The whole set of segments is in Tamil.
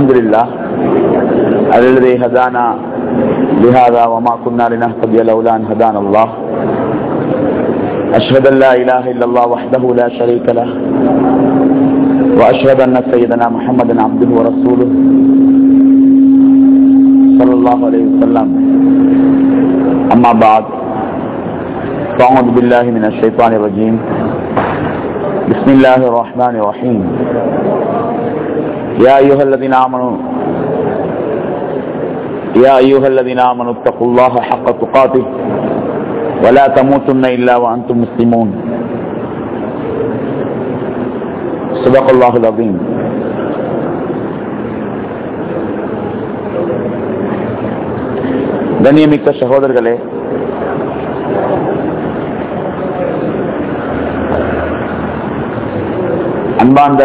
الحمد لله الذي هدانا لهذا وما كنا لنهتدي لولا ان هدانا الله اشهد ان لا اله الا الله وحده لا شريك له واشهد ان سيدنا محمدا عبده ورسوله صلى الله عليه وسلم اما بعد فاعوذ بالله من الشيطان الرجيم بسم الله الرحمن الرحيم يا أيها الذين آمنوا يا أيها الذين آمنوا اتقوا الله حق تقاته ولا تموتن إلا وأنتم مسلمون صدق الله العظيم கண்ணியமிக்க சகோதரர்களே அன்பார்ந்த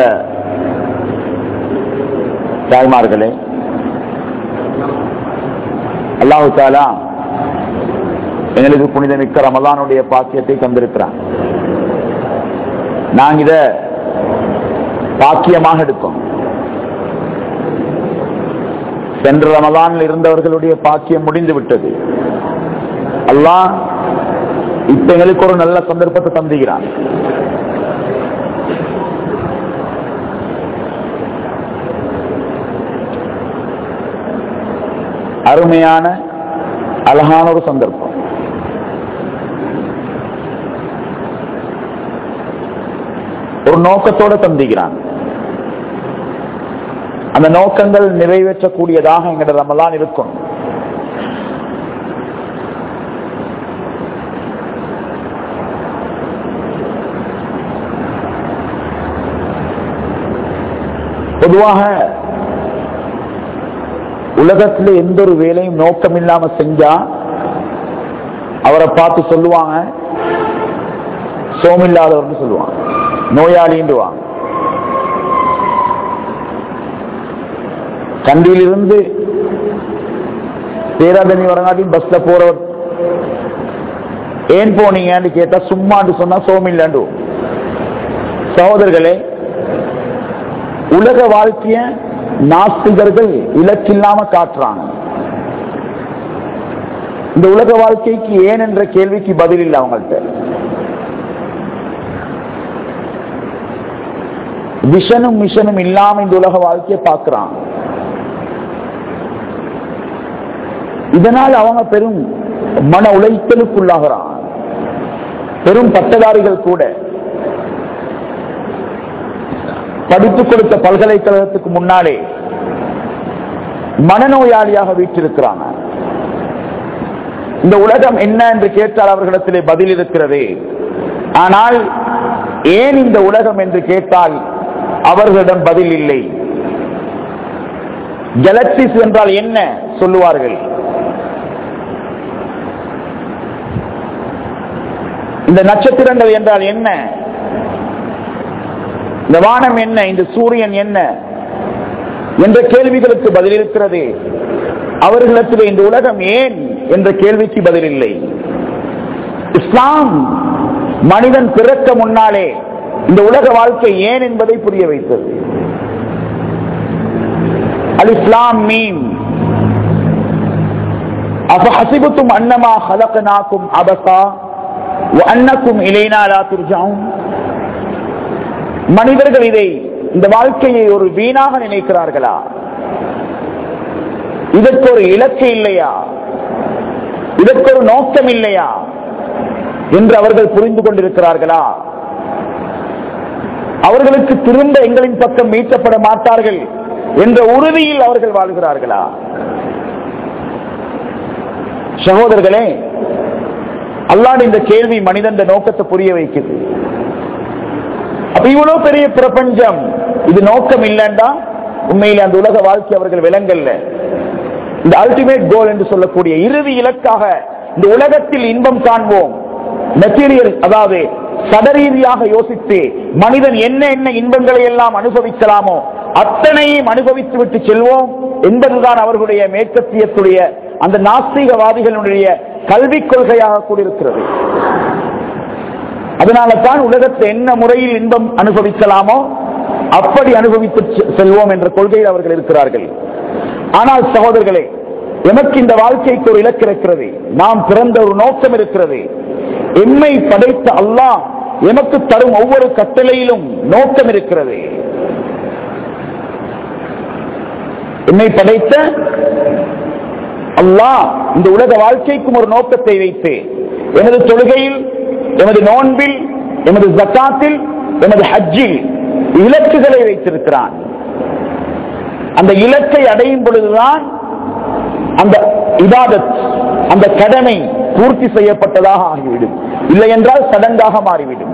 தாய்மார்களே அல்லாஹு தாலா எங்களுக்கு புனிதமிக்க ரமலானுடைய பாக்கியத்தை தந்திருக்கிறான் நாங்க இத பாக்கியமாக எடுத்தோம் சென்ற ரமலானில் இருந்தவர்களுடைய பாக்கியம் முடிந்து விட்டது அல்லாஹ் இப்ப எங்களுக்கு ஒரு நல்ல சந்தர்ப்பத்தை தந்துகிறான் அருமையான அழகான ஒரு சந்தர்ப்பம் ஒரு நோக்கத்தோட தந்திக்கிறான் அந்த நோக்கங்கள் நிறைவேற்றக்கூடியதாக எங்கட ரமலான் இருக்கும் பொதுவாக உலகத்துல எந்த ஒரு வேலையும் நோக்கம் இல்லாம செஞ்சா அவரை பார்த்து சொல்லுவாங்க சோமில்லாதவர்னு சொல்லுவாங்க நோயாளின்றுவாங்க கண்டியிலிருந்து பேராதனி வரங்காட்டியும் பஸ்ல போறவர் ஏன் போனீங்கன்னு கேட்டா சும்மான்னு சொன்னா சோமில்லாண்டு சகோதரர்களே உலக வாழ்க்கைய நாஸ்திகர்கள் இலக்கில்லாம காட்டுறாங்க இந்த உலக வாழ்க்கைக்கு ஏன் என்ற கேள்விக்கு பதில் இல்லை அவங்கள்ட்ட விஷனும் மிஷனும் இல்லாம இந்த உலக வாழ்க்கையை பார்க்கிறாங்க இதனால் அவங்க பெரும் மன உளைச்சலுக்குள்ளாகிறான் பெரும் பட்டதாரிகள் கூட படித்துக் கொடுத்த பல்கலைக்கழகத்துக்கு முன்னாலே மனநோயாளியாக வீற்றிருக்கிறாங்க இந்த உலகம் என்ன என்று கேட்டால் அவர்களிடத்திலே பதில் இருக்கிறது ஆனால் ஏன் இந்த உலகம் என்று கேட்டால் அவர்களிடம் பதில் இல்லை கெலக்சிஸ் என்றால் என்ன சொல்லுவார்கள் இந்த நட்சத்திரங்கள் என்றால் என்ன இந்த வானம் என்ன இந்த சூரியன் என்ன என்ற கேள்விகளுக்கு பதில் இருக்கிறது அவர்களிடத்தில் இந்த உலகம் ஏன் என்ற கேள்விக்கு பதில் இல்லை இஸ்லாம் மனிதன் பிறக்க முன்னாலே இந்த உலக வாழ்க்கை ஏன் என்பதை புரிய வைத்தது அல் இஸ்லாம் மீன் அஃபஹசிபுத்தும் அன்னமா ஹலகனாக்கும் அபசா அன்னக்கும் இலைனா லா துர்ஜாவும் மனிதர்கள் இதை இந்த வாழ்க்கையை ஒரு வீணாக நினைக்கிறார்களா இதற்கு ஒரு இலக்கு இல்லையா இதற்கு ஒரு நோக்கம் இல்லையா என்று அவர்கள் புரிந்து கொண்டிருக்கிறார்களா அவர்களுக்கு திரும்ப எங்களின் பக்கம் மீட்கப்பட மாட்டார்கள் என்ற உறுதியில் அவர்கள் வாழ்கிறார்களா சகோதரர்களே அல்லாட இந்த கேள்வி மனிதன் நோக்கத்தை புரிய வைக்குது அப்ப இவ்வளவு பெரிய பிரபஞ்சம் இது நோக்கம் இல்லைண்டா உண்மையிலே அந்த உலக வாழ்க்கை அவர்கள் விலங்கல்ல இந்த அல்டிமேட் கோல் என்று சொல்லக்கூடிய இறுதி இலக்காக இந்த உலகத்தில் இன்பம் காண்போம் மெட்டீரியல் அதாவது சடரீதியாக யோசித்து மனிதன் என்ன என்ன இன்பங்களை எல்லாம் அனுபவிக்கலாமோ அத்தனையும் அனுபவித்து விட்டு செல்வோம் என்பதுதான் அவர்களுடைய மேற்கத்தியத்துடைய அந்த நாஸ்திகவாதிகளுடைய கல்விக் கொள்கையாக கூடியிருக்கிறது அதனால தான் உலகத்தை என்ன முறையில் இன்பம் அனுபவிக்கலாமோ அப்படி அனுபவித்து செ- செல்வோம் என்ற கொள்கையில் அவர்கள் இருக்கிறார்கள் ஆனால் சகோதரர்களே எமக்கு இந்த வாழ்க்கைக்கு ஒரு இலக்கு இருக்கிறது நாம் பிறந்த ஒரு நோக்கம் இருக்கிறது எம்மை படைத்த அல்லாஹ் எமக்கு தரும் ஒவ்வொரு கட்டளையிலும் நோக்கம் இருக்கிறது என்னை படைத்த அல்லாஹ் இந்த உலக வாழ்க்கைக்கும் ஒரு நோக்கத்தை வைத்து எனது தொழுகையில் எமது நோன்பில் எமது ஜக்காத்தில் எமது ஹஜ்ஜில் இலக்குகளை வைத்திருக்கிறான் அந்த இலக்கை அடையும் பொழுதுதான் அந்த இபாதத் அந்த கடமை பூர்த்தி செய்யப்பட்டதாக ஆகிவிடும் இல்லை என்றால் சடங்காக மாறிவிடும்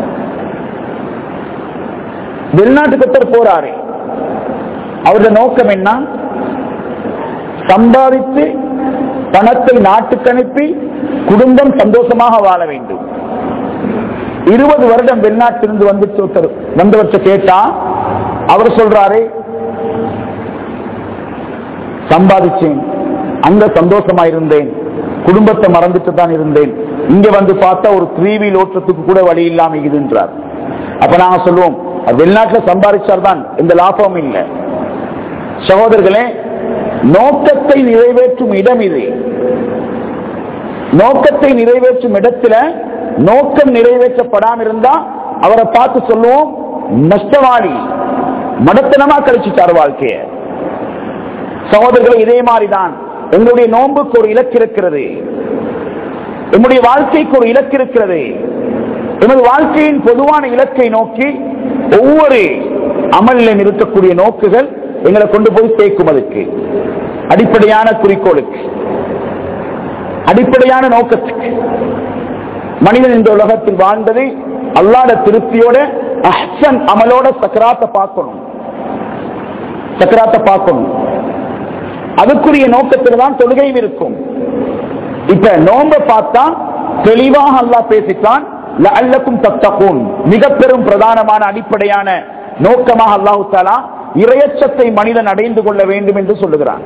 வெளிநாட்டுக்கு ஒருத்தர் போறாரு அவருடைய நோக்கம் என்ன சம்பாதித்து பணத்தை நாட்டுக்கு அனுப்பி குடும்பம் சந்தோஷமாக வாழ வேண்டும் இருபது வருடம் வெளிநாட்டிலிருந்து வந்துட்டு ஒருத்தர் வந்தவற்றை கேட்டா அவர் சொல்றாரு சம்பாதிச்சேன் அங்க சந்தோஷமா இருந்தேன் குடும்பத்தை மறந்துட்டு தான் இருந்தேன் இங்க வந்து பார்த்தா ஒரு த்ரீ வீல் ஓட்டுறதுக்கு கூட வழி இல்லாம இதுன்றார் அப்ப நாங்க சொல்லுவோம் அது வெளிநாட்டுல சம்பாதிச்சார் தான் இந்த லாபம் இல்லை சகோதரர்களே நோக்கத்தை நிறைவேற்றும் இடம் இது நோக்கத்தை நிறைவேற்றும் இடத்துல நோக்கம் நிறைவேற்றப்படாம இருந்தா அவரை பார்த்து சொல்லுவோம் நஷ்டவாளி மடத்தனமா கழிச்சுட்டார் வாழ்க்கைய சகோதரர்களே இதே மாதிரிதான் எங்களுடைய நோன்புக்கு ஒரு இலக்கு இருக்கிறது எங்களுடைய வாழ்க்கைக்கு ஒரு இலக்கு இருக்கிறது எமது வாழ்க்கையின் பொதுவான இலக்கை நோக்கி ஒவ்வொரு அமலிலும் இருக்கக்கூடிய நோக்குகள் எங்களை கொண்டு போய் சேர்க்கும் அதுக்கு அடிப்படையான குறிக்கோளுக்கு அடிப்படையான நோக்கத்துக்கு மனிதன் இந்த உலகத்தில் வாழ்ந்தது அல்லாட திருப்தியோட அஹ்சன் அமலோட சக்கராத்தை பார்க்கணும் சக்கராத்தை பார்க்கணும் அதுக்குரிய நோக்கத்தில் தான் தொழுகையும் இருக்கும் இப்ப நோம்ப பார்த்தா தெளிவாக அல்லாஹ் பேசிட்டான் லஅல்லக்கும் தத்தகூன் மிக பெரும் பிரதானமான அடிப்படையான நோக்கமாக அல்லாஹு தாலா இரையச்சத்தை மனிதன் அடைந்து கொள்ள வேண்டும் என்று சொல்லுகிறான்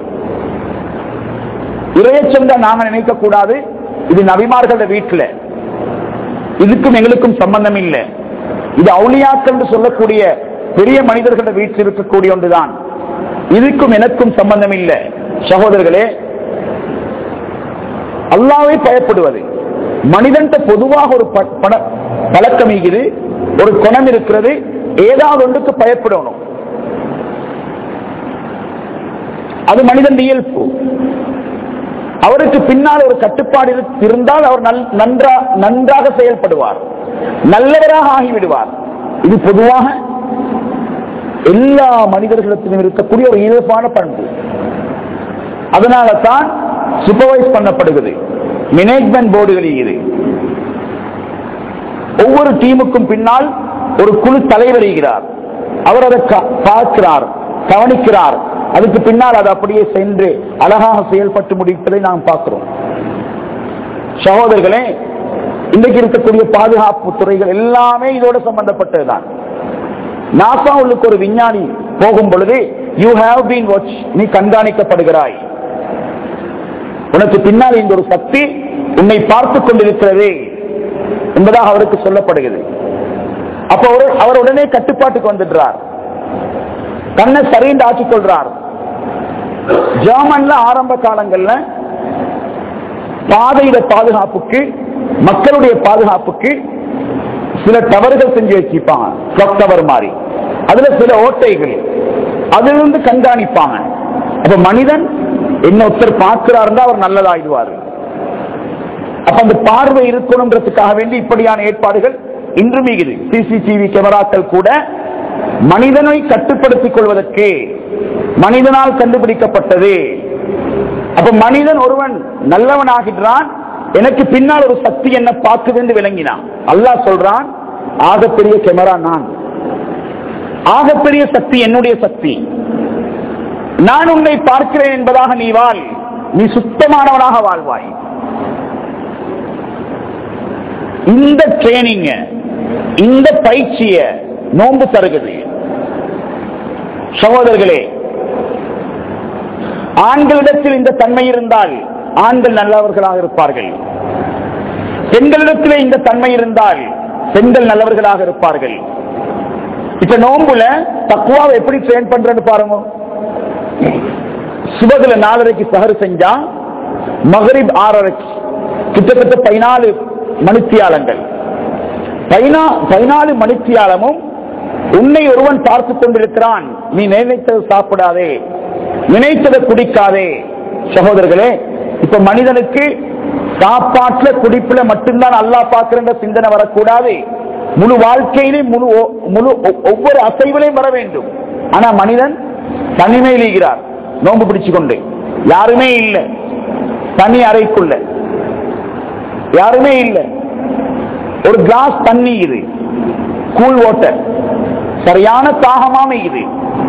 இரையச்சம் தான் நாம நினைக்க கூடாது இது நபிமார்கள வீட்டுல இதுக்கும் எங்களுக்கும் சம்பந்தம் இல்லை இது அவுளியாக்கள் என்று சொல்லக்கூடிய பெரிய மனிதர்கள வீட்டில் இருக்கக்கூடிய ஒன்றுதான் இதுக்கும் எனக்கும் சம்பந்தம் இல்லை சகோதரர்களே அல்லாவை பயப்படுவது மனிதன் பொதுவாக ஒரு ப- பட- பழக்கம் இருக்குது ஒரு குணம் இருக்கிறது ஏதாவது ஒன்றுக்கு பயப்படணும் அது மனிதன் இயல்பு அவருக்கு பின்னால் ஒரு கட்டுப்பாடு இரு- இருந்தால் அவர் நல்- நன்றா நன்றாக செயல்படுவார் நல்லவராக ஆகிவிடுவார் இது பொதுவாக எல்லா மனிதர்களிடத்திலும் இருக்கக்கூடிய ஒரு இயல்பான பண்பு அதனால தான் சூப்பர்வைஸ் பண்ணப்படுகிறது மேனேஜ்மெண்ட் போர்டுகள் இது ஒவ்வொரு டீமுக்கும் பின்னால் ஒரு குழு தலைவர் இருக்கிறார் அவர் அதை க- பார்க்கிறார் கவனிக்கிறார் அதுக்கு பின்னால் அது அப்படியே சென்று அழகாக செயல்பட்டு முடிப்பதை நாம் பார்க்கிறோம் சகோதரர்களே இன்றைக்கு இருக்கக்கூடிய பாதுகாப்பு துறைகள் எல்லாமே இதோட சம்பந்தப்பட்டதுதான் நாசா உள்ளுக்கு ஒரு விஞ்ஞானி போகும் பொழுது யூ ஹாவ் பீன் வாட்ச் நீ கண்காணிக்கப்படுகிறாய் உனக்கு பின்னால் இந்த ஒரு சக்தி உன்னை பார்த்துக் கொண்டிருக்கிறதே என்பதாக அவருக்கு சொல்லப்படுகிறது அப்ப அவர் அவர் உடனே கட்டுப்பாட்டுக்கு வந்துடுறார் தன்னை சரிந்து ஆக்கிக் கொள்றார் ஜெர்மன்ல ஆரம்ப காலங்கள்ல பாதையில பாதுகாப்புக்கு மக்களுடைய பாதுகாப்புக்கு சில தவறுகள் செஞ்சு வச்சிருப்பாங்க கிளாக் டவர் மாதிரி அதுல சில ஓட்டைகள் அதிலிருந்து கண்காணிப்பாங்க அப்ப மனிதன் என்ன ஒருத்தர் பார்க்கிறாருந்தா அவர் நல்லதாயிடுவாரு அப்ப அந்த பார்வை இருக்கணும்ன்றதுக்காக வேண்டி இப்படியான ஏற்பாடுகள் இன்று மிகுது சிசிடிவி கேமராக்கள் கூட மனிதனை கட்டுப்படுத்திக் கொள்வதற்கு மனிதனால் கண்டுபிடிக்கப்பட்டது அப்ப மனிதன் ஒருவன் நல்லவன் ஆகின்றான் எனக்கு பின்னால் ஒரு சக்தி என்ன பார்க்குது என்று விளங்கினான் அல்லாஹ் சொல்றான் ஆகப்பெரிய கேமரா நான் ஆகப்பெரிய சக்தி என்னுடைய சக்தி நான் உன்னை பார்க்கிறேன் என்பதாக நீ வாழ் நீ சுத்தமானவனாக வாழ்வாய் இந்த ட்ரைனிங் இந்த பயிற்சிய நோன்பு தருகிறது சகோதரர்களே ஆண்களிடத்தில் இந்த தன்மை இருந்தால் ஆண்கள் நல்லவர்களாக இருப்பார்கள் பெண்களிடத்தில் இந்த தன்மை இருந்தால் பெண்கள் நல்லவர்களாக இருப்பார்கள் இப்ப நோம்புல தக்குவாவை எப்படி ட்ரெயின் பண்றேன்னு பாருங்க சுபகுல நாலரைக்கு சஹர் செஞ்சா மகரிப் ஆறரைக்கு கிட்டத்தட்ட பதினாலு மணித்தியாலங்கள் பதினா பதினாலு மணித்தியாலமும் உன்னை ஒருவன் பார்த்து கொண்டிருக்கிறான் நீ நினைத்தது சாப்பிடாதே நினைத்ததை குடிக்காதே சகோதரர்களே இப்ப மனிதனுக்கு சாப்பாட்டுல குடிப்புல மட்டும்தான் அல்லா பார்க்கிற சிந்தனை வரக்கூடாது முழு வாழ்க்கையிலே முழு ஒ- முழு ஒ- ஒவ்வொரு அசைவிலையும் வர வேண்டும் ஆனா மனிதன் தனிமையில் இருக்கிறார் நோன்பு பிடிச்சு கொண்டு யாருமே இல்லை தனி அறைக்குள்ள யாருமே இல்லை ஒரு கிளாஸ் தண்ணி இது கூல் வாட்டர் சரியான தாகமாம இது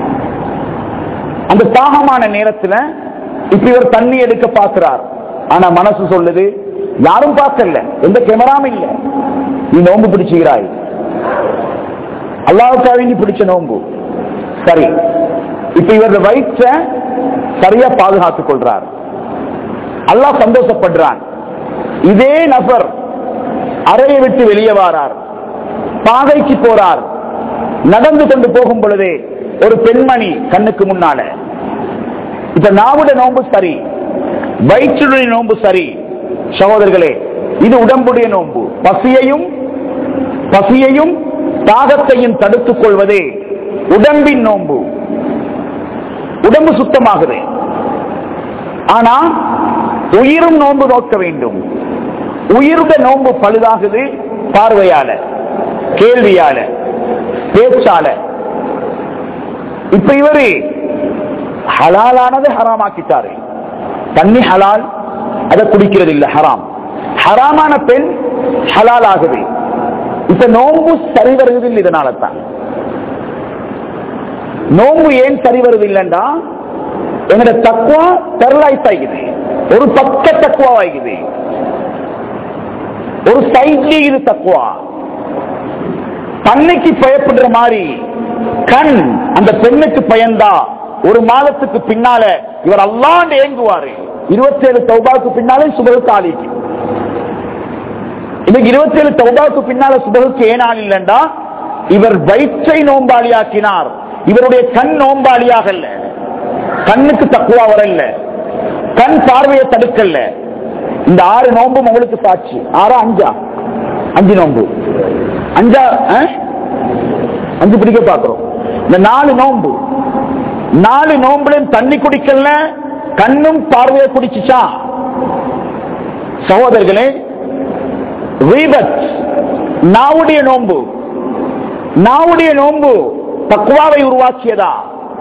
அந்த தாகமான நேரத்துல இப்ப இவர் தண்ணி எடுக்க பார்க்கிறார் ஆனா மனசு சொல்லுது யாரும் பார்க்கல எந்த கேமராவும் இல்ல நீ நோன்பு பிடிச்சுகிறாய் அல்லாவுக்காக நீ பிடிச்ச நோன்பு சரி இப்ப இவரது வயிற்ற சரியா பாதுகாத்துக் கொள்றார் அல்லாஹ் சந்தோஷப்படுறான் இதே நபர் அறையை விட்டு வெளியே வாரார் பாதைக்கு போறார் நடந்து கொண்டு போகும் பொழுதே ஒரு பெண்மணி கண்ணுக்கு முன்னால இப்ப நாவுட நோன்பு சரி வயிற்றுடைய நோன்பு சரி சகோதரர்களே இது உடம்புடைய நோன்பு பசியையும் பசியையும் தாகத்தையும் தடுத்துக் கொள்வதே உடம்பின் நோன்பு உடம்பு சுத்தமாகுது ஆனா உயிரும் நோன்பு நோக்க வேண்டும் உயிருட நோன்பு பழுதாகுது பார்வையால கேள்வியால பேச்சால இப்ப இவரு ஹலாலானது ஹராமாக்கிட்டாரு தண்ணி ஹலால் அதை குடிக்கிறது இல்ல ஹராம் ஹராமான பெண் ஹலால் ஆகுது இப்ப நோன்பு சரி வருவதில்லை இதனால தான் நோன்பு ஏன் சரி வருவதில்லைண்டா என்னோட தக்குவா பெரலைஸ் ஆகுது ஒரு பக்க தக்குவா ஆகுது ஒரு சைட்லி இது தக்குவா தன்னைக்கு பயப்படுற மாதிரி கண் அந்த பெண்ணுக்கு பயந்தா ஒரு மாதத்துக்கு பின்னால இவர் அல்லாண்டு ஏங்குவாரு இருபத்தி ஏழு தௌபாவுக்கு பின்னாலே சுபகுக்கு ஆளிக்கு இன்னைக்கு இருபத்தி ஏழு தௌபாவுக்கு பின்னால சுபகுக்கு ஏனால் இல்லைண்டா இவர் வயிற்றை நோம்பாளியாக்கினார் இவருடைய கண் நோம்பாளியாக இல்ல கண்ணுக்கு தக்குவா வரல கண் பார்வையை தடுக்கல இந்த ஆறு நோம்பும் உங்களுக்கு சாட்சி ஆறா அஞ்சா அஞ்சு நோம்பு அஞ்சா ஆ? அஞ்சு பிடிக்க பாக்குறோம் இந்த நாலு நோம்பு நாலு நோம்புலையும் தண்ணி குடிக்கல கண்ணும் பார்வையை குடிச்சுச்சா சகோதரர்களே ரீபத் நாவுடைய நோம்பு நாவுடைய நோம்பு தக்குவாவை உருவாக்கியதா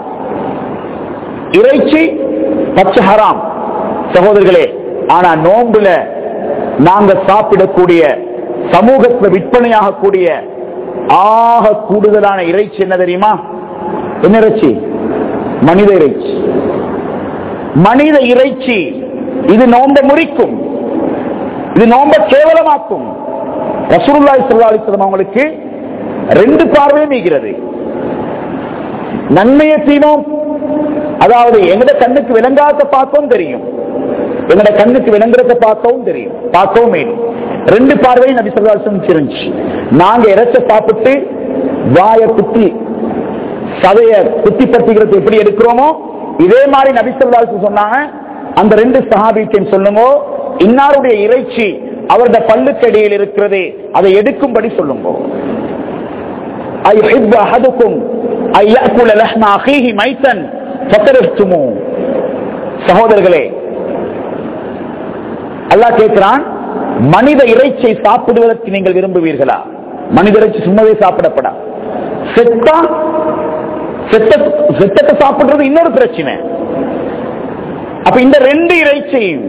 இறைச்சி பச்சை ஹராம் சகோதரர்களே ஆனா நோம்புல நாங்க சாப்பிடக்கூடிய சமூகத்துல விற்பனையாகக்கூடிய ஆக கூடுதலான இறைச்சி என்ன தெரியுமா என்ன இறைச்சி மனித இறைச்சி மனித இறைச்சி இது நோம்ப முறிக்கும் இது நோம்ப கேவலமாக்கும் ரசூலுல்லாஹி ஸல்லல்லாஹு அலைஹி வஸல்லம் அவங்களுக்கு ரெண்டு பார்வையும் இருக்கிறது நன்மையை தீனோம் அதாவது எங்கட கண்ணுக்கு விளங்காத பார்த்தோம் தெரியும் எங்கட கண்ணுக்கு விளங்குறத பார்த்தவும் தெரியும் பார்க்கவும் வேணும் ரெண்டு பார்வையும் நபி சொல்லாசம் இருந்துச்சு நாங்க இறைச்ச சாப்பிட்டு வாய குத்தி சதைய குத்தி பத்திக்கிறது எப்படி எடுக்கிறோமோ இதே மாதிரி நபி சொல்லாசு சொன்னாங்க அந்த ரெண்டு சஹாபிக்கும் சொல்லுங்க இன்னாருடைய இறைச்சி அவருடைய பல்லுக்கடியில் இருக்கிறது அதை எடுக்கும்படி சொல்லுங்க أيحب أحدكم أن يأكل لحم أخيه ميتا فكرهتموه சகோதரர்களே அல்லாஹ் கேட்கிறான் மனித இறைச்சியை சாப்பிடுவதற்கு நீங்கள் விரும்புவீர்களா மனித இறைச்சி சும்மாவே சாப்பிடப்படா செத்தா செத்த செத்தத்தை சாப்பிடுறது இன்னொரு பிரச்சனை அப்ப இந்த ரெண்டு இறைச்சியும்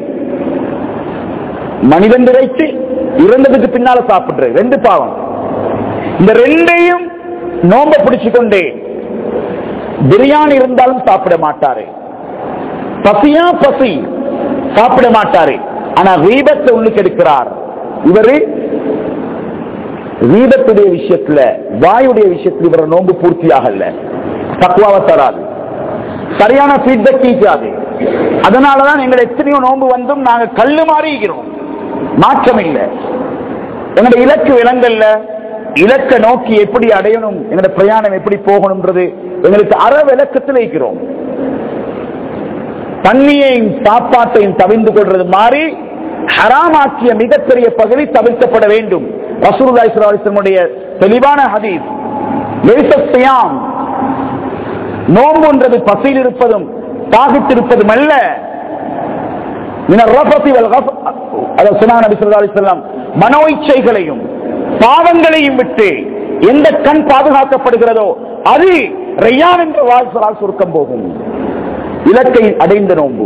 மனிதன் இறைச்சி இறந்ததுக்கு பின்னால சாப்பிடுறது ரெண்டு பாவம் இந்த ரெண்டையும் நோம்ப பிடிச்சு கொண்டே பிரியாணி இருந்தாலும் சாப்பிட மாட்டாரு பசியா பசி சாப்பிட மாட்டாரு ஆனா வீபத்தை உள்ளுக்கு எடுக்கிறார் இவரு வீபத்துடைய விஷயத்துல வாயுடைய விஷயத்துல இவர நோன்பு பூர்த்தியாகல தக்குவாவை தராது சரியான ஃபீட்பேக் இருக்காது அதனாலதான் எங்களை எத்தனையோ நோன்பு வந்தும் நாங்க கல்லு மாறிக்கிறோம் மாற்றம் இல்லை எங்களுடைய இலக்கு விலங்கல்ல இலக்க நோக்கி எப்படி அடையணும் எங்களோட பிரயாணம் எப்படி போகணும்ன்றது எங்களுக்கு அற விளக்கத்தில் இருக்கிறோம் தண்ணியையும் சாப்பாட்டையும் தவிர்ந்து கொள்றது மாறி ஹராமாக்கிய மிகப்பெரிய பகுதி தவிர்க்கப்பட வேண்டும் ரசூலுல்லாஹி ஸல்லல்லாஹு அலைஹி வஸல்லமுடைய தெளிவான ஹதீஸ் லைஸ ஸியாம் நோன்புன்றது பசியில் இருப்பதும் தாகித்திருப்பதும் அல்ல மின ரஃபத்தி வல் கஃப் அத சொன்னாங்க நபி ஸல்லல்லாஹு அலைஹி வஸல்லம் மனோ இச்சைகளையும் பாவங்களையும் விட்டு எந்த கண் பாதுகாக்கப்படுகிறதோ அது ரையான் என்ற வாசலால் சுருக்கம் போகும் இலக்கை அடைந்த நோன்பு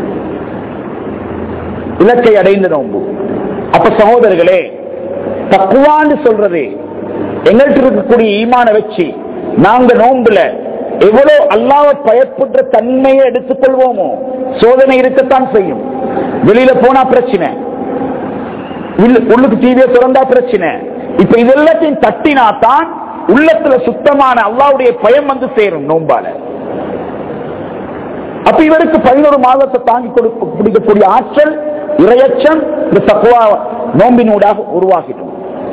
இலக்கை அடைந்த நோன்பு அப்ப சகோதரர்களே தக்குவான்னு சொல்றது எங்கள்கிட்ட இருக்கக்கூடிய ஈமான வச்சு நாங்க நோன்புல எவ்வளவு அல்லாவை பயப்படுற தன்மையை எடுத்துக்கொள்வோமோ சோதனை இருக்கத்தான் செய்யும் வெளியில போனா பிரச்சனை உள்ள- உள்ளுக்கு டிவியை திறந்தா பிரச்சனை இப்ப இது எல்லாத்தையும் தட்டினா தான் உள்ளத்துல சுத்தமான அல்லாவுடைய பயம் வந்து சேரும் நோம்பால அப்ப இவருக்கு பதினோரு மாதத்தை தாங்கி கொடுக்க பிடிக்கக்கூடிய ஆற்றல் இரையச்சம் இந்த தக்குவா நோம்பினூடாக உருவாகிடும்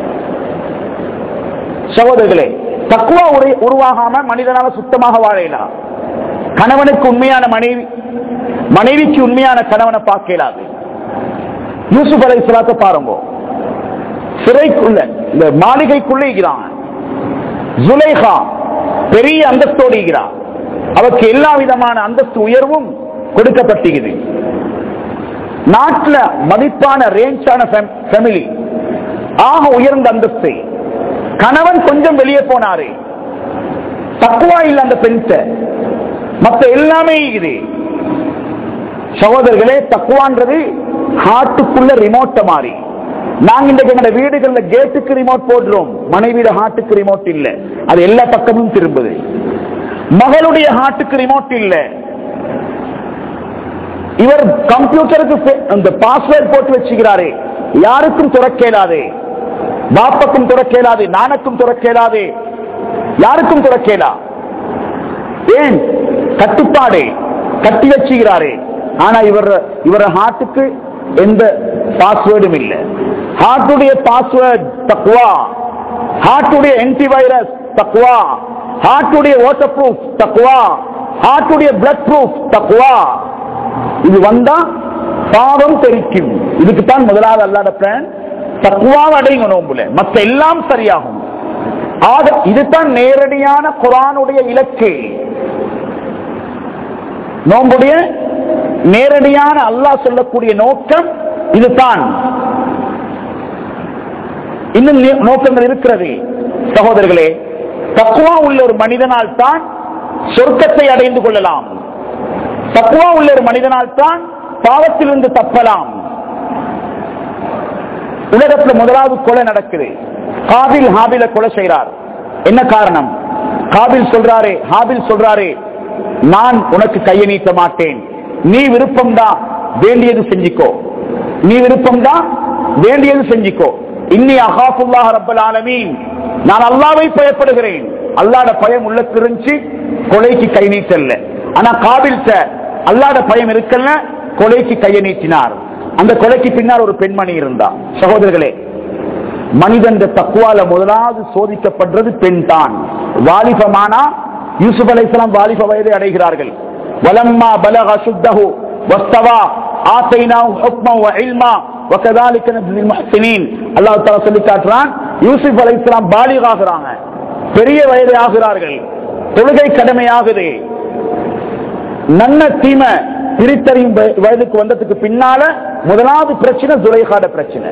சகோதரர்களே தக்குவா உரை- உருவாகாம மனிதனால சுத்தமாக வாழலாம் கணவனுக்கு உண்மையான மனைவி மனைவிக்கு உண்மையான கணவனை பார்க்க இயலாது யூசுப் அலை இஸ்லாத்தை பாருங்க சிறைக்குள்ள இந்த மாளிகைக்குள்ள இருக்கிறான் ஜுலைஹா பெரிய அந்தஸ்தோடு இருக்கிறான் அவருக்கு எல்லா விதமான அந்தஸ்து உயர்வும் கொடுக்கப்பட்டிருக்குது நாட்டுல மதிப்பான ரேஞ்சான ஃபேமிலி ஆக உயர்ந்த அந்தஸ்து கணவன் கொஞ்சம் வெளியே போனாரு தக்குவா இல்ல அந்த பெண்கிட்ட மத்த எல்லாமே இது சகோதரர்களே தக்குவான்றது ஹார்ட்டுக்குள்ள ரிமோட்ட மாறி நாங்க இன்றைக்கு எங்க வீடுகள்ல கேட்டுக்கு ரிமோட் போடுறோம் மனைவியோட ஹார்ட்டுக்கு ரிமோட் இல்ல அது எல்லா பக்கமும் திரும்புது மகளுடைய ஹார்ட்டுக்கு ரிமோட் இல்ல இவர் கம்ப்யூட்டருக்கு பே- அந்த பாஸ்வேர்ட் போட்டு வச்சுக்கிறாரு யாருக்கும் துறக்கேலாது பாப்பக்கும் துறக்கேலாது நானுக்கும் துறக்கேலாது யாருக்கும் துறக்கேலா ஏன் கட்டுப்பாடு கட்டி வச்சுக்கிறாரு ஆனா இவர் இவர ஹார்ட்டுக்கு எந்த பாஸ்வேர்டும் இல்ல ஹார்ட்டுடைய பாஸ்வேர்ட் தக்குவா ஹார்ட்டுடைய ஆன்டி வைரஸ் தக்குவா ஹார்ட்டுடைய வாட்டர் ப்ரூஃப் தக்குவா ஹார்ட்டுடைய பிளட் ப்ரூஃப் தக்குவா இது வந்தா பாவம் தெரிக்கும் இதுக்கு தான் முதலாவது அல்லாத பிளான் தக்குவாவை அடையுங்க நோம்புல மத்த எல்லாம் சரியாகும் ஆக இதுதான் நேரடியான குரானுடைய இலக்கு நோம்புடைய நேரடியான அல்லாஹ் சொல்லக்கூடிய நோக்கம் இதுதான் இன்னும் நே- நோக்கங்கள் இருக்கிறது சகோதரர்களே தக்குவா உள்ள ஒரு மனிதனால் தான் சொர்க்கத்தை அடைந்து கொள்ளலாம் தக்குவா உள்ள ஒரு மனிதனால் தான் பாவத்திலிருந்து தப்பலாம் உலகத்துல முதலாவது கொலை நடக்குது காபில் ஹாபில கொலை செய்றார் என்ன காரணம் காபில் சொல்றாரு ஹாபில் சொல்றாரு நான் உனக்கு கையை நீட்ட மாட்டேன் நீ விருப்பம்தான் வேண்டியது செஞ்சுக்கோ நீ விருப்பம்தான் வேண்டியது செஞ்சுக்கோ இன்னி அகாஃபுல்லாஹ் ரப்பல் ஆலமீன் நான் அல்லாவை பயப்படுகிறேன் அல்லாட பயம் உள்ள இருந்துச்சு கொலைக்கு கை நீட்டல்ல ஆனா காபில்ட்ட அல்லாட பயம் இருக்கல்ல கொலைக்கு கையை நீட்டினார் அந்த கொலைக்கு பின்னால் ஒரு பெண்மணி இருந்தா சகோதரர்களே மனிதன் தக்குவால முதலாவது சோதிக்கப்படுறது பெண் தான் வாலிபமானா யூசுப் அலைஹிஸ்ஸலாம் வாலிப வயதை அடைகிறார்கள் வலம்மா பலக சுத்தஹு வஸ்தவா ஆத்தைனாஹு ஹுக்மன் வ இல்மா வகதாலிக நஜ்ஸில் முஹ்சினீன் அல்லாஹ் தஆலா சொல்லி காட்டுறான் யூசுப் அலைஹிஸ்ஸலாம் பாலிக் ஆகுறாங்க பெரிய வயதை ஆகிறார்கள் தொழுகை கடமையாகுது நன்ன தீமை பிரித்தறியும் வய- வயதுக்கு வந்ததுக்கு பின்னால முதலாவது பிரச்சனை துரைகாட பிரச்சனை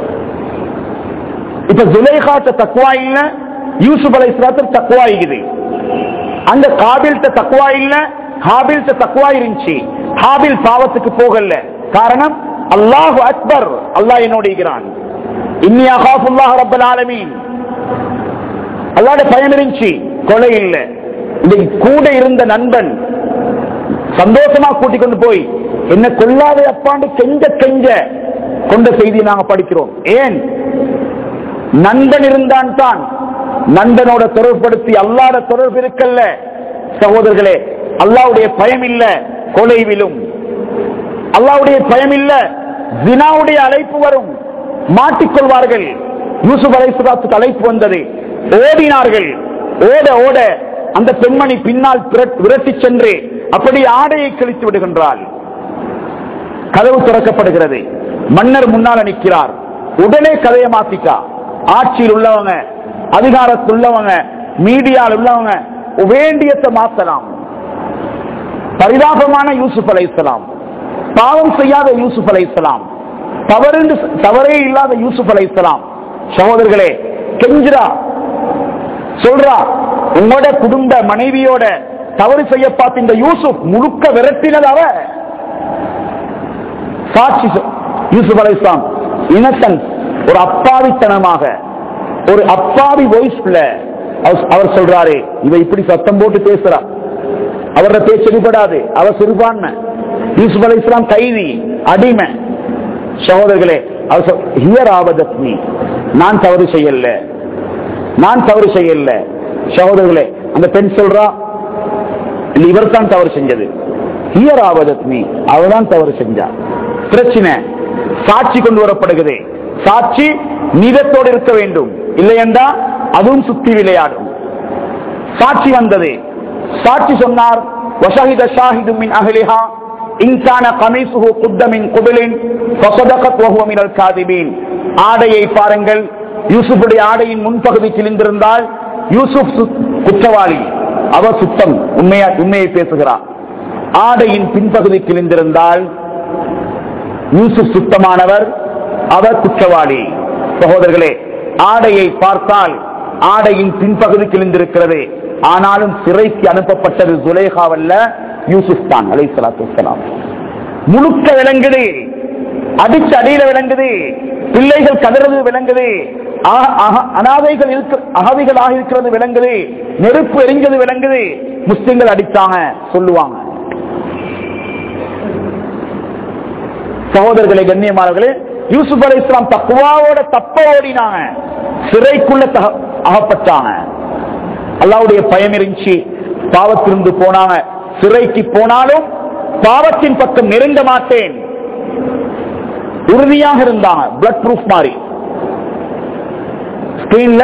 இப்ப ஜுலைஹாட்ட தக்குவா இல்ல யூசுப் அலை தக்குவா இருக்குது அங்க காபில்ட்ட தக்குவா இல்ல ஹாபில்ட்ட தக்குவா இருந்துச்சு ஹாபில் பாவத்துக்கு போகல காரணம் அல்லாஹு அக்பர் அல்லாஹ் என்னோட இருக்கிறான் இன்னி அகாஃபுல்லாஹ் ரப்பல் ஆலமீன் அல்லாட பயம் இருந்துச்சு கொலை இல்ல இன்னைக்கு கூட இருந்த நண்பன் சந்தோஷமா கூட்டிக் கொண்டு போய் என்ன கொல்லாதே அப்பாண்டு கெஞ்ச கெஞ்ச கொண்ட செய்தியை நாங்க படிக்கிறோம் ஏன் நண்பன் இருந்தான் தான் நண்பனோட தொடர்புபடுத்தி அல்லாட தொடர்பு இருக்கல்ல சகோதரர்களே அல்லாவுடைய பயம் இல்ல கொலை விழும் அல்லாவுடைய பயம் இல்ல ஜினாவுடைய அழைப்பு வரும் மாட்டிக்கொள்வார்கள் யூசுப் அலைசுலாத்துக்கு அழைப்பு வந்தது ஓடினார்கள் ஓட ஓட அந்த பெண்மணி பின்னால் பிர- விரட்டிச் சென்று அப்படி ஆடையை கிழித்து விடுகின்றாள் கதவு திறக்கப்படுகிறது மன்னர் முன்னால் நிற்கிறார் உடனே கதையை மாத்திக்கா ஆட்சியில் உள்ளவங்க அதிகாரத்தில் உள்ளவங்க மீடியாவில் உள்ளவங்க வேண்டியத்தை மாத்தலாம் பரிதாபமான யூசுப் அலைஹிஸ்ஸலாம் பாவம் செய்யாத யூசுப் அலைஹிஸ்ஸலாம் தவறு தவறே இல்லாத யூசுப் அலைஹிஸ்ஸலாம் சகோதரர்களே கெஞ்சிரா சொல்றா உங்களோட குடும்ப மனைவியோட தவறு செய்ய பார்த்த இந்த யூசுப் முழுக்க விரட்டினது அவ சாட்சி சொ- யூசுப் அலைஹிஸ்ஸலாம் இன்னசென்ஸ் ஒரு அப்பாவித்தனமாக ஒரு அப்பாவி வாய்ஸ்ல அவர் சொல்றாரு இவ இப்படி சத்தம் போட்டு பேசுறா அவரோட பேச்சு எடுபடாது அவர் சிறுபான்மை யூசுப் அலை இஸ்லாம் கைதி அடிமை சகோதரர்களே அவர் சொல்- ஹியர் ஆவதத்னி நான் தவறு செய்யல நான் தவறு செய்யல சகோதரர்களே அந்த பெண் சொல்றா இல்ல இவர் தான் தவறு செஞ்சது ஹியர் ஆவதத்னி அவர்தான் தவறு செஞ்சா பிரச்சனை சாட்சி கொண்டு வரப்படுகிறது சாட்சி நீதத்தோடு இருக்க வேண்டும் இல்லையென்றா அதுவும் சுத்தி விளையாடும் சாட்சி வந்தது சாட்சி சொன்னார் وشهد شاهد من أهلها إن كان قميصه قد من قبل فصدقت وهو من الكاذبين ஆடையை பாருங்கள் யூசுஃபுடைய ஆடையின் முன்பகுதி கிழிந்திருந்தால் யூசுப் சு- குற்றவாளி அவர் சுத்தம் உண்மையா உண்மையை பேசுகிறார் ஆடையின் பின்பகுதி கிழிந்திருந்தால் யூசுப் சுத்தமானவர் அவர் குற்றவாளி சகோதரர்களே ஆடையை பார்த்தால் ஆடையின் பின்பகுதி கிழிந்திருக்கிறது ஆனாலும் சிறைக்கு அனுப்பப்பட்டது சுலேகாவல்ல யூசுப் தான் அலை சலாத்து முழுக்க விளங்குது அடிச்ச அடியில விளங்குது பிள்ளைகள் கதறது விளங்குது அ- அக- அனாதைகள் இருக்க அகதிகளாக இருக்கிறது விளங்குது நெருப்பு எரிஞ்சது விளங்குது முஸ்லிம்கள் அடிச்சாங்க சொல்லுவாங்க சகோதரர்களே கண்ணியமானவர்களே யூசுப் அலை இஸ்லாம் தக்குவாவோட தப்ப ஓடினாங்க சிறைக்குள்ள தக- அகப்பட்டாங்க அல்லாவுடைய பயம் இருந்துச்சு பாவத்திலிருந்து போனாங்க சிறைக்கு போனாலும் பாவத்தின் பக்கம் நெருங்க மாட்டேன் உறுதியாக இருந்தாங்க பிளட் ப்ரூஃப் மாதிரி ஸ்கிரீன்ல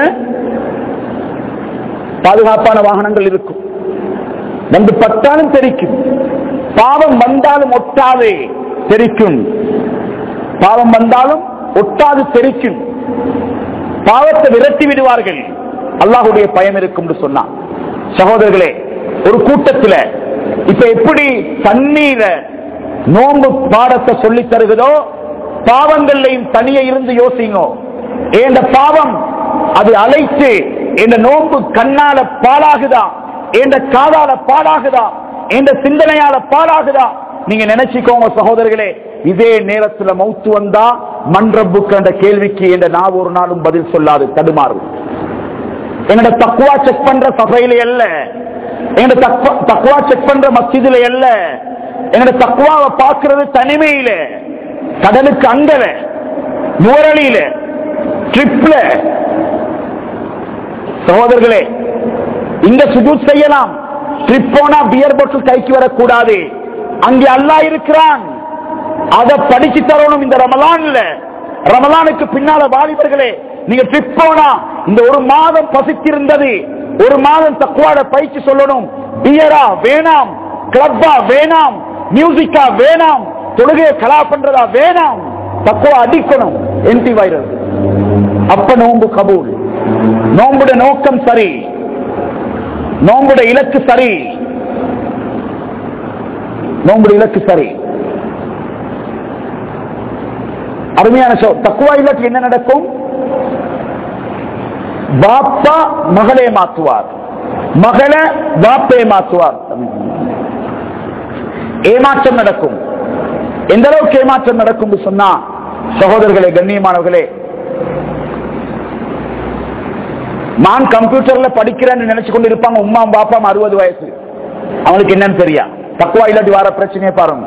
பாதுகாப்பான வாகனங்கள் இருக்கும் வந்து பட்டாலும் தெரிக்கும் பாவம் வந்தாலும் ஒட்டாது தெரிக்கும் பாவம் வந்தாலும் ஒட்டாது தெரிக்கும் பாவத்தை விரட்டி விடுவார்கள் அல்லாஹுடைய பயம் இருக்கும் என்று சொன்னான் சகோதரர்களே ஒரு கூட்டத்தில் இப்ப எப்படி தண்ணீர நோன்பு பாடத்தை சொல்லி தருகிறதோ பாவங்கள்லையும் தனியே இருந்து யோசிங்கோ ஏந்த பாவம் அது அழைத்து இந்த நோன்பு கண்ணால பாழாகுதா என்ற காதால பாழாகுதா என்ற சிந்தனையால பாழாகுதா நீங்க நினைச்சுக்கோங்க சகோதரர்களே இதே நேரத்துல மௌத்து வந்தா மன்றப்புக்கு என்ற கேள்விக்கு என்ற நான் ஒரு நாளும் பதில் சொல்லாது தடுமாறும் என்னோட தக்குவா செக் பண்ற சபையில அல்ல என்னோட தக்குவா- தக்குவா செக் பண்ற மஸ்ஜிதுல அல்ல என்னோட தக்குவாவை பார்க்கிறது தனிமையில கடலுக்கு அங்கல நுவரலியில ட்ரிப்ல சகோதரர்களே இங்க சுஜூத் செய்யலாம் ட்ரிப் போனா பியர் பாட்டில் கைக்கு வரக்கூடாது அங்கே அல்லாஹ் இருக்கிறான் அதை படிச்சு தரணும் இந்த ரமலான்ல ரமலானுக்கு பின்னால வாலிபர்களே நீங்க ட்ரிப் போனா இந்த ஒரு மாதம் பசித்திருந்தது ஒரு மாதம் தக்குவாட பயிற்சி சொல்லணும் பியரா வேணாம் கிளப்பா வேணாம் மியூசிக்கா வேணாம் தொழுகையை கலா பண்றதா வேணாம் தக்குவா அடிக்கணும் என்டி வைரஸ் அப்ப நோன்பு கபூல் நோன்புட நோக்கம் சரி நோன்புட இலக்கு சரி நோன்புட இலக்கு சரி அருமையான சோ தக்குவா இலக்கு என்ன நடக்கும் பாப்பா மகளே மாற்றுவார் மகள பாப்பே மாற்றுவார் ஏமாற்றம் நடக்கும் எந்த அளவுக்கு ஏமாற்றம் நடக்கும் சொன்னா சகோதரர்களே கண்ணியமானவர்களே நான் கம்ப்யூட்டர்ல படிக்கிறேன்னு நினைச்சு கொண்டு இருப்பாங்க உமா பாப்பா அறுபது வயசு அவனுக்கு என்னன்னு தெரியா தக்குவா இல்லாட்டி வர பிரச்சனையை பாருங்க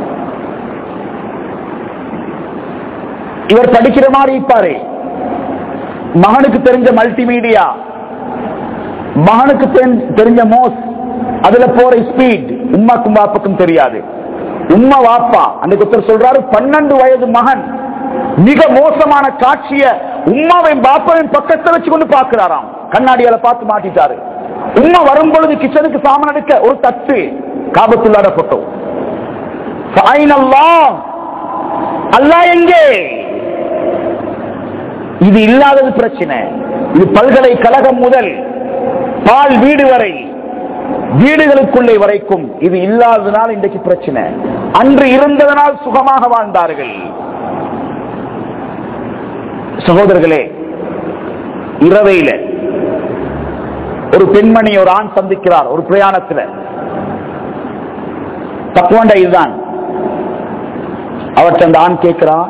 இவர் படிக்கிற மாதிரி இருப்பாரு மகனுக்கு தெரிஞ்ச மல்டிமீடியா மகனுக்கு தெரி- தெரிஞ்ச மோஸ் அதுல போற ஸ்பீட் உமாக்கும் பாப்பாக்கும் தெரியாது உம்மா வாப்பா அந்த ஒருத்தர் சொல்றாரு பன்னெண்டு வயது மகன் மிக மோசமான காட்சிய உம்மாவையும் பாப்பாவையும் பக்கத்துல வச்சு கொண்டு பாக்குறாராம் கண்ணாடியால பார்த்து மாட்டிட்டாரு உம்மா வரும் பொழுது கிச்சனுக்கு சாமான் எடுக்க ஒரு தட்டு காபத்துள்ளாட போட்டோ அல்லாஹ் எங்கே இது இல்லாதது பிரச்சனை இது பல்கலைக்கழகம் முதல் பால் வீடு வரை வீடுகளுக்குள்ளே வரைக்கும் இது இல்லாததனால் இன்றைக்கு பிரச்சனை அன்று இருந்ததனால் சுகமாக வாழ்ந்தார்கள் சகோதரர்களே இரவையில ஒரு பெண்மணி ஒரு ஆண் சந்திக்கிறார் ஒரு பிரயாணத்தில் தப்புவண்ட இதுதான் அவற்றை அந்த ஆண் கேட்கிறான்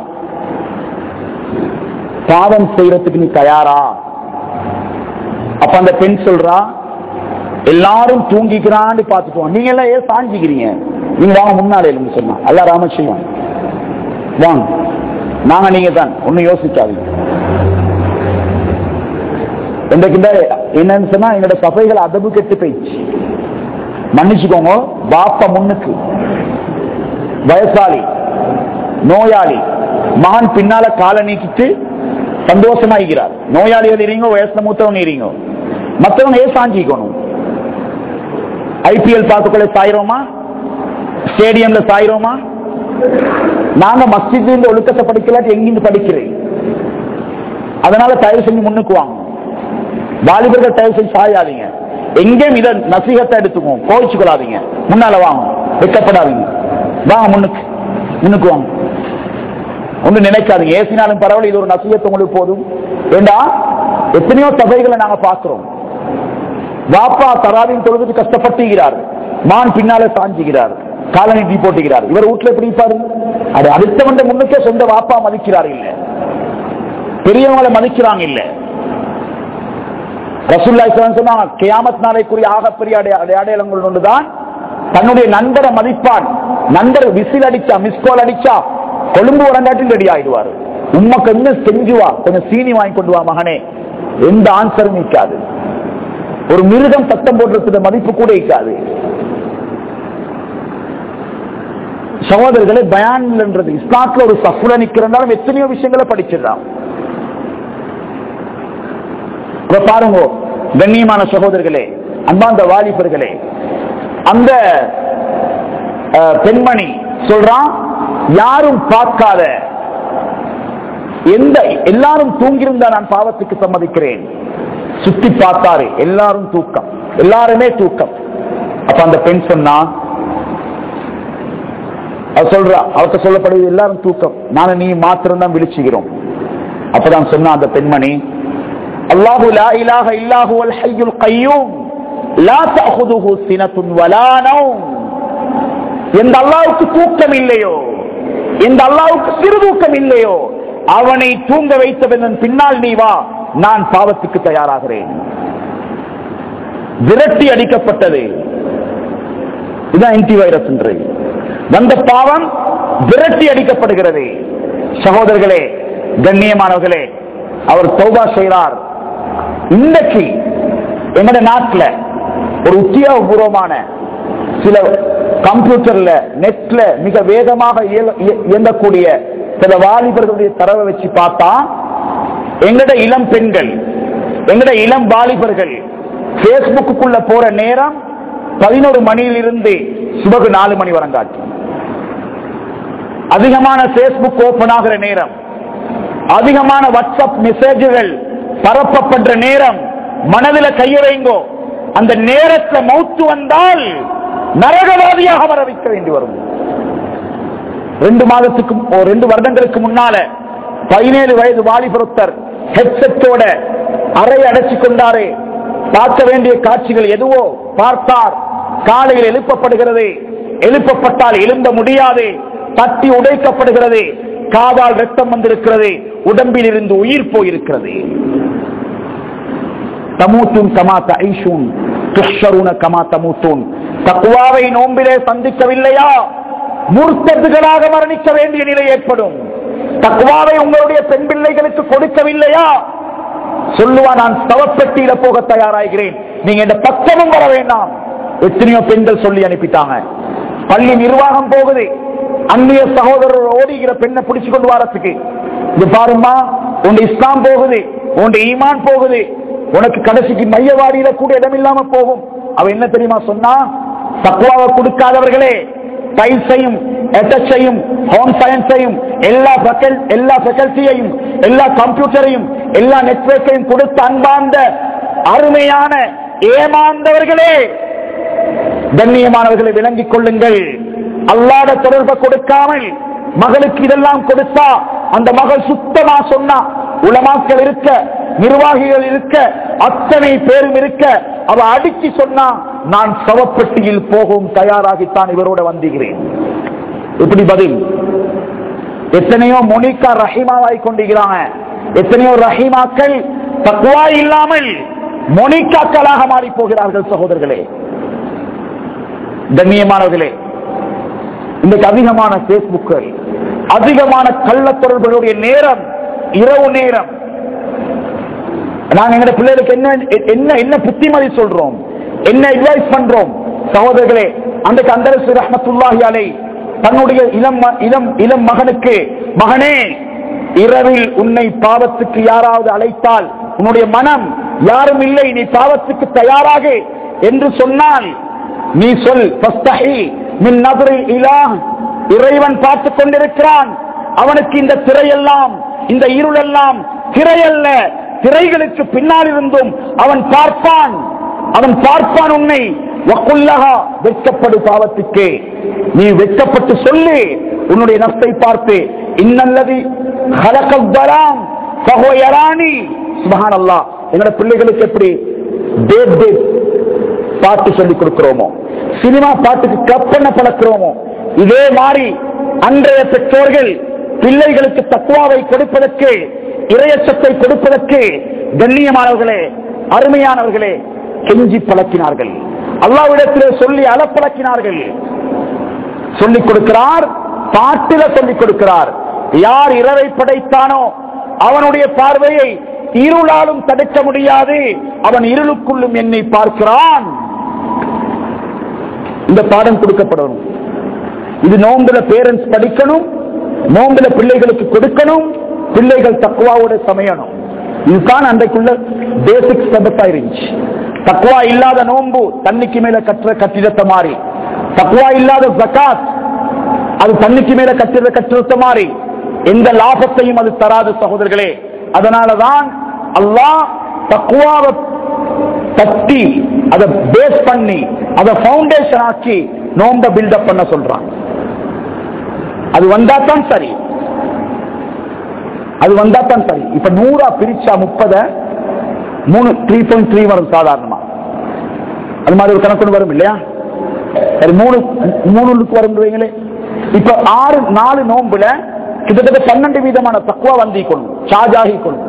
பாவம் செய்யறதுக்கு நீ தயாரா அப்ப அந்த பெண் சொல்றா எல்லாரும் தூங்கிக்கிறான்னு பார்த்துக்குவோம் நீங்க எல்லாம் ஏன் சாஞ்சிக்கிறீங்க நீங்க வாங்க முன்னாலே இல்லைன்னு சொன்னா அல்ல ராமசிவம் வாங்க நாங்க நீங்க தான் ஒன்னும் யோசிக்காதீங்க இன்றைக்கு என்னன்னு சொன்னா எங்களோட சபைகள் அதபு கெட்டு போயிடுச்சு மன்னிச்சுக்கோங்க பாப்ப முன்னுக்கு வயசாளி நோயாளி மகன் பின்னால காலை நீக்கிட்டு சந்தோஷமா இருக்கிறார் நோயாளிகள் இருங்க வயசுல மூத்தவங்க இருங்க மற்றவங்க ஏன் சாஞ்சிக்கணும் ஐபிஎல் பார்த்துக்கொள்ள சாயிரோமா ஸ்டேடியம்ல சாயிரோமா நாங்க மஸ்ஜித் இந்த ஒழுக்கத்தை படிக்கலாட்டி எங்கிருந்து படிக்கிறேன் அதனால தயவு செஞ்சு முன்னுக்கு வாங்க வாலிபர்கள் தயவு செஞ்சு சாயாதீங்க எங்கேயும் இதை நசீகத்தை எடுத்துக்குவோம் கோவிச்சு கொள்ளாதீங்க முன்னால வாங்க வெக்கப்படாதீங்க வாங்க முன்னுக்கு முன்னுக்கு வாங்க ஒண்ணு நினைக்காதீங்க ஏசினாலும் பரவாயில்ல இது ஒரு நசீகத்தை உங்களுக்கு போதும் ஏண்டா எத்தனையோ சபைகளை நாங்க பாக்குறோம் வாப்பா தராவின் தொழுதுக்கு கஷ்டப்பட்டுகிறார் மான் பின்னால சாஞ்சுகிறார் காலனி டீ போட்டுகிறார் இவர் வீட்டுல எப்படி இருப்பாரு அது அடுத்தவன் முன்னுக்கே சொந்த வாப்பா மதிக்கிறார் இல்ல பெரியவங்களை மதிக்கிறாங்க இல்ல ரசுல்லா சொன்னாங்க கியாமத் நாளைக்குரிய ஆகப்பெரிய அடையாளங்கள் ஒன்றுதான் தன்னுடைய நண்பரை மதிப்பான் நண்பர் விசில் அடிச்சா மிஸ்கால் அடிச்சா கொழும்பு வரங்காட்டில் ரெடி ஆயிடுவார் உண்மை கொஞ்சம் செஞ்சுவா கொஞ்சம் சீனி வாங்கி கொண்டு வா மகனே எந்த ஆன்சரும் நிற்காது ஒரு மிருகம் சத்தம் போடுறதுக்கு மதிப்பு கூட இருக்காது சகோதரர்களே பயான்ன்றது இஸ்லாத்துல ஒரு சஃபுல நிக்கிறதாலும் எத்தனையோ விஷயங்களை படிச்சிடலாம் பாருங்க கண்ணியமான சகோதரர்களே அன்பாந்த வாலிபர்களே அந்த பெண்மணி சொல்றான் யாரும் பார்க்காத எந்த எல்லாரும் தூங்கியிருந்தா நான் பாவத்துக்கு சம்மதிக்கிறேன் சுத்தி பார்த்தாரு எல்லாரும் தூக்கம் எல்லாருமே தூக்கம் அப்ப அந்த பெண் சொன்னா அவ சொல்றா அவர்கிட்ட சொல்லப்படுவது எல்லாரும் தூக்கம் நானும் நீ மாத்திரம் தான் விழிச்சுகிறோம் அப்பதான் சொன்னா அந்த பெண்மணி அல்லாஹு லா இலாஹ இல்லாஹு அல் ஹய்யுல் கய்யூம் லா தஅخذஹு சினத்துன் வலா நௌம் எந்த அல்லாஹ்வுக்கு தூக்கம் இல்லையோ எந்த அல்லாஹ்வுக்கு சிறு தூக்கம் இல்லையோ அவனை தூங்க வைத்தவன் பின்னால் நீ வா நான் பாவத்துக்கு தயாராகிறேன் விரட்டி அடிக்கப்பட்டது இதுதான் ஆன்டி வைரஸ் என்று வந்த பாவம் விரட்டி அடிக்கப்படுகிறது சகோதரர்களே கண்ணியமானவர்களே அவர் தௌபா செய்கிறார் இன்றைக்கு எங்கட நாட்டில் ஒரு உத்தியோகபூர்வமான சில கம்ப்யூட்டர்ல நெட்ல மிக வேகமாக இயல- இய- இயங்கக்கூடிய சில வாலிபர்களுடைய தரவை வச்சு பார்த்தா எங்கட இளம் பெண்கள் எங்கட இளம் வாலிபர்கள் பேஸ்புக்குள்ள போற நேரம் பதினோரு மணியிலிருந்து சுபகு நாலு மணி வரங்காட்டி அதிகமான பேஸ்புக் ஓபன் ஆகிற நேரம் அதிகமான வாட்ஸ்அப் மெசேஜ்கள் பரப்பப்படுற நேரம் மனதில கைய வைங்கோ அந்த நேரத்துல மௌத்து வந்தால் நரகவாதியாக வர வைக்க வேண்டி வரும் ரெண்டு மாதத்துக்கு ஓ, ரெண்டு வருடங்களுக்கு முன்னால பதினேழு வயது வாலிபுரத்தர் ஹெட்செட்டோட அறை அடைச்சு கொண்டாரே பார்க்க வேண்டிய காட்சிகள் எதுவோ பார்த்தார் காலையில் எழுப்பப்படுகிறது எழுப்பப்பட்டால் எழும்ப முடியாது தட்டி உடைக்கப்படுகிறது காதால் ரத்தம் வந்திருக்கிறது உடம்பில் இருந்து உயிர் போயிருக்கிறது தமூத்தும் கமா தைஷூன் துஷருன கமா தமூத்தூன் தக்குவாவை நோம்பிலே சந்திக்கவில்லையா மூர்த்தர்களாக மரணிக்க வேண்டிய நிலை ஏற்படும் தக்குவாவை உங்களுடைய பெண் பிள்ளைகளுக்கு கொடுக்கவில்லையா சொல்லுவா நான் சவப்பெட்டியில போக தயாராகிறேன் நீங்க இந்த பக்கமும் வர வேண்டாம் எத்தனையோ பெண்கள் சொல்லி அனுப்பிட்டாங்க பள்ளி நிர்வாகம் போகுது அந்நிய சகோதரர் ஓடுகிற பெண்ணை பிடிச்சு கொண்டு வரத்துக்கு இது பாருமா உன் இஸ்லாம் போகுது உன் ஈமான் போகுது உனக்கு கடைசிக்கு மையவாடியில கூட இடம் இல்லாம போகும் அவ என்ன தெரியுமா சொன்னா தக்குவாவை கொடுக்காதவர்களே டைல்ஸையும் எட்டச்சையும் ஹோம் சயின்ஸையும் எல்லா faculty- எல்லா ஃபெக்கல்ட்டியையும் எல்லா கம்ப்யூட்டரையும் எல்லா நெட்வொர்க்கையும் கொடுத்து அன்பார்ந்த அருமையான ஏமாந்தவர்களே கண்ணியமானவர்களை விளங்கிக் கொள்ளுங்கள் அல்லாத தொடர்பை கொடுக்காமல் மகளுக்கு இதெல்லாம் கொடுத்தா அந்த மகள் சுத்தமா சொன்னா உலமாக்கள் இருக்க நிர்வாகிகள் இருக்க அத்தனை பேரும் இருக்க அவ அடிச்சு சொன்னா நான் சவப்பெட்டியில் போகவும் தயாராகித்தான் இவரோட வந்திருக்கிறேன் இப்படி பதில் எத்தனையோ மொனிகா ரஹீமாவாய் கொண்டிருக்கிறாங்க எத்தனையோ ரஹீமாக்கள் தக்குவா இல்லாமல் மொனிகாக்களாக மாறி போகிறார்கள் சகோதரர்களே கண்ணியமானவர்களே இன்றைக்கு அதிகமான பேஸ்புக்கள் அதிகமான கள்ள தொடர்புகளுடைய நேரம் இரவு நேரம் நாங்க எங்க பிள்ளைகளுக்கு என்ன என்ன என்ன புத்திமதி சொல்றோம் என்ன அட்வைஸ் பண்றோம் சகோதரர்களே அந்த அந்தரசு ரஹமத்துல்லாஹி அலை தன்னுடைய இளம் ம- இளம் இளம் மகனுக்கு மகனே இரவில் உன்னை பாவத்துக்கு யாராவது அழைத்தால் உன்னுடைய மனம் யாரும் இல்லை நீ பாவத்துக்கு தயாராக என்று சொன்னால் நீ சொல் ஃபஸ்தஹி மின் நபரில் இலாஹ் இறைவன் பார்த்துக் கொண்டிருக்கிறான் அவனுக்கு இந்த திரையெல்லாம் இந்த இருளெல்லாம் திரையல்ல திரைகளுக்கு பின்னால் இருந்தும் அவன் பார்ப்பான் அவன் பார்ப்பான் உன்னை வக்குல்லகா வெட்கப்படு பாவத்துக்கு நீ வெட்கப்பட்டு சொல்லு உன்னுடைய நஷ்டை பார்த்து இன்னல்லது ஹலகல்லாம் சகோயராணி சுபஹான் அல்லாஹ் எங்களோட பிள்ளைகளுக்கு எப்படி டேட் டேட் பாட்டு சொல்லிக் கொடுக்கிறோமோ சினிமா பாட்டுக்கு கப்பன பழக்கிறோமோ இதே மாதிரி அன்றைய பெற்றோர்கள் பிள்ளைகளுக்கு தக்குவாவை கொடுப்பதற்கு இரையச்சத்தை கொடுப்பதற்கு கண்ணியமானவர்களே அருமையானவர்களே கெஞ்சி பழக்கினார்கள் அல்லாவிடத்திலே சொல்லி அளப்பழக்கினார்கள் சொல்லிக் கொடுக்கிறார் பாட்டில சொல்லிக் கொடுக்கிறார் யார் இரவை படைத்தானோ அவனுடைய பார்வையை இருளாலும் தடுக்க முடியாது அவன் இருளுக்குள்ளும் என்னை பார்க்கிறான் இந்த பாடம் கொடுக்கப்படணும் இது நோம்புல பேரண்ட்ஸ் படிக்கணும் நோம்புல பிள்ளைகளுக்கு கொடுக்கணும் பிள்ளைகள் தக்குவாவோட சமையணும் இதுதான் அன்றைக்குள்ள பேசிக் சபத்தா இருந்துச்சு தக்குவா இல்லாத நோம்பு தண்ணிக்கு மேல கட்டுற கட்டிடத்தை மாறி தக்குவா இல்லாத ஜகாத் அது தண்ணிக்கு மேல கட்டுற கட்டிடத்தை மாறி எந்த லாபத்தையும் அது தராது சகோதரர்களே அதனாலதான் அல்லாஹ் தக்குவாவை தட்டி அதை பேஸ் பண்ணி அதை பவுண்டேஷன் ஆக்கி நோம்ப பில்டப் பண்ண சொல்றான் அது வந்தா தான் சரி அது வந்தா தான் சரி இப்ப நூறா பிரிச்சா முப்பத மூணு த்ரீ பாயிண்ட் த்ரீ வரும் சாதாரணமா அது மாதிரி ஒரு கணக்கு வரும் இல்லையா சரி மூணு மூணுக்கு வருங்களே இப்ப ஆறு நாலு நோம்புல கிட்டத்தட்ட பன்னெண்டு வீதமான தக்குவா வந்திக்கணும் சார்ஜ் ஆகிக்கணும்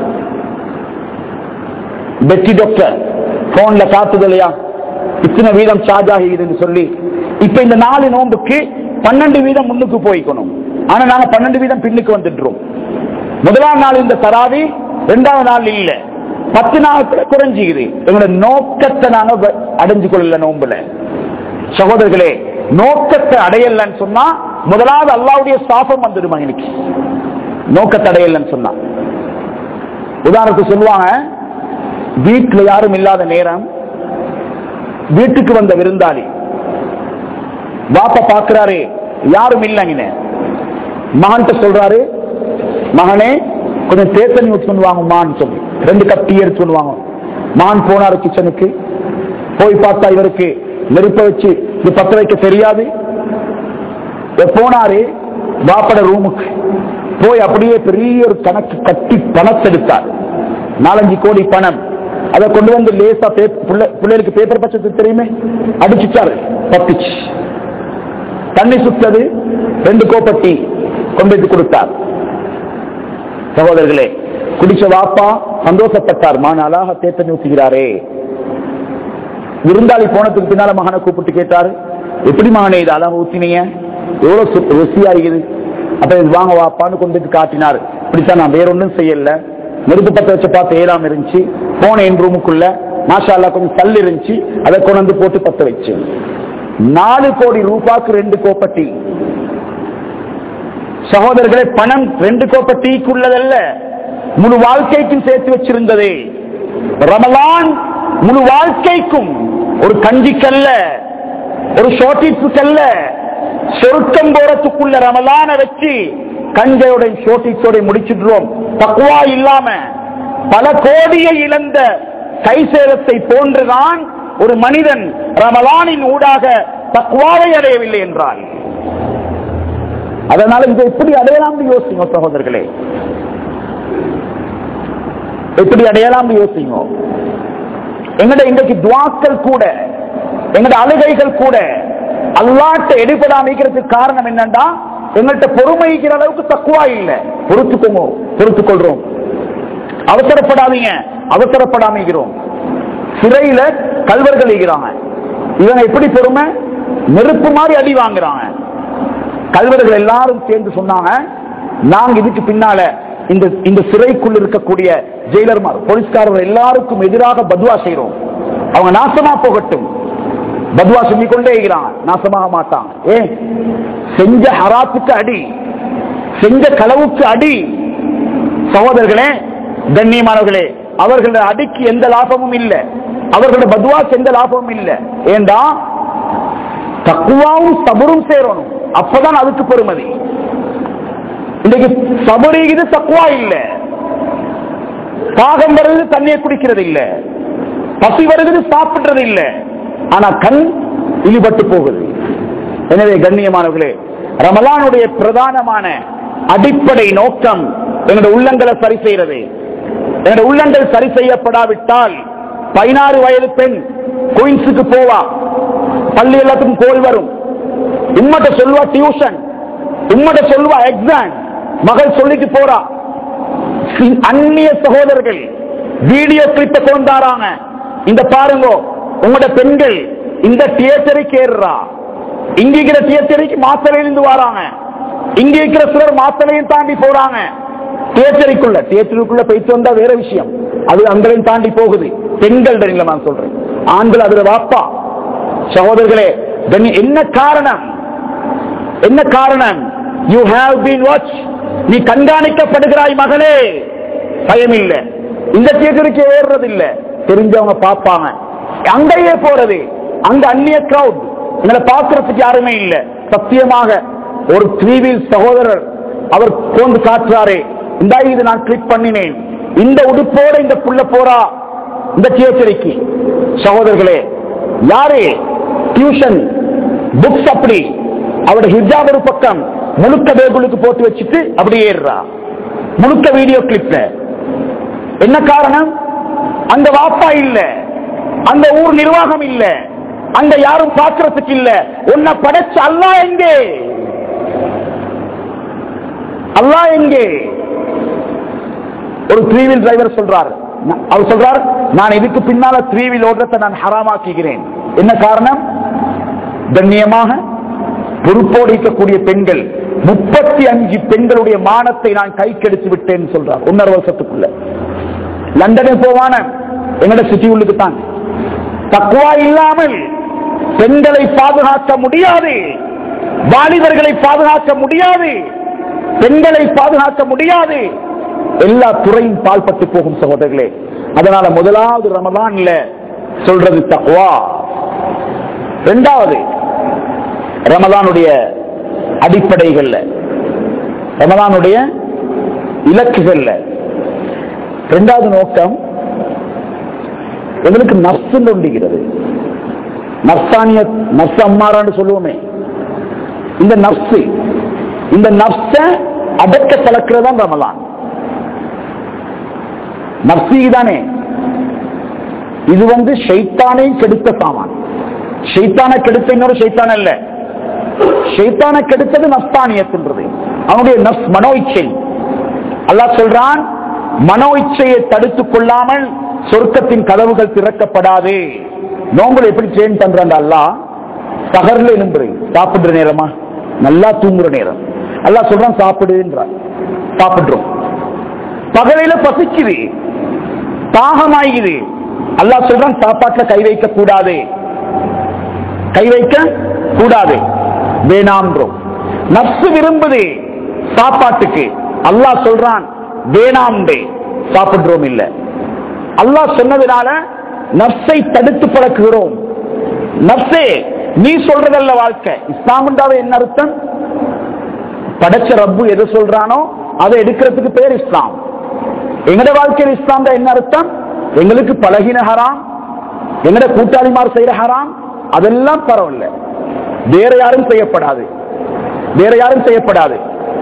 பெட்டி டாக்டர் போன்ல காத்துதலையா இத்தனை வீதம் சார்ஜ் ஆகிதுன்னு சொல்லி இப்ப இந்த நாலு நோம்புக்கு பன்னெண்டு வீதம் முன்னுக்கு போய்க்கணும் ஆனா நாங்க பன்னெண்டு வீதம் பின்னுக்கு வந்துடுறோம் முதலாம் நாள் இந்த தராவி இரண்டாவது நாள் இல்ல பத்து நாள் கூட குறைஞ்சிக்குது எங்களோட நோக்கத்தை நாங்க வ- அடைஞ்சு கொள்ளல நோம்புல சகோதரர்களே நோக்கத்தை அடையலன்னு சொன்னா முதலாவது அல்லாவுடைய சாபம் வந்துடுமா எனக்கு நோக்கத்தை அடையலன்னு சொன்னா உதாரணத்துக்கு சொல்லுவாங்க வீட்டுல யாரும் இல்லாத நேரம் வீட்டுக்கு வந்த விருந்தாளி வாப்ப பாக்குறாரு யாரும் இல்லைங்க மகன்கிட்ட சொல்றாரு மகனே கொஞ்சம் தேத்தண்ணி ஊற்றி வாங்குமான்னு சொல்லி ரெண்டு கப் டீ எடுத்து சொல்லுவாங்க மகன் போனாரு கிச்சனுக்கு போய் பார்த்தா இவருக்கு நெருப்ப வச்சு இது பத்த வைக்க தெரியாது இவர் போனாரு வாப்பட ரூமுக்கு போய் அப்படியே பெரிய ஒரு கணக்கு கட்டி பணத்தை எடுத்தார் நாலஞ்சு கோடி பணம் அதை கொண்டு வந்து லேசா பே- பிள்ளை- பிள்ளைகளுக்கு பேப்பர் பச்சை தெரியுமே அடிச்சுட்டாரு பத்துச்சு தண்ணி சுத்தது ரெண்டு கோப்பட்டி கொண்டு வந்து கொடுத்தார் சகோதரர்களே குடிச்ச வாப்பா சந்தோஷப்பட்டார் மான அழகா தேத்தண்ணி ஊத்துகிறாரே விருந்தாளி போனதுக்கு பின்னால மகனை கூப்பிட்டு கேட்டாரு எப்படி மகனே இது அழகா ஊத்தினீங்க எவ்வளவு சு- ருசியா இருக்குது அப்ப இது வாங்க வாப்பான்னு கொண்டு வந்து காட்டினார் இப்படித்தான் நான் வேற ஒண்ணும் செய்யல நெருப்பு பத்த வச்ச பார்த்து ஏறாம இருந்துச்சு போனேன் ரூமுக்குள்ள மாஷா அல்லாஹ் கொஞ்சம் தள்ளி இருந்துச்சு அதை கொண்டு வந்து போட்டு பத்த வச்சேன் நாலு கோடி ரூபாய்க்கு ரெண்டு கோப்பட்டி சகோதரர்களே பணம் ரெண்டு கோப்ப டீக்குள்ளதல்ல முழு வாழ்க்கைக்கும் சேர்த்து வச்சிருந்தது ரமலான் முழு வாழ்க்கைக்கும் ஒரு கஞ்சிக்கல்ல ஒரு ஷோட்டிஸுக்கல்ல சொருக்கம் போறதுக்குள்ள ரமலான வச்சு கஞ்சையோட ஷோட்டிஸோட முடிச்சிடுறோம் தக்குவா இல்லாம பல கோடியை இழந்த கைசேரத்தை போன்றுதான் ஒரு மனிதன் ரமலானின் ஊடாக தக்குவாவை அடையவில்லை என்றால் அதனால இதை எப்படி அடையலாம் யோசிங்க சகோதரர்களே எப்படி அடையலாம் யோசிங்க எங்கட இன்றைக்கு துவாக்கள் கூட எங்கட அழுகைகள் கூட அல்லாட்ட எடுபடாமிக்கிறதுக்கு காரணம் என்னன்னா எங்கள்கிட்ட பொறுமைக்கிற அளவுக்கு தக்குவா இல்லை பொறுத்துக்கோங்க பொறுத்துக் கொள்றோம் அவசரப்படாதீங்க அவசரப்படாமிக்கிறோம் சிறையில கல்வர்கள் இருக்கிறாங்க இவங்க எப்படி பொறுமை நெருப்பு மாதிரி அடி வாங்குறாங்க கல்வர்கள் எல்லாரும் சேர்ந்து சொன்னாங்க நாங்க இதுக்கு பின்னால இந்த இந்த சிறைக்குள் இருக்கக்கூடிய ஜெயிலர்மார் போலீஸ்காரர்கள் எல்லாருக்கும் எதிராக பத்வா செய்யறோம் அவங்க நாசமா போகட்டும் பத்வா செஞ்சு கொண்டே இருக்கிறாங்க நாசமாக மாட்டாங்க ஏன் செஞ்ச ஹராத்துக்கு அடி செஞ்ச களவுக்கு அடி சகோதரர்களே கண்ணியமானவர்களே அவர்களோட அடிக்கு எந்த லாபமும் இல்லை அவர்களோட பத்வாக்கு எந்த லாபமும் இல்லை ஏண்டா தக்குவாவும் சபரும் சேரணும் அப்பதான் அதுக்கு பெருமதி இன்னைக்கு சபரிக்குது தக்குவா இல்ல தாகம் வருது தண்ணியை குடிக்கிறது இல்ல பசி வருது சாப்பிடுறது இல்ல ஆனா கண் இழிபட்டு போகுது எனவே கண்ணியமானவர்களே ரமலானுடைய பிரதானமான அடிப்படை நோக்கம் எங்களுடைய உள்ளங்களை சரி செய்யறது எங்களுடைய உள்ளங்கள் சரி செய்யப்படாவிட்டால் பதினாறு வயது பெண் குயின்ஸுக்கு போவா பள்ளி எல்லாத்துக்கும் கோல் வரும் உம்மட்ட சொல்லுவா டியூஷன் உம்மட்ட சொல்லுவா எக்ஸாம் மகள் சொல்லிட்டு போறா சி- அந்நிய சகோதரர்கள் வீடியோ கிளிப்ப கொண்டாராங்க இந்த பாருங்க உங்களோட பெண்கள் இந்த தியேட்டருக்கு ஏறுறா இங்க இருக்கிற தியேட்டருக்கு மாத்தலையிலிருந்து வராங்க இங்க இருக்கிற சிலர் மாத்தலையும் தாண்டி போறாங்க தியேட்டருக்குள்ள தியேட்டருக்குள்ள போயிட்டு வந்தா வேற விஷயம் அது அங்களையும் தாண்டி போகுது பெண்கள் நான் சொல்றேன் ஆண்கள் அதுல வாப்பா சகோதரர்களே கண்ணி- என்ன காரணம் என்ன காரணம் யூ ஹாவ் பீன் வாட்ச் நீ கண்காணிக்கப்படுகிறாய் மகளே பயம் இல்ல இந்த தியேட்டருக்கு ஏறுறது இல்ல தெரிஞ்சவங்க பார்ப்பாங்க அங்கேயே போறது அங்க அந்நிய கிரவுட் எங்களை பார்க்கறதுக்கு யாருமே இல்ல சத்தியமாக ஒரு த்ரீவில் சகோதரர் அவர் கோந்து காட்டுறாரே இந்த இது நான் கிளிக் பண்ணினேன் இந்த உடுப்போட இந்த புள்ள போறா இந்த தியேட்டருக்கு சகோதரர்களே யாரு டியூஷன் புக்ஸ் அப்படி அவரோட ஹிஜாப் ஒரு பக்கம் முழுக்க பேகுலுக்கு போட்டு வச்சுட்டு அப்படி ஏறுறா முழுக்க வீடியோ கிளிப்ல என்ன காரணம் அங்க வாப்பா இல்ல அந்த ஊர் நிர்வாகம் இல்ல அங்க யாரும் பார்க்கறதுக்கு இல்ல உன்னை படைச்ச அல்லா எங்கே அல்லா எங்கே ஒரு த்ரீ வீல் டிரைவர் சொல்றார் ந- அவர் சொல்றார் நான் இதுக்கு பின்னால த்ரீ வீல் ஓடுறதை நான் ஹராமாக்குகிறேன் என்ன காரணம் கண்ணியமாக பொறுப்போடு இருக்கக்கூடிய பெண்கள் முப்பத்தி அஞ்சு பெண்களுடைய மானத்தை நான் கை கெடுத்து விட்டேன் சொல்றார் ஒன்னரை வருஷத்துக்குள்ள லண்டனுக்கு போவான எங்கட சிட்டி உள்ளுக்கு தான் தக்குவா இல்லாமல் பெண்களை பாதுகாக்க முடியாது வாலிபர்களை பாதுகாக்க முடியாது பெண்களை பாதுகாக்க முடியாது எல்லா துறையும் பால்பட்டு போகும் சகோதரர்களே அதனால முதலாவது ரமதான்ல சொல்றது தக்குவா இரண்டாவது ரமதானுடைய அடிப்படைகள்ல ரமதானுடைய இலக்குகள்ல இரண்டாவது நோக்கம் எங்களுக்கு நப்சு நொண்டுகிறது நப்சானிய நப்சு அம்மாரான்னு சொல்லுவோமே இந்த நப்சு இந்த நப்ச அடக்க கலக்கிறதா ரமலான் நப்சி தானே இது வந்து ஷைத்தானை கெடுத்த சாமான் ஷைத்தான கெடுத்த இன்னொரு ஷைத்தான் அல்ல ஷைத்தான கெடுத்தது நஸ்தானியத்தின்றது அவனுடைய நஸ் மனோ இச்சை அல்லாஹ் சொல்றான் மனோ இச்சையை தடுத்துக் கொள்ளாமல் சொர்க்கத்தின் கதவுகள் திறக்கப்படாது நோம்புல எப்படி ட்ரெயின் பண்றான் அல்லாஹ் சகர்ல எலும்புறை சாப்பிடுற நேரமா நல்லா தூங்குற நேரம் அல்லாஹ் சொல்றான் சாப்பிடுன்றான் சாப்பிடுறோம் பகலையில பசிக்குது தாகமாயுது அல்லாஹ் சொல்றான் சாப்பாட்டுல கை வைக்க கூடாது கை வைக்க கூடாது வேணாம்ன்றோம் நப்சு விரும்புது சாப்பாட்டுக்கு அல்லாஹ் சொல்றான் வேணாம்டே சாப்பிடுறோம் இல்ல அல்லாஹ் சொன்னதுனால நப்சை தடுத்து பழக்குகிறோம் நப்சே நீ சொல்றதல்ல வாழ்க்கை இஸ்லாம்ன்றாவே என்ன அர்த்தம் படைச்ச ரப்பு எது சொல்றானோ அதை எடுக்கிறதுக்கு பேர் இஸ்லாம் எங்கட வாழ்க்கையில் இஸ்லாம் என்ன அர்த்தம் எங்களுக்கு பழகின ஹராம் எங்கட கூட்டாளிமார் செய்யற ஹராம் அதெல்லாம் பரவாயில்ல வேற யாரும் செய்யப்படாது வேற யாரும் செய்யப்படாது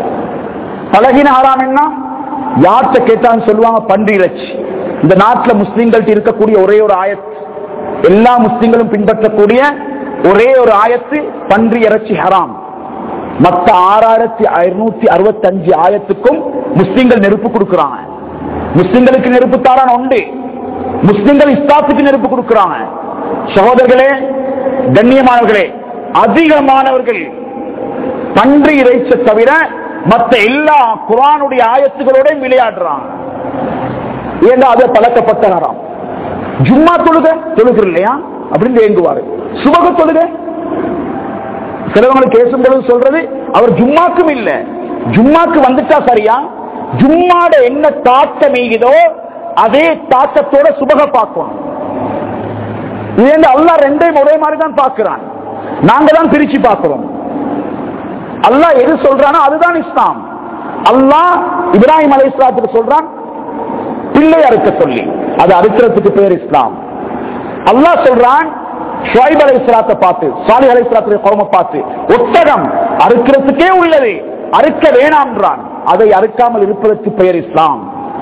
பழகின ஹராம் என்ன யார்கிட்ட கேட்டான்னு சொல்லுவாங்க பன்றி இறைச்சி இந்த நாட்டில் முஸ்லிம்கள்ட்ட இருக்கக்கூடிய ஒரே ஒரு ஆயத் எல்லா முஸ்லிம்களும் பின்பற்றக்கூடிய ஒரே ஒரு ஆயத்து பன்றி இறைச்சி ஹராம் மத்த ஆறாயிரத்தி ஐநூத்தி அறுபத்தி அஞ்சு ஆயத்துக்கும் முஸ்லிம்கள் நெருப்பு கொடுக்கிறாங்க முஸ்லிம்களுக்கு நெருப்பு தாரான உண்டு முஸ்லிம்கள் இஸ்லாத்துக்கு நெருப்பு கொடுக்கிறாங்க சகோதரர்களே கண்ணியமானவர்களே அதிகமானவர்கள் பன்றி இறைச்ச தவிர மத்த எல்லா குரானுடைய ஆயத்துகளோட விளையாடுறாங்க ஏன்னா அதை பழக்கப்பட்ட ஹராம் ஜும்மா தொழுக தொழுகிற இல்லையா அப்படின்னு ஏங்குவாரு சுபக தொழுக சிலவங்களுக்கு பேசும்பொழுது சொல்றது அவர் ஜும்மாக்கும் இல்ல ஜும்மாக்கு வந்துட்டா சரியா ஜும்மாட என்ன தாக்கம் ஈகுதோ அதே தாக்கத்தோட சுபக பார்க்கணும் இது அல்லா ரெண்டையும் ஒரே மாதிரி தான் பார்க்கிறான் நாங்க தான் பிரிச்சு பார்க்கிறோம் அல்லாஹ் எது சொல்றானோ அதுதான் இஸ்லாம் அல்லாஹ் இப்ராஹிம் அலை இஸ்லாத்துக்கு சொல்றான் பிள்ளை அறுக்க சொல்லி அது அறுக்கிறதுக்கு பேர் இஸ்லாம் அல்லாஹ் சொல்றான் ஷுவைப் அலை இஸ்லாத்தை பார்த்து சாலி அலை இஸ்லாத்துடைய குழம்ப பார்த்து ஒட்டகம் அறுக்கிறதுக்கே உள்ளது அறுக்க வேணாம்ன்றான் அதை அறுக்காமல் இருப்பதற்கு பெயர் இஸ்லாம்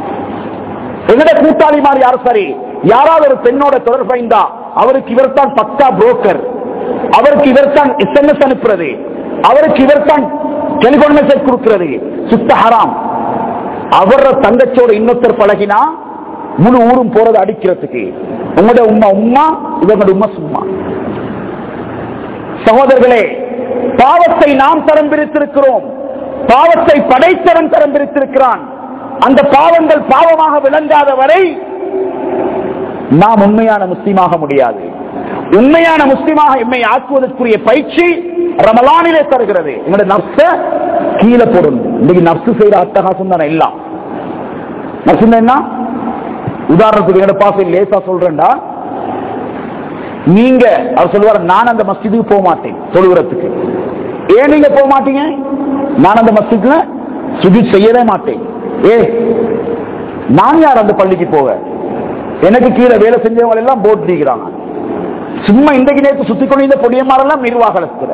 என்னோட கூட்டாளிமார் யார் சரி யாராவது ஒரு பெண்ணோட தொடர்பு வைந்தா அவருக்கு இவர் தான் பக்கா புரோக்கர் அவருக்கு இவர் தான் எஸ்எம்எஸ் அனுப்புறது அவருக்கு இவர் தான் டெலிபோன் மெசேஜ் கொடுக்கிறது சுத்த ஹராம் அவர தங்கச்சோட இன்னொருத்தர் பழகினா முழு ஊரும் போறது அடிக்கிறதுக்கு உங்களோட உம்மா உம்மா இவங்களோட உம்மா சும்மா சகோதரர்களே பாவத்தை நாம் தரம் பிரித்திருக்கிறோம் பாவத்தை படைத்தவன் தரம் பிரித்திருக்கிறான் அந்த பாவங்கள் பாவமாக விளங்காத வரை நாம் உண்மையான முஸ்லீமாக முடியாது உண்மையான முஸ்லீமாக எம்மை ஆக்குவதற்குரிய பயிற்சி ரமலானிலே தருகிறது எங்களோட நப்ச கீழே போடணும் இன்னைக்கு நப்சு செய்யற அட்டகாசம் தானே எல்லாம் நப்சு என்ன உதாரணத்துக்கு என்னோட பாசை லேசா சொல்றேன்டா நீங்க அவர் சொல்லுவார் நான் அந்த மஸ்ஜிதுக்கு போக மாட்டேன் தொழுகிறதுக்கு ஏன் நீங்க போக மாட்டீங்க நான் அந்த மஸ்ஜித்ல சுஜி செய்யவே மாட்டேன் ஏ நான் யார் அந்த பள்ளிக்கு போக எனக்கு கீழே வேலை செஞ்சவங்க எல்லாம் போட் தீக்கிறாங்க சும்மா இன்றைக்கு நேற்று சுத்தி கொண்டு இந்த பொடியமாரெல்லாம் நிர்வாகத்துல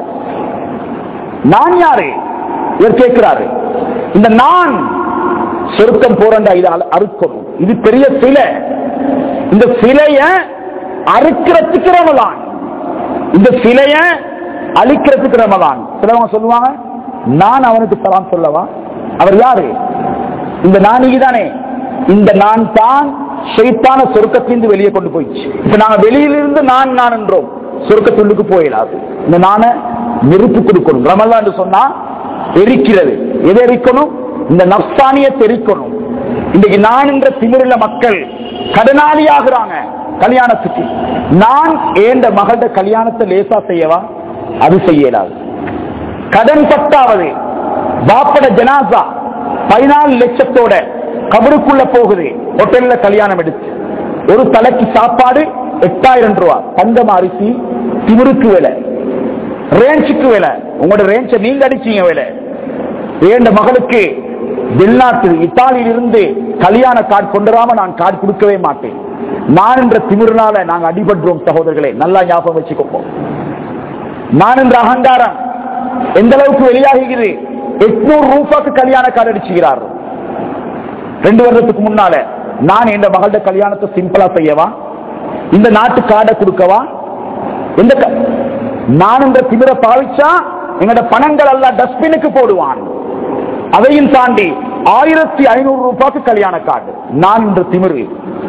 நான் யாரு இவர் கேட்கிறாரு இந்த நான் சொருக்கம் போறண்டா இது அல- அறுக்கணும் இது பெரிய சிலை இந்த சிலைய அறுக்கிறதுக்கு ரமலான் இந்த சிலைய அழிக்கிறதுக்கு ரமலான் சிலவங்க சொல்லுவாங்க நான் அவனுக்கு சலாம் சொல்லவா அவர் யாரு இந்த நான் தானே இந்த நான் தான் ஷைத்தான சொருக்கத்திலிருந்து வெளியே கொண்டு போயிடுச்சு இப்ப நாங்க வெளியிலிருந்து நான் நான் என்றோம் சொருக்கத்துள்ளுக்கு போயிடாது இந்த நான நெருப்பு கொடுக்கணும் ரமலான் சொன்னா எரிக்கிறது எதை எரிக்கணும் இந்த நப்சானிய தெரிக்கணும் இன்னைக்கு நான் என்ற திமிரில மக்கள் கடனாளி ஆகுறாங்க கல்யாணத்துக்கு நான் ஏண்ட மகள கல்யாணத்தை லேசா செய்யவா அது செய்யலாது கடன் பத்தாவது பாப்பட ஜனாசா பதினாலு லட்சத்தோட கபருக்குள்ள போகுது ஹோட்டல்ல கல்யாணம் எடுத்து ஒரு தலைக்கு சாப்பாடு எட்டாயிரம் ரூபாய் தங்கம் அரிசி திமிருக்கு விலை ரேஞ்சுக்கு விலை உங்களோட ரேஞ்ச நீங்க அடிச்சீங்க விலை ஏண்ட மகளுக்கு வெளிநாட்டு இத்தாலியில் இருந்து கல்யாண கார்டு கொண்டுராம நான் கார்டு கொடுக்கவே மாட்டேன் நான் என்ற திமிர்னால நாங்க அடிபடுறோம் சகோதரர்களே நல்லா ஞாபகம் வச்சுக்கோங்க நான் என்ற அகங்காரம் எந்த அளவுக்கு வெளியாகிறது எட்நூறு ரூபாய்க்கு கல்யாண கார்டு அடிச்சுகிறார் ரெண்டு வருடத்துக்கு முன்னால நான் என் மகளோட கல்யாணத்தை சிம்பிளா செய்யவா இந்த நாட்டு கார்டை கொடுக்கவா எந்த க- நான் இந்த திமிர பாவிச்சா எங்களோட பணங்கள் எல்லாம் டஸ்ட்பினுக்கு போடுவான் அதையும் தாண்டி ஆயிரத்தி ஐநூறு ரூபாய்க்கு கல்யாண கார்டு நான் இந்த திமிரு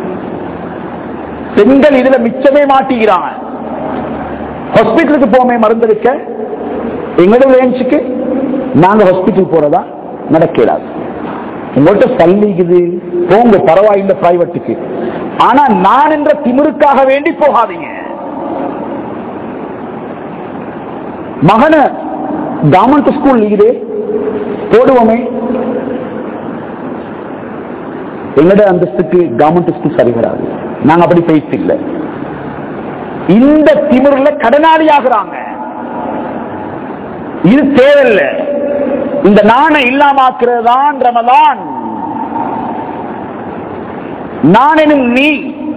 பெண்கள் இதுல மிச்சமே மாட்டிக்கிறாங்க ஹாஸ்பிட்டலுக்கு போமே மருந்தெடுக்க எங்களோட லேன்ஸுக்கு நாங்க ஹாஸ்பிட்டல் போறதா நடக்கிறாது உங்கள்கிட்ட சல்லிக்குது போங்க பரவாயில்லை பிரைவேட்டுக்கு ஆனா நான் என்ற திமிருக்காக வேண்டி போகாதீங்க மகனை கவர்மெண்ட் ஸ்கூல் இருக்குது போடுவோமே எங்கட அந்தஸ்துக்கு கவர்மெண்ட் சரி வராது நாங்க அப்படி பேச இல்லை இந்த திமிர்ல கடனாளி ஆகுறாங்க இது தேவையில்ல இந்த நாணை இல்லாமாக்குறது தான் ரமலான் நான் எனும் நீ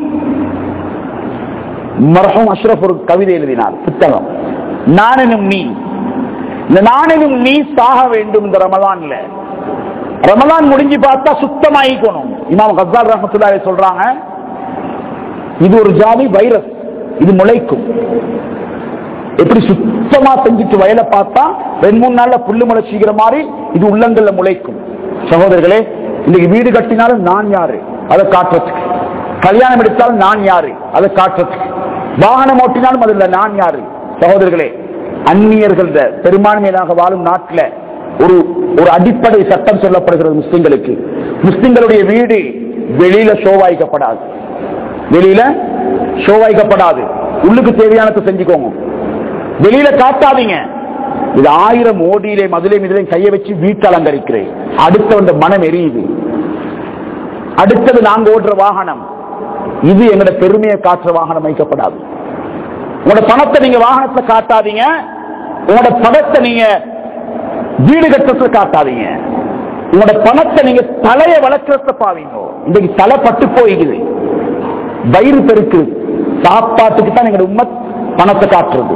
மரஹம் அஷ்ரப் ஒரு கவிதை எழுதினார் புத்தகம் நான் எனும் நீ இந்த நான் எனும் நீ சாக வேண்டும் இந்த ரமலான்ல ரமலான் முடிஞ்சு பார்த்தா சுத்தமாயிக்கணும் இமாம் ஹசால் ரஹமத்துல்லாஹி சொல்றாங்க இது ஒரு ஜாதி வைரஸ் இது முளைக்கும் எப்படி சுத்தமா செஞ்சுட்டு வயலை பார்த்தா ரெண்டு மூணு நாள்ல புல்லு முளைச்சிக்கிற மாதிரி இது உள்ளங்கள்ல முளைக்கும் சகோதரர்களே இன்னைக்கு வீடு கட்டினாலும் நான் யாரு அதை காட்டுறதுக்கு கல்யாணம் எடுத்தாலும் நான் யாரு அதை காட்டுறதுக்கு வாகனம் ஓட்டினாலும் அதுல நான் யாரு சகோதரர்களே அந்நியர்கள் பெரும்பான்மையாக வாழும் நாட்டில் ஒரு ஒரு அடிப்படை சட்டம் சொல்லப்படுகிறது முஸ்லிம்களுக்கு முஸ்லிம்களுடைய வீடு வெளியில ஷோவாய்க்கப்படாது வெளியில ஷோவாய்க்கப்படாது உள்ளுக்கு தேவையானதை செஞ்சுக்கோங்க வெளியில காட்டாதீங்க இது ஆயிரம் ஓடியிலே மதுரை மிதிலையும் கையை வச்சு வீட்டு அலங்கரிக்கிறேன் அடுத்த மனம் எரியுது அடுத்தது நாங்க ஓடுற வாகனம் இது எங்களோட பெருமையை காட்டுற வாகனம் வைக்கப்படாது உங்களோட பணத்தை நீங்க வாகனத்துல காட்டாதீங்க உங்களோட பணத்தை நீங்க வீடு கட்டத்துல காட்டாதீங்க உங்களோட பணத்தை நீங்க தலைய வளர்க்கறத பாவீங்க இன்னைக்கு தலை பட்டு போயிடுது வயிறு பெருக்கு சாப்பாட்டுக்கு தான் எங்களோட உண்மை பணத்தை காட்டுறது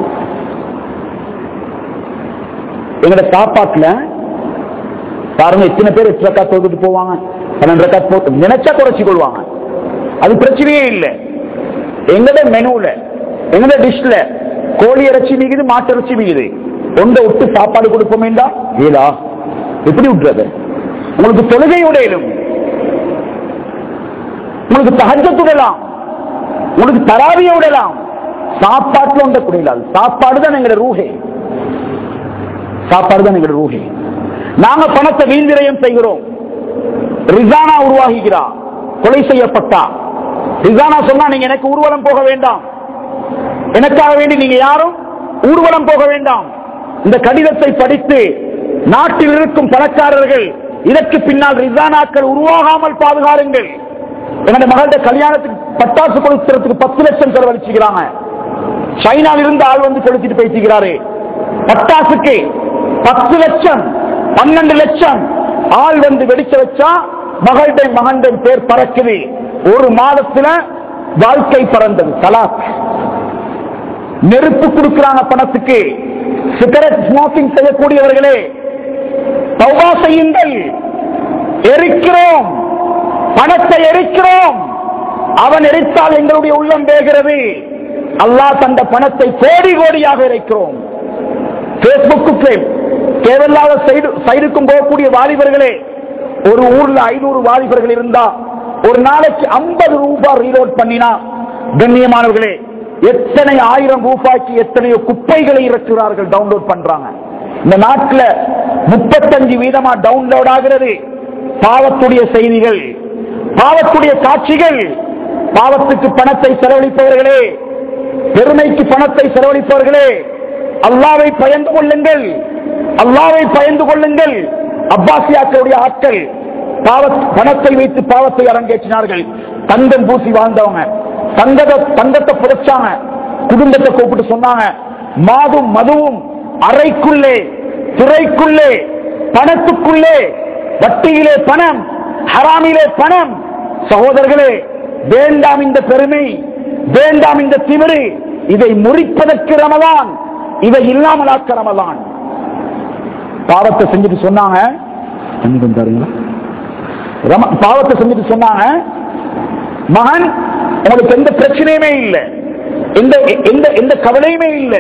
எங்களோட சாப்பாட்டுல பாருங்க எத்தனை பேர் எட்டு ரக்கா தோத்துட்டு போவாங்க பன்னெண்டு ரக்கா போட்டு நினைச்சா குறைச்சி கொள்வாங்க அது பிரச்சனையே இல்லை எங்கட மெனுல எங்கட டிஷ்ல கோழி இறைச்சி மிகுது மாட்டு இறைச்சி மிகுது ஒன்றை விட்டு சாப்பாடு கொடுப்போம் வேண்டாம் ஏதா எப்படி விட்டுறது உங்களுக்கு தொழுகை உடையிலும் உங்களுக்கு தகஜத்து விடலாம் உங்களுக்கு தராவிய விடலாம் சாப்பாட்டுல ஒன்றை குடையலாது சாப்பாடு தான் எங்களோட ரூஹே சாப்பாடு தான் எங்களோட ரூஹே நாங்க பணத்தை வீண்விரயம் செய்கிறோம் ரிசானா உருவாகிக்கிறா கொலை செய்யப்பட்டா ரிசானா சொன்னா நீங்க எனக்கு ஊர்வலம் போக வேண்டாம் எனக்காக வேண்டி நீங்க யாரும் ஊர்வலம் போக வேண்டாம் இந்த கடிதத்தை படித்து நாட்டில் இருக்கும் பணக்காரர்கள் இதற்கு பின்னால் ரிசானாக்கள் உருவாகாமல் பாதுகாருங்கள் என்னோட மகளோட கல்யாணத்துக்கு பட்டாசு கொடுக்கிறதுக்கு பத்து லட்சம் செலவழிச்சுக்கிறாங்க சைனாவில் இருந்து ஆள் வந்து கொளுத்திட்டு பேசிக்கிறாரு பட்டாசுக்கு பத்து லட்சம் பன்னெண்டு லட்சம் ஆள் வந்து வெடிச்சு வச்சா மகளுடைய மகன் பேர் பறக்குது ஒரு மாதத்துல வாழ்க்கை பறந்தது தலாக் நெருப்பு கொடுக்கிறாங்க பணத்துக்கு சிகரெட் ஸ்மோக்கிங் செய்யக்கூடியவர்களே தௌபா செய்யுங்கள் எரிக்கிறோம் பணத்தை எரிக்கிறோம் அவன் எரித்தால் எங்களுடைய உள்ளம் வேகிறது அல்லாஹ் தந்த பணத்தை கோடி கோடியாக இறைக்கிறோம் பேஸ்புக்கு தேவையில்லாத சைடு சைடுக்கும் போகக்கூடிய வாலிபர்களே ஒரு ஊர்ல ஐநூறு வாலிபர்கள் இருந்தா ஒரு நாளைக்கு ஐம்பது ரூபாய் ரீலோட் பண்ணினா கண்ணியமானவர்களே எத்தனை ஆயிரம் ரூபாய்க்கு எத்தனையோ குப்பைகளை இறக்குகிறார்கள் டவுன்லோட் பண்றாங்க இந்த நாட்டுல முப்பத்தஞ்சு வீதமா டவுன்லோட் ஆகிறது பாவத்துடைய செய்திகள் பாவத்துடைய காட்சிகள் பாவத்துக்கு பணத்தை செலவழிப்பவர்களே பெருமைக்கு பணத்தை செலவழிப்பவர்களே அல்லாவை பயந்து கொள்ளுங்கள் அல்லாவை பயந்து கொள்ளுங்கள் அப்பாசியாக்களுடைய ஆட்கள் பாவ பணத்தை வைத்து பாவத்தை அரங்கேற்றினார்கள் தங்கம் பூசி வாழ்ந்தவங்க தங்கத தங்கத்தை புதைச்சாங்க குடும்பத்தை கூப்பிட்டு சொன்னாங்க மாதும் மதுவும் அறைக்குள்ளே துறைக்குள்ளே பணத்துக்குள்ளே வட்டியிலே பணம் ஹராமிலே பணம் சகோதரர்களே வேண்டாம் இந்த பெருமை வேண்டாம் இந்த திமிரு இதை முறிப்பதற்கு ரமலான் இதை இல்லாமல் ஆக்க ரமலான் பாவத்தை செஞ்சுட்டு சொன்னாங்க கொஞ்சம் பாருங்க ரம- பாவத்தை செஞ்சுட்டு சொன்னாங்க மகன் உங்களுக்கு எந்த பிரச்சனையுமே இல்லை எந்த எந்த எந்த கவலையுமே இல்லை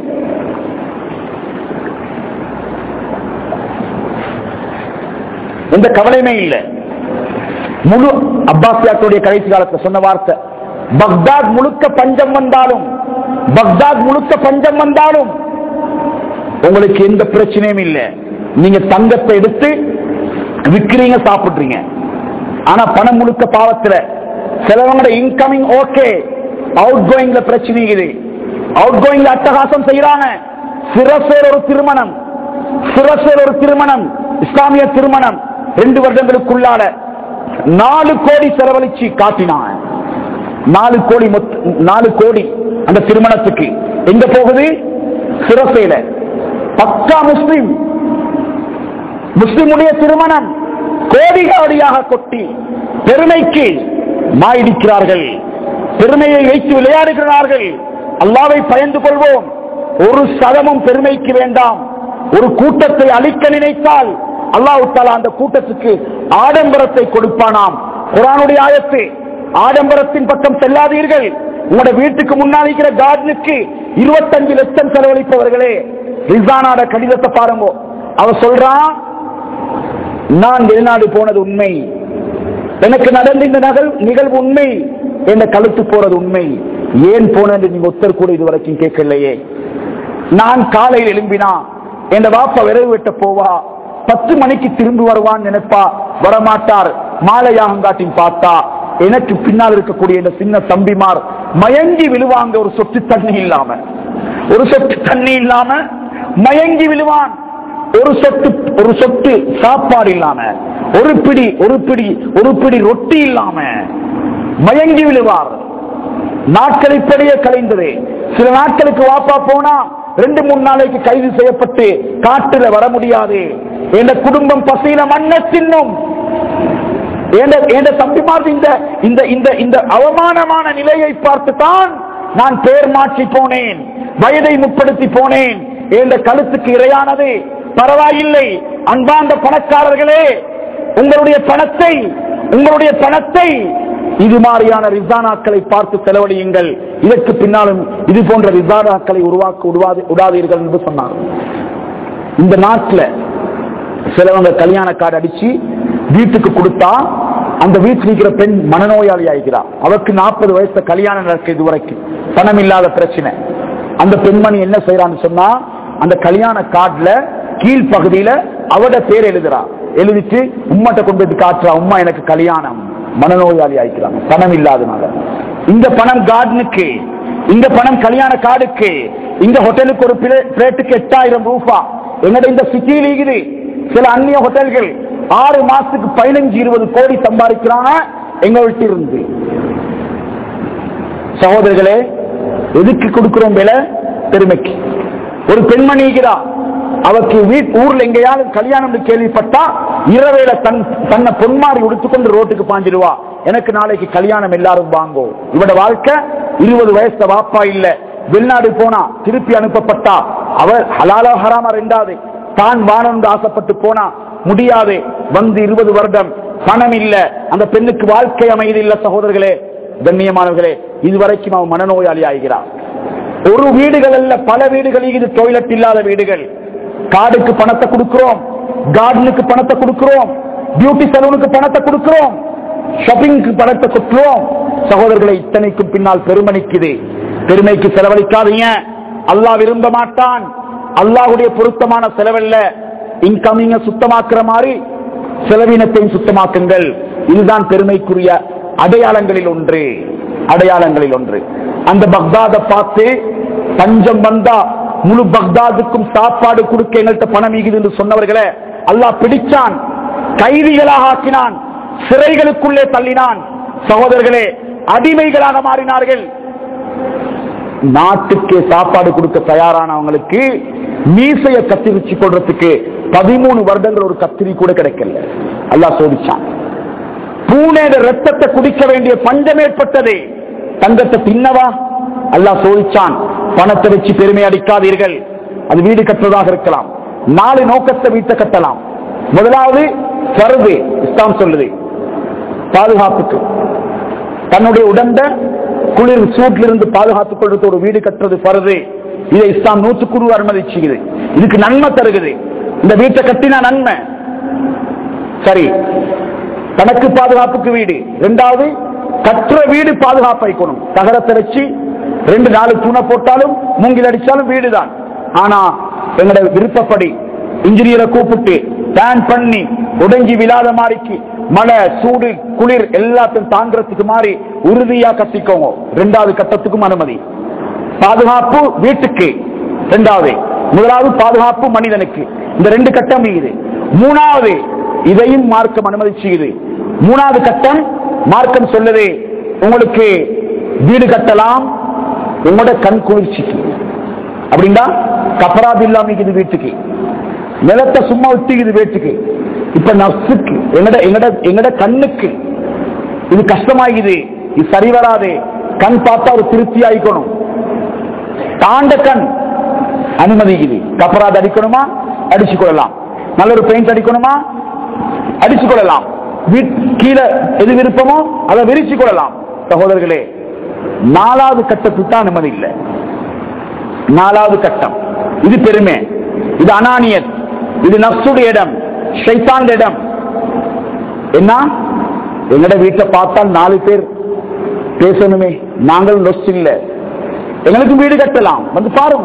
எந்த கவலையுமே இல்லை முழு அப்பாசியாக்களுடைய கடைசி காலத்துல சொன்ன வார்த்தை பக்தாத் முழுக்க பஞ்சம் வந்தாலும் பக்தாத் முழுக்க பஞ்சம் வந்தாலும் உங்களுக்கு எந்த பிரச்சனையும் இல்லை நீங்க தங்கத்தை எடுத்து விக்கிறீங்க சாப்பிடுறீங்க ஆனா பணம் முழுக்க பாவத்துல சிலவங்களோட இன்கமிங் ஓகே அவுட் கோயிங்ல பிரச்சனை இது அவுட் கோயிங்ல அட்டகாசம் செய்யறாங்க சிரசேர் ஒரு திருமணம் சிரசேர் ஒரு திருமணம் இஸ்லாமிய திருமணம் ரெண்டு வருடங்களுக்குள்ளால நாலு கோடி செலவழிச்சு காட்டினான் நாலு கோடி மொத்த- நாலு கோடி அந்த திருமணத்துக்கு எங்க போகுது சிறப்பையில பக்கா முஸ்லிம் முஸ்லிமுடைய திருமணம் கோடி கோடியாக கொட்டி பெருமைக்கு மாயிடிக்கிறார்கள் பெருமையை வைத்து விளையாடுகிறார்கள் அல்லாவை பயந்து கொள்வோம் ஒரு சதமும் பெருமைக்கு வேண்டாம் ஒரு கூட்டத்தை அழிக்க நினைத்தால் அல்லாஹ் தாலா அந்த கூட்டத்துக்கு ஆடம்பரத்தை கொடுப்பானாம் குரானுடைய ஆயத்து ஆடம்பரத்தின் பக்கம் செல்லாதீர்கள் உங்களோட வீட்டுக்கு முன்னால் இருக்கிற கார்டனுக்கு இருபத்தஞ்சு லட்சம் செலவழிப்பவர்களே ரிசானாட கடிதத்தை பாருங்க அவ சொல்றான் நான் வெளிநாடு போனது உண்மை எனக்கு நடந்த இந்த நகல் நிகழ்வு உண்மை என்ன கழுத்து போறது உண்மை ஏன் போனது நீங்க ஒத்தர் கூட இதுவரைக்கும் கேட்கலையே நான் காலையில் எழும்பினா என் வாப்பா விரைவு வெட்ட போவா பத்து மணிக்கு திரும்பி வருவான் நினைப்பா வரமாட்டார் மாலையாகங்காட்டின் பார்த்தா எனக்கு பின்னால் இருக்கக்கூடிய இந்த சின்ன தம்பிமார் மயங்கி விழுவாங்க ஒரு சொட்டு தண்ணி இல்லாம ஒரு சொட்டு தண்ணி இல்லாம மயங்கி விழுவான் ஒரு சொட்டு ஒரு சொட்டு சாப்பாடு இல்லாம ஒரு பிடி ஒரு பிடி ஒரு பிடி ரொட்டி இல்லாம மயங்கி விழுவார் நாட்கள் இப்படியே கலைந்தது சில நாட்களுக்கு வாப்பா போனா ரெண்டு மூணு நாளைக்கு கைது செய்யப்பட்டு காட்டுல வர முடியாது என் குடும்பம் பசியில மண்ண தின்னும் தம்பிமார் இந்த இந்த இந்த இந்த அவமானமான நிலையை பார்த்து தான் நான் பேர் மாற்றி போனேன் வயதை முற்படுத்தி போனேன் என்ற கழுத்துக்கு இரையானது பரவாயில்லை அன்பார்ந்த பணக்காரர்களே உங்களுடைய பணத்தை உங்களுடைய பணத்தை இது மாதிரியான ரிசானாக்களை பார்த்து செலவழியுங்கள் இதற்கு பின்னாலும் இது போன்ற ரிசானாக்களை உருவாக்க உருவாது- விடாதீர்கள் என்று சொன்னார் இந்த நாட்டில் சிலவங்க கல்யாண கார்டு அடிச்சு வீட்டுக்கு கொடுத்தா அந்த வீட்டில் இருக்கிற பெண் மனநோயாளி ஆகிறார் அவருக்கு நாற்பது வயசுல கல்யாணம் நடக்கு இது வரைக்கும் பணம் இல்லாத பிரச்சனை அந்த பெண்மணி என்ன செய்யறான்னு சொன்னா அந்த கல்யாண கார்டுல கீழ் பகுதியில அவட பேர் எழுதுறா எழுதிட்டு உம்மாட்ட கொண்டு போய் காட்டுறா உம்மா எனக்கு கல்யாணம் மனநோயாளி ஆயிக்கிறாங்க பணம் இல்லாதனால இந்த பணம் கார்டனுக்கு இந்த பணம் கல்யாண கார்டுக்கு இந்த ஹோட்டலுக்கு ஒரு பிளேட்டுக்கு எட்டாயிரம் ரூபா எங்கட இந்த சிட்டியில் இருக்குது சில அந்நிய ஹோட்டல்கள் ஆறு மாசத்துக்கு பதினஞ்சு இருபது கோடி சம்பாதிக்கிறாங்க எங்கள்கிட்ட இருந்து சகோதரர்களே எதுக்கு கொடுக்கிறோம் விலை பெருமைக்கு ஒரு பெண்மணி இருக்கிறா அவருக்கு வீட் ஊர்ல எங்கேயாவது கல்யாணம் கேள்விப்பட்டா இரவேல தன் தன்னை பொன்மாறி உடுத்துக்கொண்டு ரோட்டுக்கு பாஞ்சிடுவா எனக்கு நாளைக்கு கல்யாணம் எல்லாரும் வாங்கோ இவட வாழ்க்கை இருபது வயசு வாப்பா இல்ல வெளிநாடு போனா திருப்பி அனுப்பப்பட்டா அவர் ஹலாலா ஹராமா ரெண்டாவது தான் வானம் ஆசைப்பட்டு போனா முடியாது வந்து இருபது வருடம் பணம் இல்ல அந்த பெண்ணுக்கு வாழ்க்கை அமைதி இல்ல சகோதரர்களே கண்ணியமானவர்களே இதுவரைக்கும் அவன் மனநோயாளி ஆகிறார் ஒரு வீடுகள் அல்ல பல வீடுகள் இது டொய்லெட் இல்லாத வீடுகள் காடுக்கு பணத்தை கொடுக்கிறோம் கார்டனுக்கு பணத்தை கொடுக்கிறோம் பியூட்டி சலூனுக்கு பணத்தை கொடுக்கிறோம் ஷாப்பிங்க்கு பணத்தை கொடுக்கிறோம் சகோதரர்களை இத்தனைக்கும் பின்னால் பெருமை நிக்குது பெருமைக்கு செலவழிக்காதீங்க அல்லாஹ் விரும்ப மாட்டான் அல்லாஹ்வுடைய பொருத்தமான செலவல்ல இன்கமிங்க சுத்தமாக்குற மாதிரி செலவினத்தையும் சுத்தமாக்குங்கள் இதுதான் பெருமைக்குரிய அடையாளங்களில் ஒன்று அடையாளங்களில் ஒன்று அந்த பக்தாத பார்த்து பஞ்சம் வந்தா முழு பக்தாதுக்கும் சாப்பாடு கொடுக்க எங்கள்கிட்ட பணம் ஈகுது என்று சொன்னவர்களே அல்லாஹ் பிடிச்சான் கைதிகளாக ஆக்கினான் சிறைகளுக்குள்ளே தள்ளினான் சகோதரர்களே அடிமைகளாக மாறினார்கள் நாட்டுக்கு சாப்பாடு கொடுக்க தயாரானவங்களுக்கு மீசைய கத்திரிச்சு கொள்றதுக்கு பதிமூணு வருடங்கள் ஒரு கத்திரி கூட கிடைக்கல அல்லாஹ் சோதிச்சான் பூனேட ரத்தத்தை குடிக்க வேண்டிய பஞ்சம் ஏற்பட்டது தங்கத்தை தின்னவா அல்லாஹ் சோதிச்சான் பணத்தை வச்சு பெருமை அடிக்காதீர்கள் அது வீடு கட்டுறதாக இருக்கலாம் நாலு நோக்கத்தை வீட்டை கட்டலாம் முதலாவது பருது இஸ்லாம் சொல்லுது பாதுகாப்புக்கு தன்னுடைய உடம்ப குளிர் சூட்டிலிருந்து இருந்து பாதுகாத்துக் கொள்றது ஒரு வீடு கட்டுறது பருது இதை இஸ்லாம் நூற்றுக்குரு அனுமதிச்சுக்குது இதுக்கு நன்மை தருகுது இந்த வீட்டை கட்டினா நன்மை சரி தனக்கு பாதுகாப்புக்கு வீடு இரண்டாவது கற்ற வீடு பாதுகாப்பாய்க்கணும் தகரத்தை வச்சு ரெண்டு நாலு தூணை போட்டாலும் மூங்கில் அடிச்சாலும் வீடுதான் ஆனா எங்களோட விருப்பப்படி இன்ஜினியரை கூப்பிட்டு பிளான் பண்ணி உடஞ்சி விழாத மாதிரிக்கு மழை சூடு குளிர் எல்லாத்தையும் தாங்கிறதுக்கு மாதிரி உறுதியா கட்டிக்கோங்க ரெண்டாவது கட்டத்துக்கும் அனுமதி பாதுகாப்பு வீட்டுக்கு இரண்டாவது முதலாவது பாதுகாப்பு மனிதனுக்கு இந்த ரெண்டு கட்டம் இது மூணாவது இதையும் மார்க்கம் அனுமதிச்சுது மூணாவது கட்டம் மார்க்கம் சொல்லுது உங்களுக்கு வீடு கட்டலாம் உங்களோட கண் குளிர்ச்சிக்கு அப்படின்னா கப்பராது இல்லாம இது வீட்டுக்கு நிலத்தை சும்மா விட்டுக்குது வீட்டுக்கு இப்ப நப்சுக்கு எங்கட எங்கட எங்கட கண்ணுக்கு இது கஷ்டமாகுது இது சரி வராது கண் பார்த்தா ஒரு திருப்தி ஆயிக்கணும் தாண்ட கண் அனுமதிக்குது கப்பராது அடிக்கணுமா அடிச்சு கொள்ளலாம் நல்ல ஒரு பெயிண்ட் அடிக்கணுமா அடிச்சு கொள்ளலாம் வீட் கீழே எது விருப்பமோ அதை விரிச்சு கொள்ளலாம் சகோதரர்களே நாலாவது கட்டத்துக்கு தான் அனுமதி இல்லை நாலாவது கட்டம் இது பெருமை இது அனானியத் இது நப்சுடைய இடம் ஷைத்தான் இடம் என்ன எங்கட வீட்டை பார்த்தால் நாலு பேர் பேசணுமே நாங்கள் நொஸ் இல்ல எங்களுக்கு வீடு கட்டலாம் வந்து பாருங்க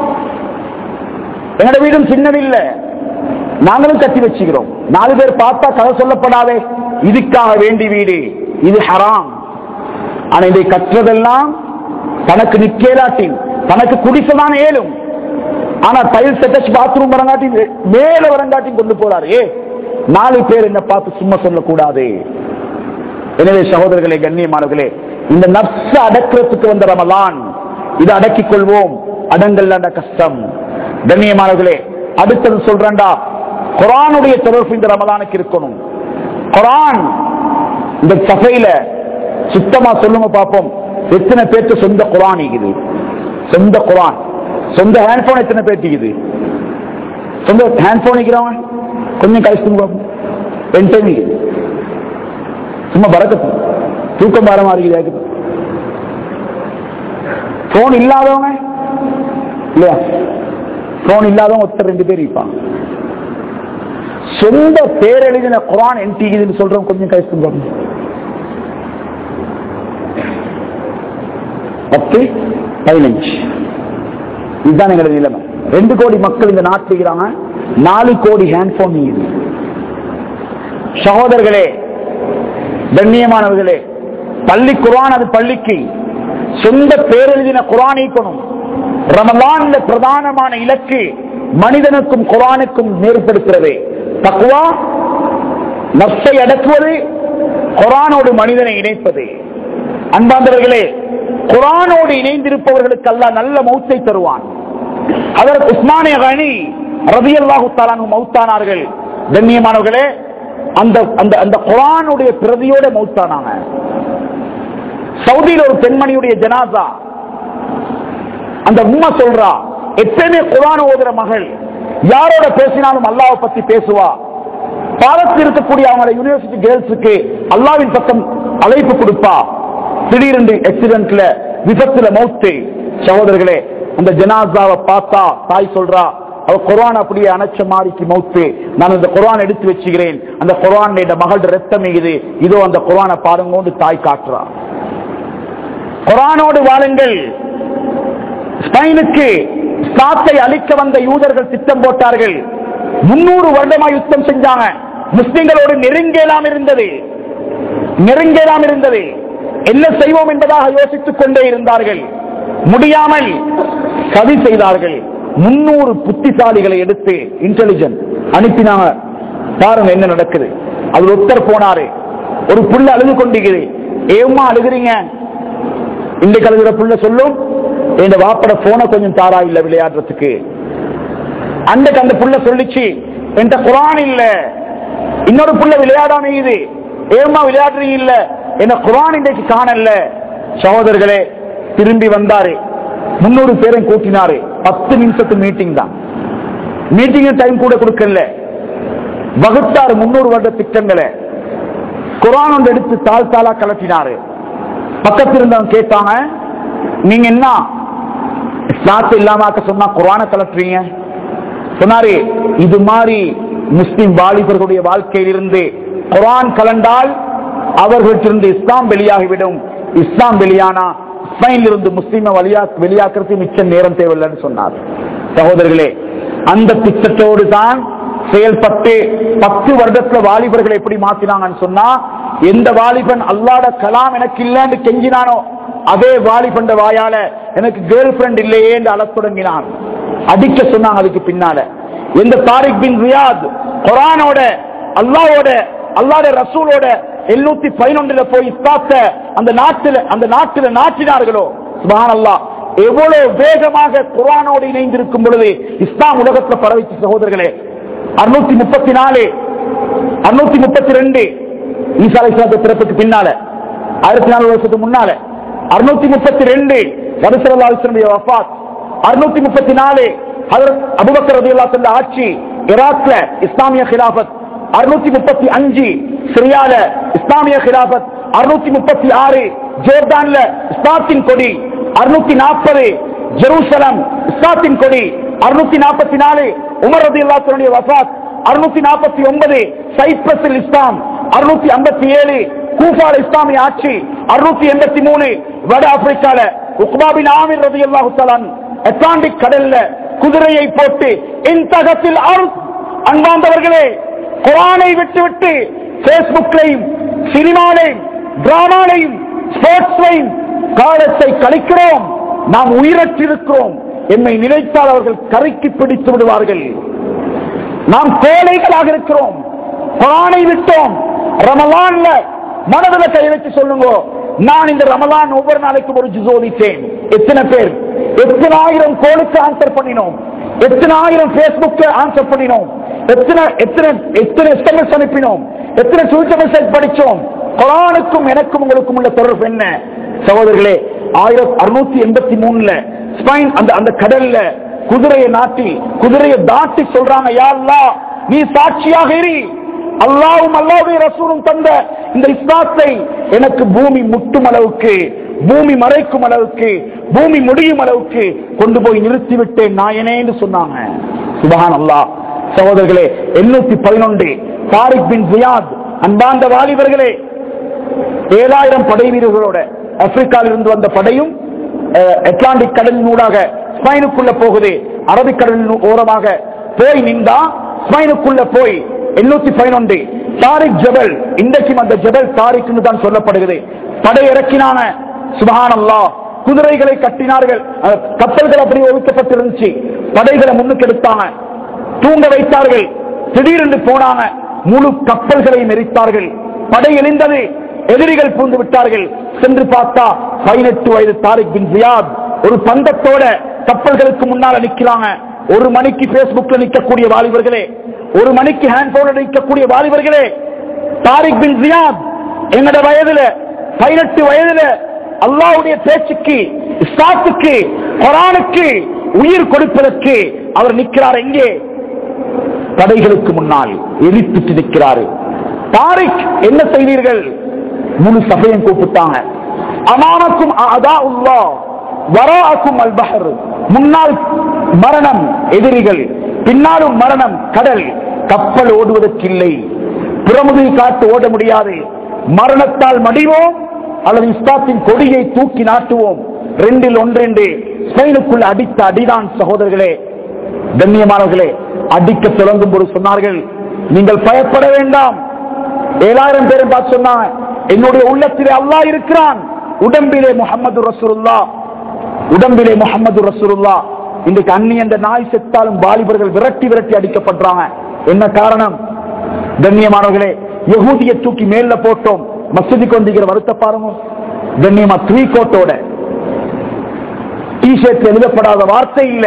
எங்கட வீடும் சின்னதில்ல நாங்களும் கட்டி வச்சுக்கிறோம் நாலு பேர் பார்த்தா கதை சொல்லப்படாதே இதுக்காக வேண்டி வீடு இது ஹராம் ஆனா இதை கற்றதெல்லாம் தனக்கு நிக்கேலாட்டி தனக்கு குடிசைதான் ஏலும் ஆனா டைல்ஸ் அட்டாச் பாத்ரூம் வரங்காட்டி மேல வரங்காட்டி கொண்டு போறாரு ஏ நாலு பேர் என்ன பார்த்து சும்மா சொல்லக்கூடாது எனவே சகோதரர்களே கண்ணியமானவர்களே இந்த நப்ச அடக்கிறதுக்கு வந்த ரமலான் இதை அடக்கிக் கொள்வோம் அடங்கல்ல கஷ்டம் கண்ணியமானவர்களே அடுத்தது சொல்றேன்டா குரானுடைய தொடர்பு இந்த ரமலானுக்கு இருக்கணும் குரான் இந்த சபையில சுத்தமா சொல்லுங்க பார்ப்போம் எத்தனை பேருக்கு சொந்த குரான் இருக்குது சொந்த குரான் சொந்த ஹேண்ட்போன் எத்தனை பேர்த்திக்குது சொந்த ஹேண்ட்போன் இருக்கிறவன் கொஞ்சம் கழிச்சு பார்ப்போம் ரெண்டு டைம் இருக்குது சும்மா பறக்கத்து தூக்கம் வர மாதிரி இருக்குது போன் இல்லாதவங்க இல்லையா போன் இல்லாதவங்க ஒருத்தர் ரெண்டு பேர் இருப்பாங்க சொந்த பேர் எழுதின குரான் என்டிக்குதுன்னு சொல்றவங்க கொஞ்சம் கழிச்சு பார்ப்போம் பத்து பதினஞ்சு இதுதான் எங்களது நிலைமை ரெண்டு கோடி மக்கள் இந்த நாட்டில் இருக்கிறாங்க நாலு கோடி ஹேண்ட்போன் இருக்குது சகோதரர்களே கண்ணியமானவர்களே பள்ளி குரான் அது பள்ளிக்கு சொந்த பேரெழுதின குரான் ஈக்கணும் ரமலான்ல பிரதானமான இலக்கு மனிதனுக்கும் குரானுக்கும் நேர்படுத்துறது தக்குவா நப்சை அடக்குவது குரானோடு மனிதனை இணைப்பது அன்பாந்தவர்களே குரானோடு இணைந்திருப்பவர்களுக்கு அல்லாஹ் நல்ல மௌத்தை தருவான் அதற்கு உஸ்மானிய கணி ரவி அல்லாஹு தாலானு மௌத்தானார்கள் கண்ணியமானவர்களே அந்த அந்த அந்த குரானுடைய பிரதியோட மௌத்தானாங்க சவுதியில் ஒரு பெண்மணியுடைய ஜனாசா அந்த உம்மா சொல்றா எப்பயுமே குரான் ஓதுற மகள் யாரோட பேசினாலும் அல்லாவை பத்தி பேசுவா பாலத்தில் இருக்கக்கூடிய அவங்களோட யூனிவர்சிட்டி கேர்ள்ஸுக்கு அல்லாவின் பக்கம் அழைப்பு கொடுப்பா திடீரென்று ஆக்சிடென்ட்ல விபத்துல மௌத்து சகோதரர்களே அந்த ஜனாசாவை பார்த்தா தாய் சொல்றா அவ குரான் அப்படியே அணைச்ச மாதிரிக்கு மௌத்து நான் அந்த குரான் எடுத்து வச்சுக்கிறேன் அந்த குரான் மகள் ரத்தம் இது இதோ அந்த குரானை பாருங்கோண்டு தாய் காட்டுறா குரானோடு வாழுங்கள் ஸ்பெயினுக்கு சாத்தை அழிக்க வந்த யூதர்கள் திட்டம் போட்டார்கள் முன்னூறு வருடமா யுத்தம் செஞ்சாங்க முஸ்லிம்களோடு நெருங்கலாம் இருந்தது நெருங்கலாம் இருந்தது என்ன செய்வோம் என்பதாக யோசித்துக் கொண்டே இருந்தார்கள் முடியாமல் சதி செய்தார்கள் முன்னூறு புத்திசாலிகளை எடுத்து இன்டெலிஜென்ட் அனுப்பினாங்க பாருங்க என்ன நடக்குது அது ஒருத்தர் போனாரு ஒரு புள்ள அழுது கொண்டிருக்குது ஏமா அழுகுறீங்க இன்றைக்கு அழுகிற புள்ள சொல்லும் என் வாப்பட போன கொஞ்சம் தாரா இல்ல விளையாடுறதுக்கு அன்றைக்கு அந்த புள்ள சொல்லிச்சு என்கிட்ட குரான் இல்ல இன்னொரு புள்ள விளையாடாம இது ஏமா விளையாடுறீங்க இல்ல என்ன குரான் இன்றைக்கு காணல சகோதரர்களே திரும்பி வந்தாரு முன்னூறு பேரையும் கூட்டினாரு பத்து நிமிஷத்து மீட்டிங் தான் மீட்டிங் டைம் கூட கொடுக்கல வகுத்தாரு முன்னூறு வருட திட்டங்களை குரான் ஒன்று எடுத்து தாழ் தாளா கலட்டினாரு பக்கத்தில் இருந்தவங்க கேட்டாங்க நீங்க என்ன இஸ்லாத்து இல்லாம சொன்னா குரான கலட்டுறீங்க சொன்னாரு இது மாதிரி முஸ்லிம் வாலிபர்களுடைய வாழ்க்கையிலிருந்து குரான் கலண்டால் அவர்களிடத்திலிருந்து இஸ்லாம் வெளியாகிவிடும் இஸ்லாம் வெளியானா ஸ்பெயினில் இருந்து முஸ்லீமை வழியா வெளியாக்குறதுக்கு மிச்சம் நேரம் தேவையில்லைன்னு சொன்னார் சகோதரர்களே அந்த திட்டத்தோடு தான் செயல்பட்டு பத்து வருடத்துல வாலிபர்களை எப்படி மாத்தினாங்கன்னு சொன்னா எந்த வாலிபன் அல்லாட கலாம் எனக்கு இல்லைன்னு கெஞ்சினானோ அதே வாலிபண்ட வாயால எனக்கு கேர்ள் ஃபிரெண்ட் இல்லையே என்று அழத் தொடங்கினான் அடிக்க சொன்னாங்க அதுக்கு பின்னால எந்த தாரிக் பின் ரியாத் குரானோட அல்லாவோட அல்லாத ரசூலோட எழுநூத்தி பதினொன்றுல போய் இஸ்லாத்த அந்த நாட்டில அந்த நாட்டில நாட்டினார்களோ சுபஹானல்லாஹ் எவ்வளவு வேகமாக குர்ஆனோடு இணைந்திருக்கும் பொழுது இஸ்லாம் உலகத்துல பரவிச்சு சகோதரர்களே அறுநூத்தி முப்பத்தி நாலு அறுநூத்தி முப்பத்தி ரெண்டு ஈசா அலைஹிஸ்ஸலாத்து பிறப்புக்கு பின்னால ஆயிரத்தி நாலு வருஷத்துக்கு முன்னால அறுநூத்தி முப்பத்தி ரெண்டு நபிசல்லாவுடைய வஃபாத் அறுநூத்தி முப்பத்தி நாலு அபுபக்கர் ரதியுல்லாஹு ஆட்சி ஈராக்ல இஸ்லாமிய கிலாபத் அறுநூத்தி முப்பத்தி அஞ்சு சிரியால இஸ்லாமிய கிலாபத் அறுநூத்தி முப்பத்தி ஆறு ஜோர்டான்ல இஸ்லாத்தின் கொடி அறுநூத்தி நாற்பது ஜெருசலம் இஸ்லாத்தின் கொடி அறுநூத்தி நாற்பத்தி நாலு உமர் ரதி அல்லாத்தனுடைய வஃபாத் அறுநூத்தி நாற்பத்தி ஒன்பது சைப்ரஸில் இஸ்லாம் அறுநூத்தி ஐம்பத்தி ஏழு கூஃபால இஸ்லாமிய ஆட்சி அறுநூத்தி எண்பத்தி மூணு வட ஆப்பிரிக்கால உக்பாபின் ஆமிர் ரதி அல்லாஹு அட்லாண்டிக் கடல்ல குதிரையை போட்டு இந்தகத்தில் அன்பாந்தவர்களே குரானை விட்டுவிட்டு பேஸ்புக்லையும் சினிமாலையும் டிராமாலையும் ஸ்போர்ட்ஸ்லையும் காலத்தை கழிக்கிறோம் நாம் உயிரற்றிருக்கிறோம் என்னை நினைத்தால் அவர்கள் கரைக்கு பிடித்து விடுவார்கள் நாம் கோழைகளாக இருக்கிறோம் குரானை விட்டோம் ரமலான்ல மனதுல கை வச்சு சொல்லுங்க நான் இந்த ரமலான் ஒவ்வொரு நாளைக்கும் ஒரு ஜோதித்தேன் எத்தனை பேர் எத்தனை ஆயிரம் கோளுக்கு ஆன்சர் பண்ணினோம் எத்தனை ஆயிரம் பேஸ்புக் ஆன்சர் பண்ணினோம் எத்தனை எத்தனை எத்தனை எஸ்எம்எஸ் அனுப்பினோம் எத்தனை ட்விட்டர் மெசேஜ் படிச்சோம் குரானுக்கும் எனக்கும் உங்களுக்கும் உள்ள தொடர்பு என்ன சகோதரர்களே ஆயிரத்தி அறுநூத்தி எண்பத்தி மூணுல ஸ்பைன் அந்த அந்த கடல்ல குதிரையை நாட்டி குதிரையை தாட்டி சொல்றாங்க யாருலா நீ சாட்சியாக இரு அல்லாவும் அல்லாவுடைய ரசூலும் தந்த இந்த இஸ்லாத்தை எனக்கு பூமி முட்டும் அளவுக்கு பூமி மறைக்கும் அளவுக்கு பூமி முடியும் அளவுக்கு கொண்டு போய் நிறுத்தி விட்டேன் நாயனே என்று சொன்னாங்க சுபஹான் அல்லாஹ் சகோதரர்களே எண்ணூத்தி பதினொன்று தாரிக் பின் ஜியாத் அன்பாந்த வாலிபர்களே ஏழாயிரம் படை வீரர்களோட ஆப்பிரிக்காவில் இருந்து வந்த படையும் அஹ், அட்லாண்டிக் கடலின் ஊடாக ஸ்பைனுக்குள்ள போகுது அரபிக்கடலின் ஓரமாக போய் நின்றா ஸ்பைனுக்குள்ள போய் எண்ணூத்தி பதினொன்று தாரிக் ஜபல் இன்றைக்கும் அந்த ஜபல் தாரிக்னு தான் சொல்லப்படுகிறது படை இறக்கினான சுபஹானல்லா குதிரைகளை கட்டினார்கள் அஹ், கப்பல்கள் அப்படி ஒதுக்கப்பட்டிருந்துச்சு படைகளை முன்னுக்கு எடுத்தாங்க தூங்க வைத்தார்கள் திடீரென்று போனாங்க முழு கப்பல்களையும் எரித்தார்கள் படை எழுந்தது எதிரிகள் பூந்து விட்டார்கள் சென்று பார்த்தா பதினெட்டு வயது தாரிக் பின் ஜியாத் ஒரு பந்தத்தோட கப்பல்களுக்கு முன்னால நிக்கிறாங்க ஒரு மணிக்கு பேஸ்புக்ல நிக்கக்கூடிய வாலிபர்களே ஒரு மணிக்கு ஹேண்ட் போன்ல நிக்கக்கூடிய வாலிபர்களே தாரிக் பின் ஜியாத் எங்கட வயதுல பதினெட்டு வயதுல அல்லாவுடைய பேச்சுக்கு இஸ்லாத்துக்கு குரானுக்கு உயிர் கொடுப்பதற்கு அவர் நிற்கிறார் எங்கே படைகளுக்கு முன்னால் எரிப்பிட்டு நிற்கிறாரு தாரிக் என்ன செய்தீர்கள் முழு சபையும் கூப்பிட்டாங்க அமானக்கும் அதா உல்லா வராக்கும் அல் பஹர் முன்னால் மரணம் எதிரிகள் பின்னாலும் மரணம் கடல் கப்பல் ஓடுவதற்கில்லை புறமுதை காட்டு ஓட முடியாது மரணத்தால் மடிவோம் அல்லது இஸ்லாத்தின் கொடியை தூக்கி நாட்டுவோம் ரெண்டில் ஒன்றென்று ஸ்பெயினுக்குள் அடித்த அடிதான் சகோதரர்களே கண்ணியமானவர்களே அடிக்க தொடங்கும் போது சொன்னார்கள் நீங்கள் பயப்பட வேண்டாம் ஏழாயிரம் பேரும் பார்த்து சொன்னாங்க என்னுடைய உள்ளத்திலே அல்லாஹ் இருக்கிறான் உடம்பிலே முகமது ரசூலுல்லா உடம்பிலே முகமது ரசூலுல்லா இன்றைக்கு அன்னி அந்த நாய் செத்தாலும் வாலிபர்கள் விரட்டி விரட்டி அடிக்கப்படுறாங்க என்ன காரணம் கண்ணியமானவர்களே யகூதியை தூக்கி மேல போட்டோம் மசூதிக்கு வந்திருக்கிற வருத்த பாருங்க கண்ணியமா த்ரீ கோட்டோட டிஷர்ட் எழுதப்படாத வார்த்தை இல்ல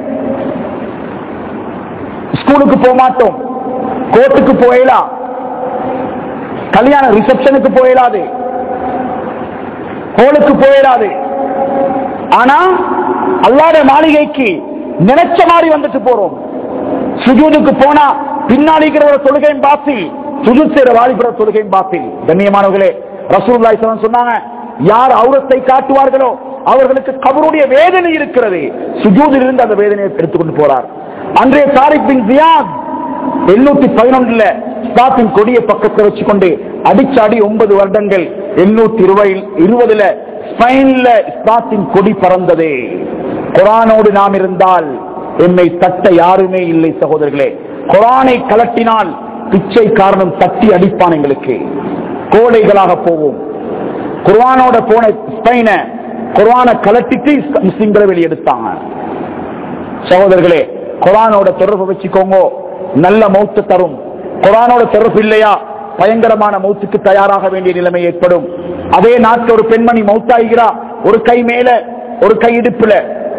ஸ்கூலுக்கு போக மாட்டோம் கோர்ட்டுக்கு போயலாம் கல்யாண ரிசப்ஷனுக்கு போயிடாது ஹோலுக்கு போயிடாது ஆனா அல்லாத மாளிகைக்கு நினைச்ச மாதிரி வந்துட்டு போறோம் சுஜூதுக்கு போனா பின்னாடி இருக்கிற தொழுகையும் பாத்தி சுஜூத் செய்யற வாலிபுர தொழுகையும் பாத்தி கண்ணியமானவர்களே ரசூல்லாய் சொன்னாங்க யார் அவுரத்தை காட்டுவார்களோ அவர்களுக்கு கபருடைய வேதனை இருக்கிறது சுஜூதில் இருந்து அந்த வேதனையை எடுத்துக்கொண்டு போறார் அன்றைய தாரிக் பின் ஜியாத் எண்ணூத்தி பதினொன்றுல ஸ்டாப்பின் கொடியை பக்கத்தில் வச்சுக்கொண்டு அடிச்ச அடி ஒன்பது வருடங்கள் எண்ணூத்தி இருபது இருபதுல ஸ்பெயின்ல ஸ்டாத்தின் கொடி பறந்தது குரானோடு நாம் இருந்தால் என்னை தட்ட யாருமே இல்லை சகோதரர்களே குரானை கலட்டினால் பிச்சை காரணம் தட்டி அடிப்பான் எங்களுக்கு கோடைகளாக போவோம் குர்ஆனோட போன ஸ்பெயின குர்ஆனை கலட்டிட்டு முஸ்லிம்களை வெளியெடுத்தாங்க சகோதரர்களே குரானோட தொடர்பு வச்சுக்கோங்க நல்ல மௌத்த தரும் குரானோட தொடர்பு இல்லையா பயங்கரமான மௌத்துக்கு தயாராக வேண்டிய நிலைமை ஏற்படும் அதே நாட்டில் ஒரு பெண்மணி மௌத்தாகிறா ஒரு கை மேல ஒரு கை இடுப்புல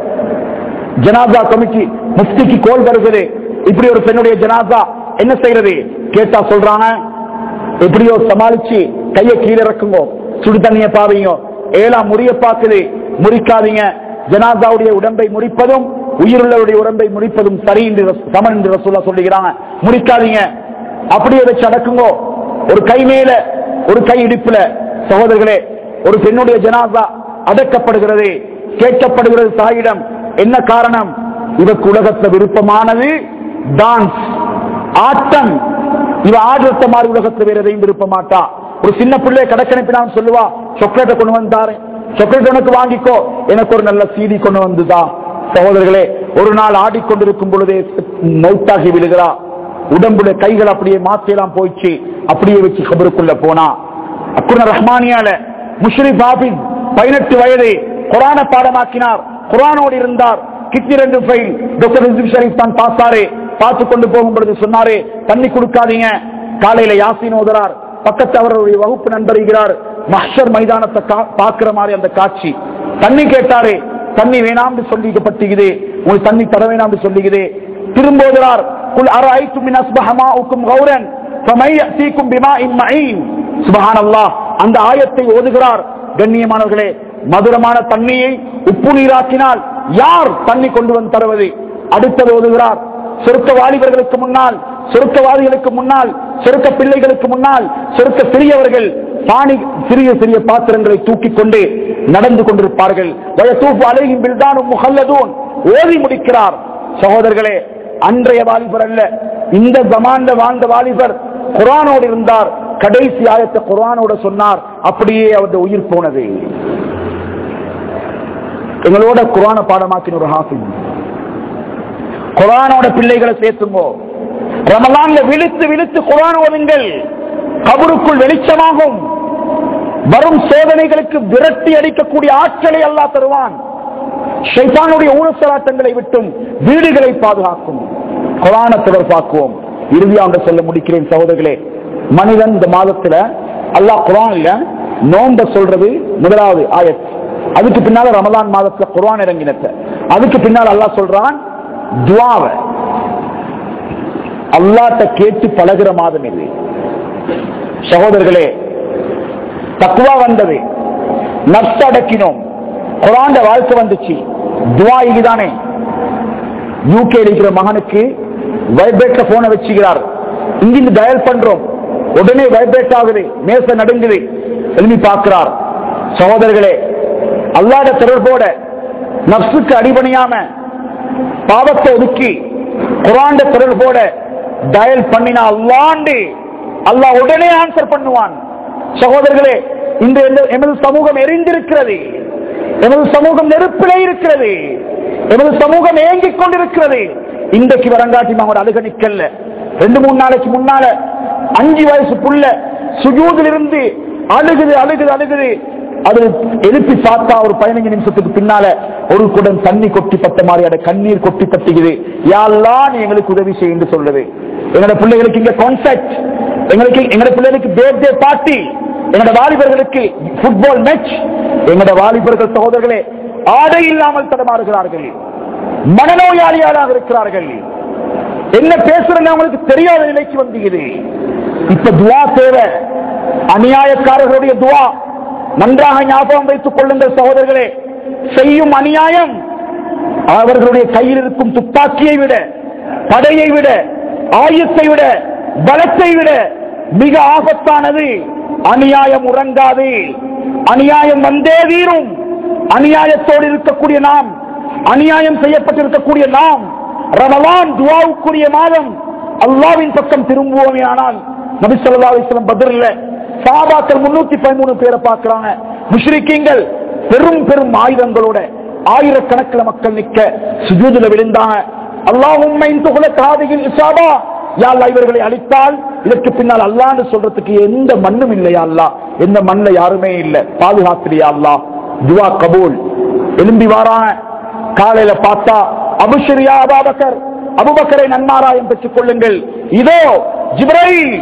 ஜனாதா கமிட்டி முஃப்திக்கு கோல் வருகிறது இப்படி ஒரு பெண்ணுடைய ஜனாதா என்ன செய்யறது கேட்டா சொல்றாங்க எப்படியோ சமாளிச்சு கையை கீழே இறக்குங்க சுடு தண்ணிய பாவீங்க ஏழா முறிய பார்க்குது முறிக்காதீங்க ஜனாதாவுடைய உடம்பை முறிப்பதும் உயிருள்ளவருடைய உடம்பை முறிப்பதும் சரி என்று ரசூ- சமன் என்று ரசூல்லா சொல்லுகிறாங்க முறிக்காதீங்க அப்படியே வச்சு அடக்குங்கோ ஒரு கை மேல ஒரு கை இடுப்புல சகோதரர்களே ஒரு பெண்ணுடைய ஜனாதா அடக்கப்படுகிறது கேட்கப்படுகிறது தாயிடம் என்ன காரணம் இவருக்கு உலகத்துல விருப்பமானது டான்ஸ் ஆட்டம் இவ ஆடுறத மாதிரி உலகத்துல வேற எதையும் விருப்ப மாட்டா ஒரு சின்ன பிள்ளைய கடக்கணிப்பினாலும் சொல்லுவா சாக்லேட்டை கொண்டு வந்தாரு சாக்லேட் உனக்கு வாங்கிக்கோ எனக்கு ஒரு நல்ல சீடி கொண்டு வந்துதா சகோதரர்களே ஒரு நாள் ஆடிக்கொண்டிருக்கும் பொழுதே மௌத்தாகி விழுகிறா உடம்புல கைகள் அப்படியே மாத்தியெல்லாம் போயிடுச்சு அப்படியே வச்சு கபருக்குள்ள போனா அக்குன ரஹ்மானியால முஷ்ரிப் ஹாபிஸ் பதினெட்டு வயது குரான பாடமாக்கினார் குரானோடு இருந்தார் கிட்னி ரெண்டு ஃபைல் டாக்டர் ரிசிப் ஷரீப் தான் பார்த்தாரு பார்த்து கொண்டு போகும் பொழுது சொன்னாரு தண்ணி கொடுக்காதீங்க காலையில யாசின் ஓதுறார் பக்கத்து அவருடைய வகுப்பு நண்பருகிறார் மஹ்ஷர் மைதானத்தை கா- பார்க்கிற மாதிரி அந்த காட்சி தண்ணி கேட்டாரு தண்ணி வேணாம்னு சொல்லிக்கப்பட்டுகிறது உங்களுக்கு தண்ணி தர வேணாம்னு சொல்லுகிறது திரும்போகிறார் குல் அரைத்து மின் அஸ்பஹமாவுக்கும் கௌரன் فَمَن يَأْتِيكُم بِمَاءٍ مَّعِينٍ சுப்ஹானல்லாஹ் அந்த ஆயத்தை ஓதுகிறார் கண்ணியமானவர்களே மதுரமான தண்ணியை உப்பு நீராக்கினால் யார் தண்ணி கொண்டு வந்து தருவது அடுத்தது ஓதுகிறார் சொருக்க வாலிபர்களுக்கு முன்னால் சொருக்கவாதிகளுக்கு முன்னால் சொருக்க பிள்ளைகளுக்கு முன்னால் சொருக்க சிறியவர்கள் பாணி சிறிய சிறிய பாத்திரங்களை தூக்கிக் கொண்டு நடந்து கொண்டிருப்பார்கள் வயசூப் அலையும் பில்தானும் முகல்லதூன் ஓதி முடிக்கிறார் சகோதரர்களே அன்றைய வாலிபர் அல்ல இந்த ஜமான்ல வாழ்ந்த வாலிபர் குரானோடு இருந்தார் கடைசி ஆயத்தை குரானோட சொன்னார் அப்படியே அவருடைய உயிர் போனது எங்களோட குரான பாடமாக்கின ஒரு ஹாஃபிஸ் குரானோட பிள்ளைகளை சேர்த்துங்கோ ரமலான்ல விழுத்து விழுத்து குரான் ஓதுங்கள் கபருக்குள் வெளிச்சமாகும் வரும் சோதனைகளுக்கு விரட்டி அடிக்கக்கூடிய ஆற்றலை அல்லாஹ் தருவான் ஷைத்தானுடைய ஊழசலாட்டங்களை விட்டும் வீடுகளை பாதுகாக்கும் குரான தொடர்பாக்குவோம் இறுதியாக சொல்ல முடிக்கிறேன் சகோதரர்களே மனிதன் இந்த மாதத்துல அல்லாஹ் குரான்ல நோம்ப சொல்றது முதலாவது ஆயத் அதுக்கு பின்னால ரமலான் மாதத்துல குரான் இறங்கினத்த அதுக்கு பின்னால் அல்லாஹ் சொல்றான் துவாவை அல்லாட்ட கேட்டு பழகுற மாதம் இது சகோதரர்களே தக்குவா வந்தது நப்ச அடக்கினோம் குரான் வாழ்க்கை வந்துச்சு துவா இதுதானே யூகே இருக்கிற மகனுக்கு வைப்ரேட்ல போனை வச்சுக்கிறார் இங்கிருந்து டயல் பண்றோம் உடனே வைப்ரேட் ஆகுது மேச நடுங்குது எழுதி பார்க்கிறார் சகோதரர்களே அல்லாத தொடர்போட நப்சுக்கு அடிபணியாம பாவத்தை ஒதுக்கி குரான் தொடர்போட டயல் பண்ணினா அல்லாண்டு அல்லாஹ் உடனே ஆன்சர் பண்ணுவான் சகோதரர்களே இன்று எந்த- எமது சமூகம் எரிந்திருக்கிறது எமது சமூகம் நெருப்பிலே இருக்கிறது எமது சமூகம் ஏங்கிக் கொண்டிருக்கிறது இன்றைக்கு வரங்காட்டி அவங்க அழுக நிக்கல்ல ரெண்டு மூணு நாளைக்கு முன்னால அஞ்சு வயசு புள்ள சுஜூதில் இருந்து அழுகுது அழுகுது அழுகுது அது எழுப்பி பார்த்தா ஒரு பதினஞ்சு நிமிஷத்துக்கு பின்னால ஒரு குடம் தண்ணி கொட்டி பட்ட மாதிரியான கண்ணீர் கொட்டி பட்டுகிறது யாரெல்லாம் நீ எங்களுக்கு உதவி செய்யுன்னு சொல்லுது எங்களோட பிள்ளைகளுக்கு இங்க கான்செப்ட் எங்களுக்கு எங்களோட பிள்ளைகளுக்கு பர்த்டே பார்ட்டி எங்களோட வாலிபர்களுக்கு ஃபுட்பால் மேட்ச் எங்களோட வாலிபர்கள் சகோதரர்களே ஆடை இல்லாமல் தடமாறுகிறார்கள் மனநோயாளியாளாக இருக்கிறார்கள் என்ன பேசுறேன்னு அவங்களுக்கு தெரியாத நிலைக்கு வந்தீங்க இப்ப துவா தேவை அநியாயக்காரர்களுடைய துவா நன்றாக ஞாபகம் வைத்துக் கொள்ளுங்கள் சகோதரர்களே செய்யும் அநியாயம் அவர்களுடைய கையில் இருக்கும் துப்பாக்கியை விட படையை விட ஆயுத்தை விட பலத்தை விட மிக ஆபத்தானது அநியாயம் உறங்காது அநியாயம் வந்தே தீரும் அநியாயத்தோடு இருக்கக்கூடிய நாம் அநியாயம் செய்யப்பட்டிருக்கக்கூடிய நாம் ரமலான் துவாவுக்குரிய மாதம் அல்லாவின் பக்கம் திரும்புவோமே ஆனால் நபி ஸல்லல்லாஹு அலைஹி வஸல்லம் பத்ர்ல சஹாபாக்கள் 313 பேரை பார்க்கறாங்க முஷ்ரிக்கீங்கள் பெரும் பெரும் ஆயுதங்களோட ஆயிரக்கணக்கில் மக்கள் நிக்க சுஜூதுல விழுந்தாங்க அல்லாஹும்ம இன் துஹலத் ஹாதிஹில் இஸாபா யா அல்லாஹ் இவர்களை அழித்தால் இதற்கு பின்னால் அல்லாஹ்னு சொல்றதுக்கு எந்த மண்ணும் இல்லையா அல்லாஹ் எந்த மண்ணுல யாருமே இல்ல பாதுகாத்திரியா அல்லாஹ் துவா கபூல் எழும்பி வாராங்க காலையில பார்த்தா அபுஷரியா அபாபக்கர் அபுபக்கரை நன்மாராயம் பெற்றுக் கொள்ளுங்கள் இதோ ஜிப்ரைல்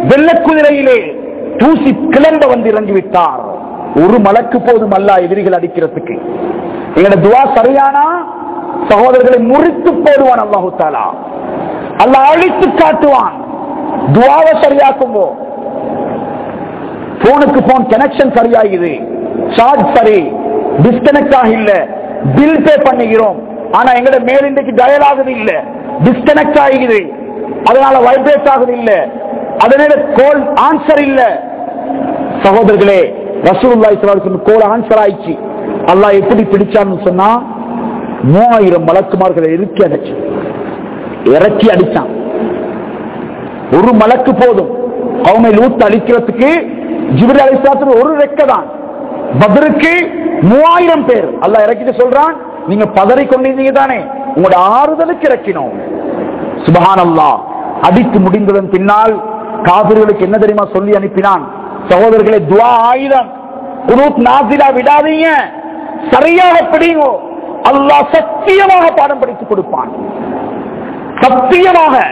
வெள்ளக்குதிரையிலே தூசி கிளம்ப வந்து இறங்கிவிட்டார் ஒரு மலக்கு போதும் அல்ல எதிரிகள் அடிக்கிறதுக்கு எங்களோட துவா சரியானா சகோதரர்களை முறித்து போடுவான் அல்லாஹு தாலா அல்லாஹ் அழித்து காட்டுவான் துவாவை சரியாக்கும்போ போனுக்கு போன் கனெக்ஷன் சரியாகுது சார்ஜ் சரி டிஸ்கனெக்ட் ஆகல பில் பே பண்ணுகிறோம் ஆனா எங்கட மேல் இன்றைக்கு டயல் ஆகுது இல்ல டிஸ்கனெக்ட் ஆகுது அதனால வைப்ரேட் ஆகுது இல்ல அதனால கோல் ஆன்சர் இல்ல சகோதரர்களே ரசூலுல்லாஹி ஸல்லல்லாஹு அலைஹி வஸல்லம் கோல் ஆன்சர் ஆயிடுச்சு அல்லாஹ் எப்படி பிடிச்சான்னு சொன்னா மூவாயிரம் மலக்குமார்களை இறுக்கி அடைச்சு இறக்கி அடிச்சான் ஒரு மலக்கு போதும் கவுமை லூத் அழிக்கிறதுக்கு ஜிபிரி அலிஸ்லாத்துக்கு ஒரு ரெக்க தான் பதருக்கு மூவாயிரம் பேர் அல்லாஹ் இறக்கிட்டு சொல்றான் நீங்க பதறி கொண்டிருந்தீங்க தானே உங்களோட ஆறுதலுக்கு இறக்கினோம் சுபஹான் அல்லாஹ் அடித்து முடிந்ததன் பின்னால் காபிர்களுக்கு என்ன தெரியுமா சொல்லி அனுப்பினான் சகோதரர்களே துவா ஆயுதம் குரூப் நாசிலா விடாதீங்க சரியாக பிடிங்கோ அல்லாஹ் சத்தியமாக பாடம் படித்து கொடுப்பான் சத்தியமாக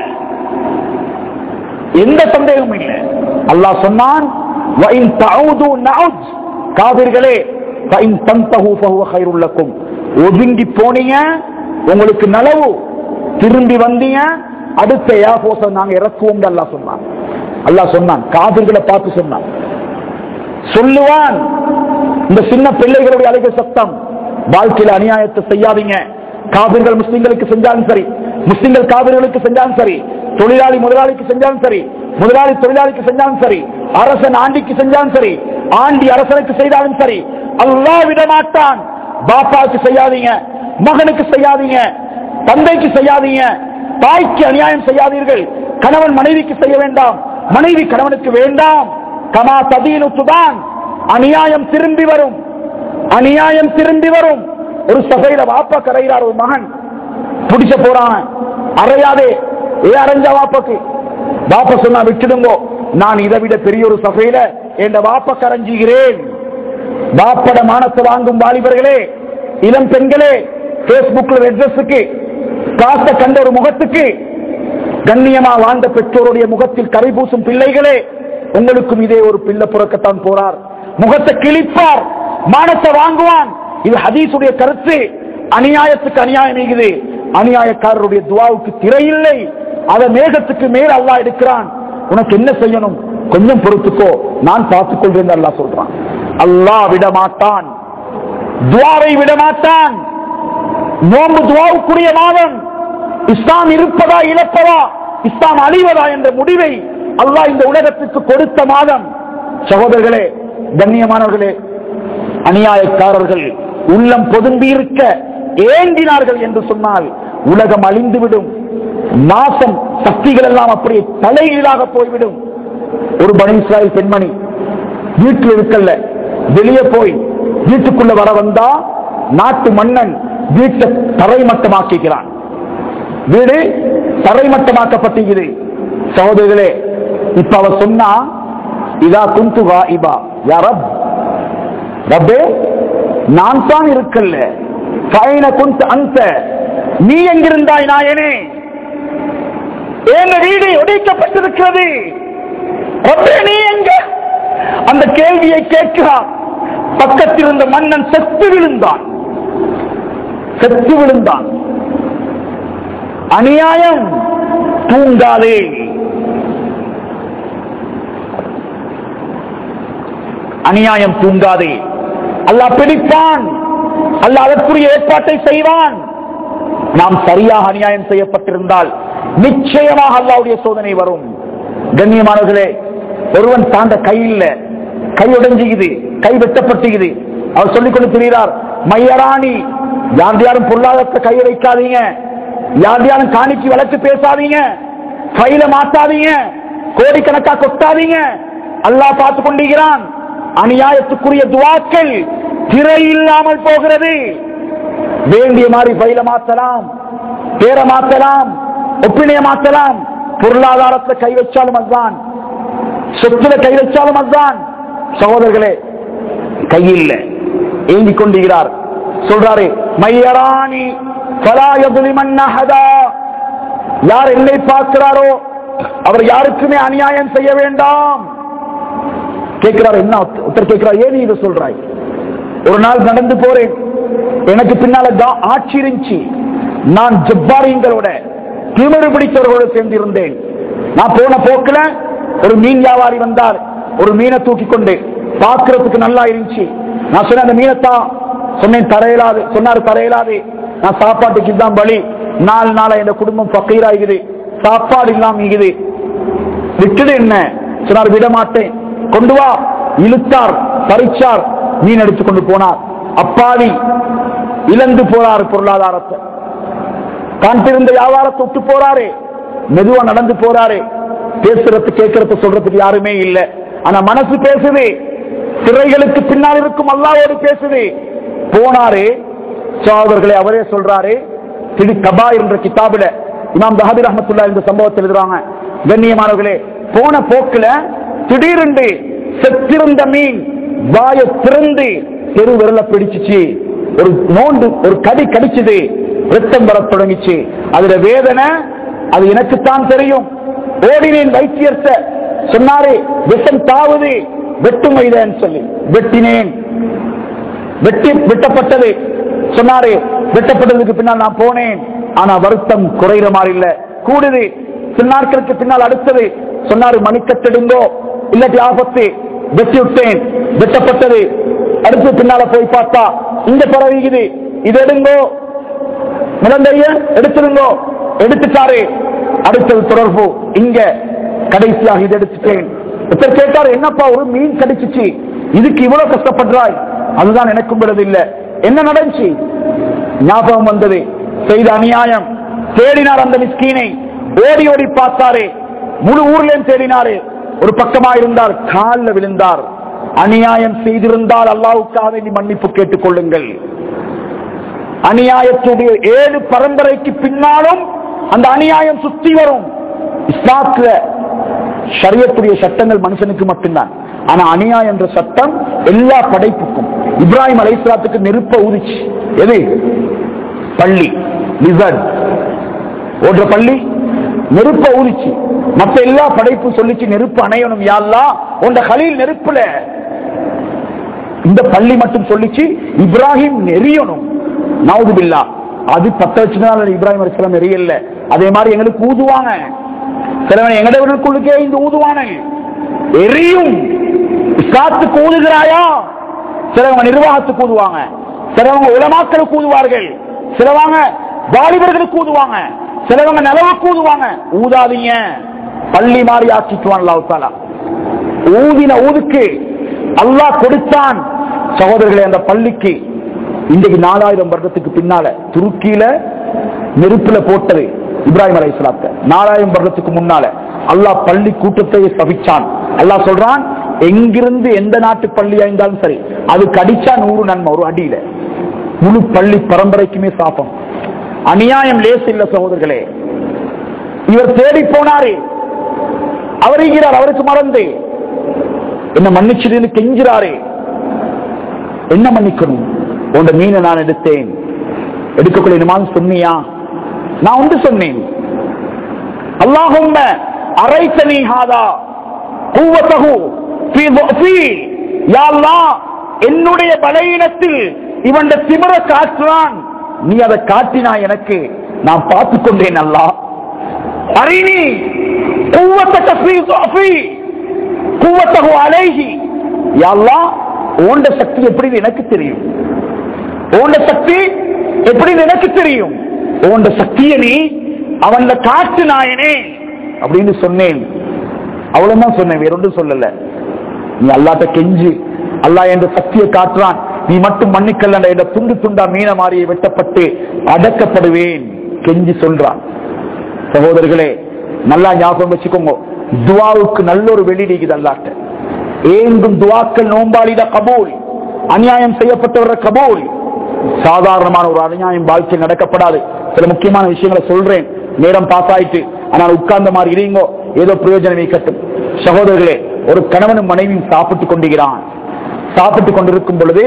எந்த சந்தேகமும் இல்லை அல்லாஹ் சொன்னான் وَإِن تَعُودُوا نَعُدْ காபிர்களே فَإِن تَنْتَهُوا فَهُوَ خَيْرٌ لَكُمْ ஒதுங்கி போனீங்க உங்களுக்கு நலவு திரும்பி வந்தீங்க அடுத்த ஏர்போர்ஸ நாங்க இறக்குவோம் அல்லாஹ் சொன்னான் அல்லாஹ் சொன்னான் காபிர்களை பார்த்து சொன்னான் சொல்லுவான் இந்த சின்ன பிள்ளைகளுடைய அழகு சத்தம் வாழ்க்கையில அநியாயத்தை செய்யாதீங்க காபிர்கள் முஸ்லிம்களுக்கு செஞ்சாலும் சரி முஸ்லிம்கள் காபிர்களுக்கு செஞ்சாலும் சரி தொழிலாளி முதலாளிக்கு செஞ்சாலும் சரி முதலாளி தொழிலாளிக்கு செஞ்சாலும் சரி அரசன் ஆண்டிக்கு செஞ்சாலும் சரி ஆண்டி அரசனுக்கு செய்தாலும் சரி அல்லாஹ் விட மாட்டான் பாப்பாவுக்கு செய்யாதீங்க மகனுக்கு செய்யாதீங்க தந்தைக்கு செய்யாதீங்க தாய்க்கு அநியாயம் செய்யாதீர்கள் கணவன் மனைவிக்கு செய்ய வேண்டாம் மனைவி கணவனுக்கு வேண்டாம் கமா ததீனுத்துதான் அநியாயம் திரும்பி வரும் அநியாயம் திரும்பி வரும் ஒரு சபையில வாப்பா கரைகிறார் ஒரு மகன் பிடிச்ச போறான் அறையாதே ஏ அரைஞ்ச வாப்பாக்கு வாப்பா சொன்னா விட்டுடுங்கோ நான் இதை விட பெரிய ஒரு சபையில என் வாப்ப கரைஞ்சுகிறேன் வாப்பட மானத்தை வாங்கும் வாலிபர்களே இளம் பெண்களே பேஸ்புக்ல அட்ரஸுக்கு காசை கண்ட ஒரு முகத்துக்கு கண்ணியமா வாழ்ந்த பெற்றோருடைய முகத்தில் கரை பூசும் பிள்ளைகளே உங்களுக்கும் இதே ஒரு பிள்ளை புறக்கத்தான் போறார் முகத்தை கிழிப்பார் மானத்தை வாங்குவான் இது ஹதீஸுடைய கருத்து அநியாயத்துக்கு அநியாயம் நீங்குது அநியாயக்காரருடைய துவாவுக்கு திரையில்லை அதை மேகத்துக்கு மேல் அல்லாஹ் எடுக்கிறான் உனக்கு என்ன செய்யணும் கொஞ்சம் பொறுத்துக்கோ நான் பார்த்துக் கொள்றேன் அல்லாஹ் சொல்றான் அல்லாஹ் விட மாட்டான் துவாவை விட மாட்டான் நோம்பு துவாவுக்குரிய மாதம் இஸ்லாம் இருப்பதா இழப்பதா இஸ்லாம் அழிவதா என்ற முடிவை அல்லாஹ் இந்த உலகத்துக்கு கொடுத்த மாதம் சகோதரர்களே கண்ணியமானவர்களே அநியாயக்காரர்கள் உள்ளம் பொதும்பி இருக்க ஏங்கினார்கள் என்று சொன்னால் உலகம் அழிந்துவிடும் நாசம் சக்திகள் எல்லாம் அப்படியே தலைகீழாக போய்விடும் ஒரு பனி இஸ்ராயல் பெண்மணி வீட்டில் இருக்கல்ல வெளியே போய் வீட்டுக்குள்ள வர வந்தா நாட்டு மன்னன் வீட்டை தரைமட்டமாக்குகிறான் வீடு தரைமட்டமாக்கப்பட்டிருக்குது சகோதரர்களே இப்ப அவ சொன்னா இதா குந்து இபா யாரப் ரப்பே நான் தான் இருக்கல்ல ஃபைன குந்த் அந்த நீ எங்கிருந்தாய் நாயனே எங்க வீடு உடைக்கப்பட்டிருக்கிறது ரப்பே நீ எங்க அந்த கேள்வியை கேட்கிறான் பக்கத்தில் இருந்த மன்னன் செத்து விழுந்தான் செத்து விழுந்தான் அநியாயம் தூங்காதே அநியாயம் தூங்காதே அல்லாஹ் பிடிப்பான் அல்லாஹ் அதற்குரிய ஏற்பாட்டை செய்வான் நாம் சரியாக அநியாயம் செய்யப்பட்டிருந்தால் நிச்சயமாக அல்லாவுடைய சோதனை வரும் கண்ணியமானவர்களே ஒருவன் தாண்ட கை இல்ல கை உடைஞ்சுக்குது கை வெட்டப்பட்டுக்குது அவர் சொல்லிக் கொண்டு திரிகிறார் மையராணி யார் யாரும் பொருளாதாரத்தை கை வைக்காதீங்க யார் யாரும் காணிக்கு வளர்த்து பேசாதீங்க கையில மாத்தாதீங்க கோடிக்கணக்கா கொட்டாதீங்க அல்லாஹ் பார்த்து கொண்டிருக்கிறான் அநியாயத்துக்குரிய துவாக்கள் திரை இல்லாமல் போகிறது வேண்டிய மாதிரி பயில மாத்தலாம் பேரை மாத்தலாம் ஒப்பினைய மாத்தலாம் பொருளாதாரத்தை கை வச்சாலும் அதுதான் சொத்துல கை வச்சாலும் அதுதான் சகோதரர்களே கையில் ஏங்கிக் கொண்டிருக்கிறார் சொல்றாரு மையராணி யார் என்னை பார்க்கிறாரோ அவர் யாருக்குமே அநியாயம் செய்ய வேண்டாம் கேட்கிறார் என்ன உத்த- உத்தர் கேட்கிறார் ஏன் நீ இதை சொல்றாய் ஒரு நாள் நடந்து போறேன் எனக்கு பின்னால கா- ஆட்சி இருந்துச்சு நான் ஜப்பாரியங்களோட திமிரு பிடித்தவர்களோட சேர்ந்திருந்தேன் நான் போன போக்குல ஒரு மீன் வியாபாரி வந்தார் ஒரு மீனை தூக்கி கொண்டு பார்க்கிறதுக்கு நல்லா இருந்துச்சு நான் சொன்னேன் அந்த மீனைத்தா சொன்னேன் தரையிலாது சொன்னாரு தரையிலாது நான் சாப்பாட்டுக்கு இதுதான் பலி நாலு நாளா என் குடும்பம் பக்கீராகுது சாப்பாடு இல்லாம இருக்குது விட்டுடு என்ன சொன்னார் விட மாட்டேன் கொண்டு வா இழுத்தார் பறிச்சார் மீன் எடுத்து கொண்டு போனார் அப்பாவி இழந்து போறார் பொருளாதாரத்தை காண்டிருந்த வியாபாரத்தை விட்டு போறாரு மெதுவா நடந்து போறாரு பேசுறது கேட்கறது சொல்றதுக்கு யாருமே இல்ல ஆனா மனசு பேசுது திரைகளுக்கு பின்னால் இருக்கும் அல்லாவோடு பேசுது போனாரு சோதர்களே அவரே சொல்றாரு திரு கபா என்ற கிதாபுல இமாம் தஹபி ரஹமத்துல்லா இந்த சம்பவத்தில் எழுதுறாங்க கண்ணியமானவர்களே போன போக்குல திடீரென்று செத்திருந்த மீன் வாய திறந்து தெரு விரல பிடிச்சிச்சு ஒரு நோண்டு ஒரு கடி கடிச்சது ரத்தம் வரத் தொடங்கிச்சு அதுல வேதனை அது எனக்குத்தான் தெரியும் ஓடினேன் வைத்தியர்த்த சொன்னாரே விஷம் தாவுது வெட்டும் வைதேன்னு சொல்லி வெட்டினேன் வெட்டி வெட்டப்பட்டது சொன்னாரு வெட்டப்பட்டதுக்கு பின்னால் நான் போனேன் ஆனா வருத்தம் குறைகிற மாதிரி இல்ல கூடுது சில நாட்களுக்கு பின்னால் அடுத்தது சொன்னாரு மணிக்கத்தெடுங்கோ இல்லாட்டி ஆபத்து வெட்டி விட்டேன் வெட்டப்பட்டது அடுத்து பின்னால போய் பார்த்தா இந்த பறவைக்குது இது எடுங்கோ முழந்தைய எடுத்துருங்கோ எடுத்துட்டாரு அடுத்தது தொடர்பு இங்க கடைசியாக இது எடுத்துட்டேன் ஒருத்தர் கேட்டாரு என்னப்பா ஒரு மீன் கடிச்சிச்சு இதுக்கு இவ்வளவு கஷ்டப்படுறாய் அதுதான் எனக்கும் விடுறது இல்ல என்ன நடந்துச்சு ஞாபகம் வந்தது செய்த அநியாயம் தேடினார் அந்த மிஸ்கீனை ஓடி ஓடி பார்த்தாரே முழு ஊர்லயும் தேடினாரு ஒரு பக்கமா இருந்தார் காலில் விழுந்தார் அநியாயம் செய்திருந்தால் அல்லாவுக்காக வேண்டி மன்னிப்பு கேட்டுக் கொள்ளுங்கள் அநியாயத்துடைய ஏழு பரம்பரைக்கு பின்னாலும் அந்த அநியாயம் சுத்தி வரும் இஸ்லாத்துல ஷரியத்துடைய சட்டங்கள் மனுஷனுக்கு மட்டும்தான் ஆனா அநியாயம் என்ற சட்டம் எல்லா படைப்புக்கும் இப்ராஹிம் அலைஸ்லாத்துக்கு நெருப்ப ஊதிச்சு எது பள்ளி லிசர்ட் ஓடுற பள்ளி நெருப்ப ஊதிச்சு மத்த எல்லா படைப்பும் சொல்லிச்சு நெருப்பு அணையணும் யாழ்லா உண்ட கலில் நெருப்புல இந்த பள்ளி மட்டும் சொல்லிச்சு இப்ராஹிம் நெறியணும் நவுதுபில்லா அது பத்த வச்சுதான் இப்ராஹிம் அலிஸ்லாம் எரியல அதே மாதிரி எங்களுக்கு ஊதுவாங்க சிலவன் எங்களுக்குள்ளுக்கே இந்த ஊதுவான எரியும் இஸ்லாத்துக்கு ஊதுகிறாயா சிலவங்க நிர்வாகத்துக்கு ஊதுவாங்க சிலவங்க உலமாக்களுக்கு ஊதுவார்கள் சிலவங்க வாலிபர்களுக்கு ஊதுவாங்க சிலவங்க நிலவுக்கு ஊதுவாங்க ஊதாதீங்க பள்ளி மாதிரி ஆக்கிக்குவான் அல்லாஹ் ஊதின ஊதுக்கு அல்லாஹ் கொடுத்தான் சகோதரர்களே அந்த பள்ளிக்கு இன்றைக்கு நாலாயிரம் வருடத்துக்கு பின்னால துருக்கியில நெருப்புல போட்டது இப்ராஹிம் அலை இஸ்லாத்த நாலாயிரம் வருடத்துக்கு முன்னால அல்லாஹ் பள்ளி கூட்டத்தை சபிச்சான் அல்லாஹ் சொல்றான் எங்கிருந்து எந்த நாட்டு பள்ளியா இருந்தாலும் சரி அது கடிச்சா நூறு நன்மை ஒரு அடியில முழு பள்ளி பரம்பரைக்குமே சாப்பம் அநியாயம் லேஸ் இல்ல சகோதரர்களே இவர் தேடி போனாரே அவர் ஈகிறார் அவருக்கு மறந்து என்ன மன்னிச்சிருந்து கெஞ்சிறாரே என்ன மன்னிக்கணும் உண்ட மீனை நான் எடுத்தேன் எடுக்கக்கூடிய இனிமாலும் சொன்னியா நான் ஒன்று சொன்னேன் அல்லாஹும்ம அரைத்தனி ஹாதா குவத்தகு ஃபீ துஃபி யா அல்லாஹ் என்னுடைய பலவீனத்தில் இவன் திமிர காட்டுறான் நீ அதை காட்டினா எனக்கு நான் பார்த்துக் கொண்டேன் அல்லாஹ் அரிணி குவத்தக ஃபீ துஃபி குவத்தகு அலைஹி யா அல்லாஹ் உண்ட சக்தி எப்படி எனக்கு தெரியும் உண்ட சக்தி எப்படி எனக்கு தெரியும் உண்ட சக்தியை நீ அவன் காட்டு நாயனே அப்படின்னு சொன்னேன் அவ்வளவுதான் சொன்னேன் வேற ஒன்றும் சொல்லல நீ அல்லாட்ட கெஞ்சு அல்லாஹ் என்ற சக்தியை காட்டுறான் நீ மட்டும் மன்னிக்கல்ல என்ற துண்டு துண்டா மீன மாறியை வெட்டப்பட்டு அடக்கப்படுவேன் கெஞ்சி சொல்றான் சகோதரர்களே நல்லா ஞாபகம் வச்சுக்கோங்க துவாவுக்கு நல்ல ஒரு வெளியிடுகிறது அல்லாட்ட ஏங்கும் துவாக்கள் நோம்பாளிட கபூல் அநியாயம் செய்யப்பட்டவர கபூல் சாதாரணமான ஒரு அநியாயம் வாழ்க்கையில் நடக்கப்படாது சில முக்கியமான விஷயங்களை சொல்றேன் நேரம் பாஸ் ஆயிட்டு ஆனால் உட்கார்ந்த மாதிரி இருங்கோ ஏதோ பிரயோஜனம் வைக்கட்டும் சகோதரர்களே ஒரு கணவனும் மனைவியும் சாப்பிட்டுக் கொண்டிருக்கிறான் சாப்பிட்டுக் கொண்டிருக்கும் பொழுது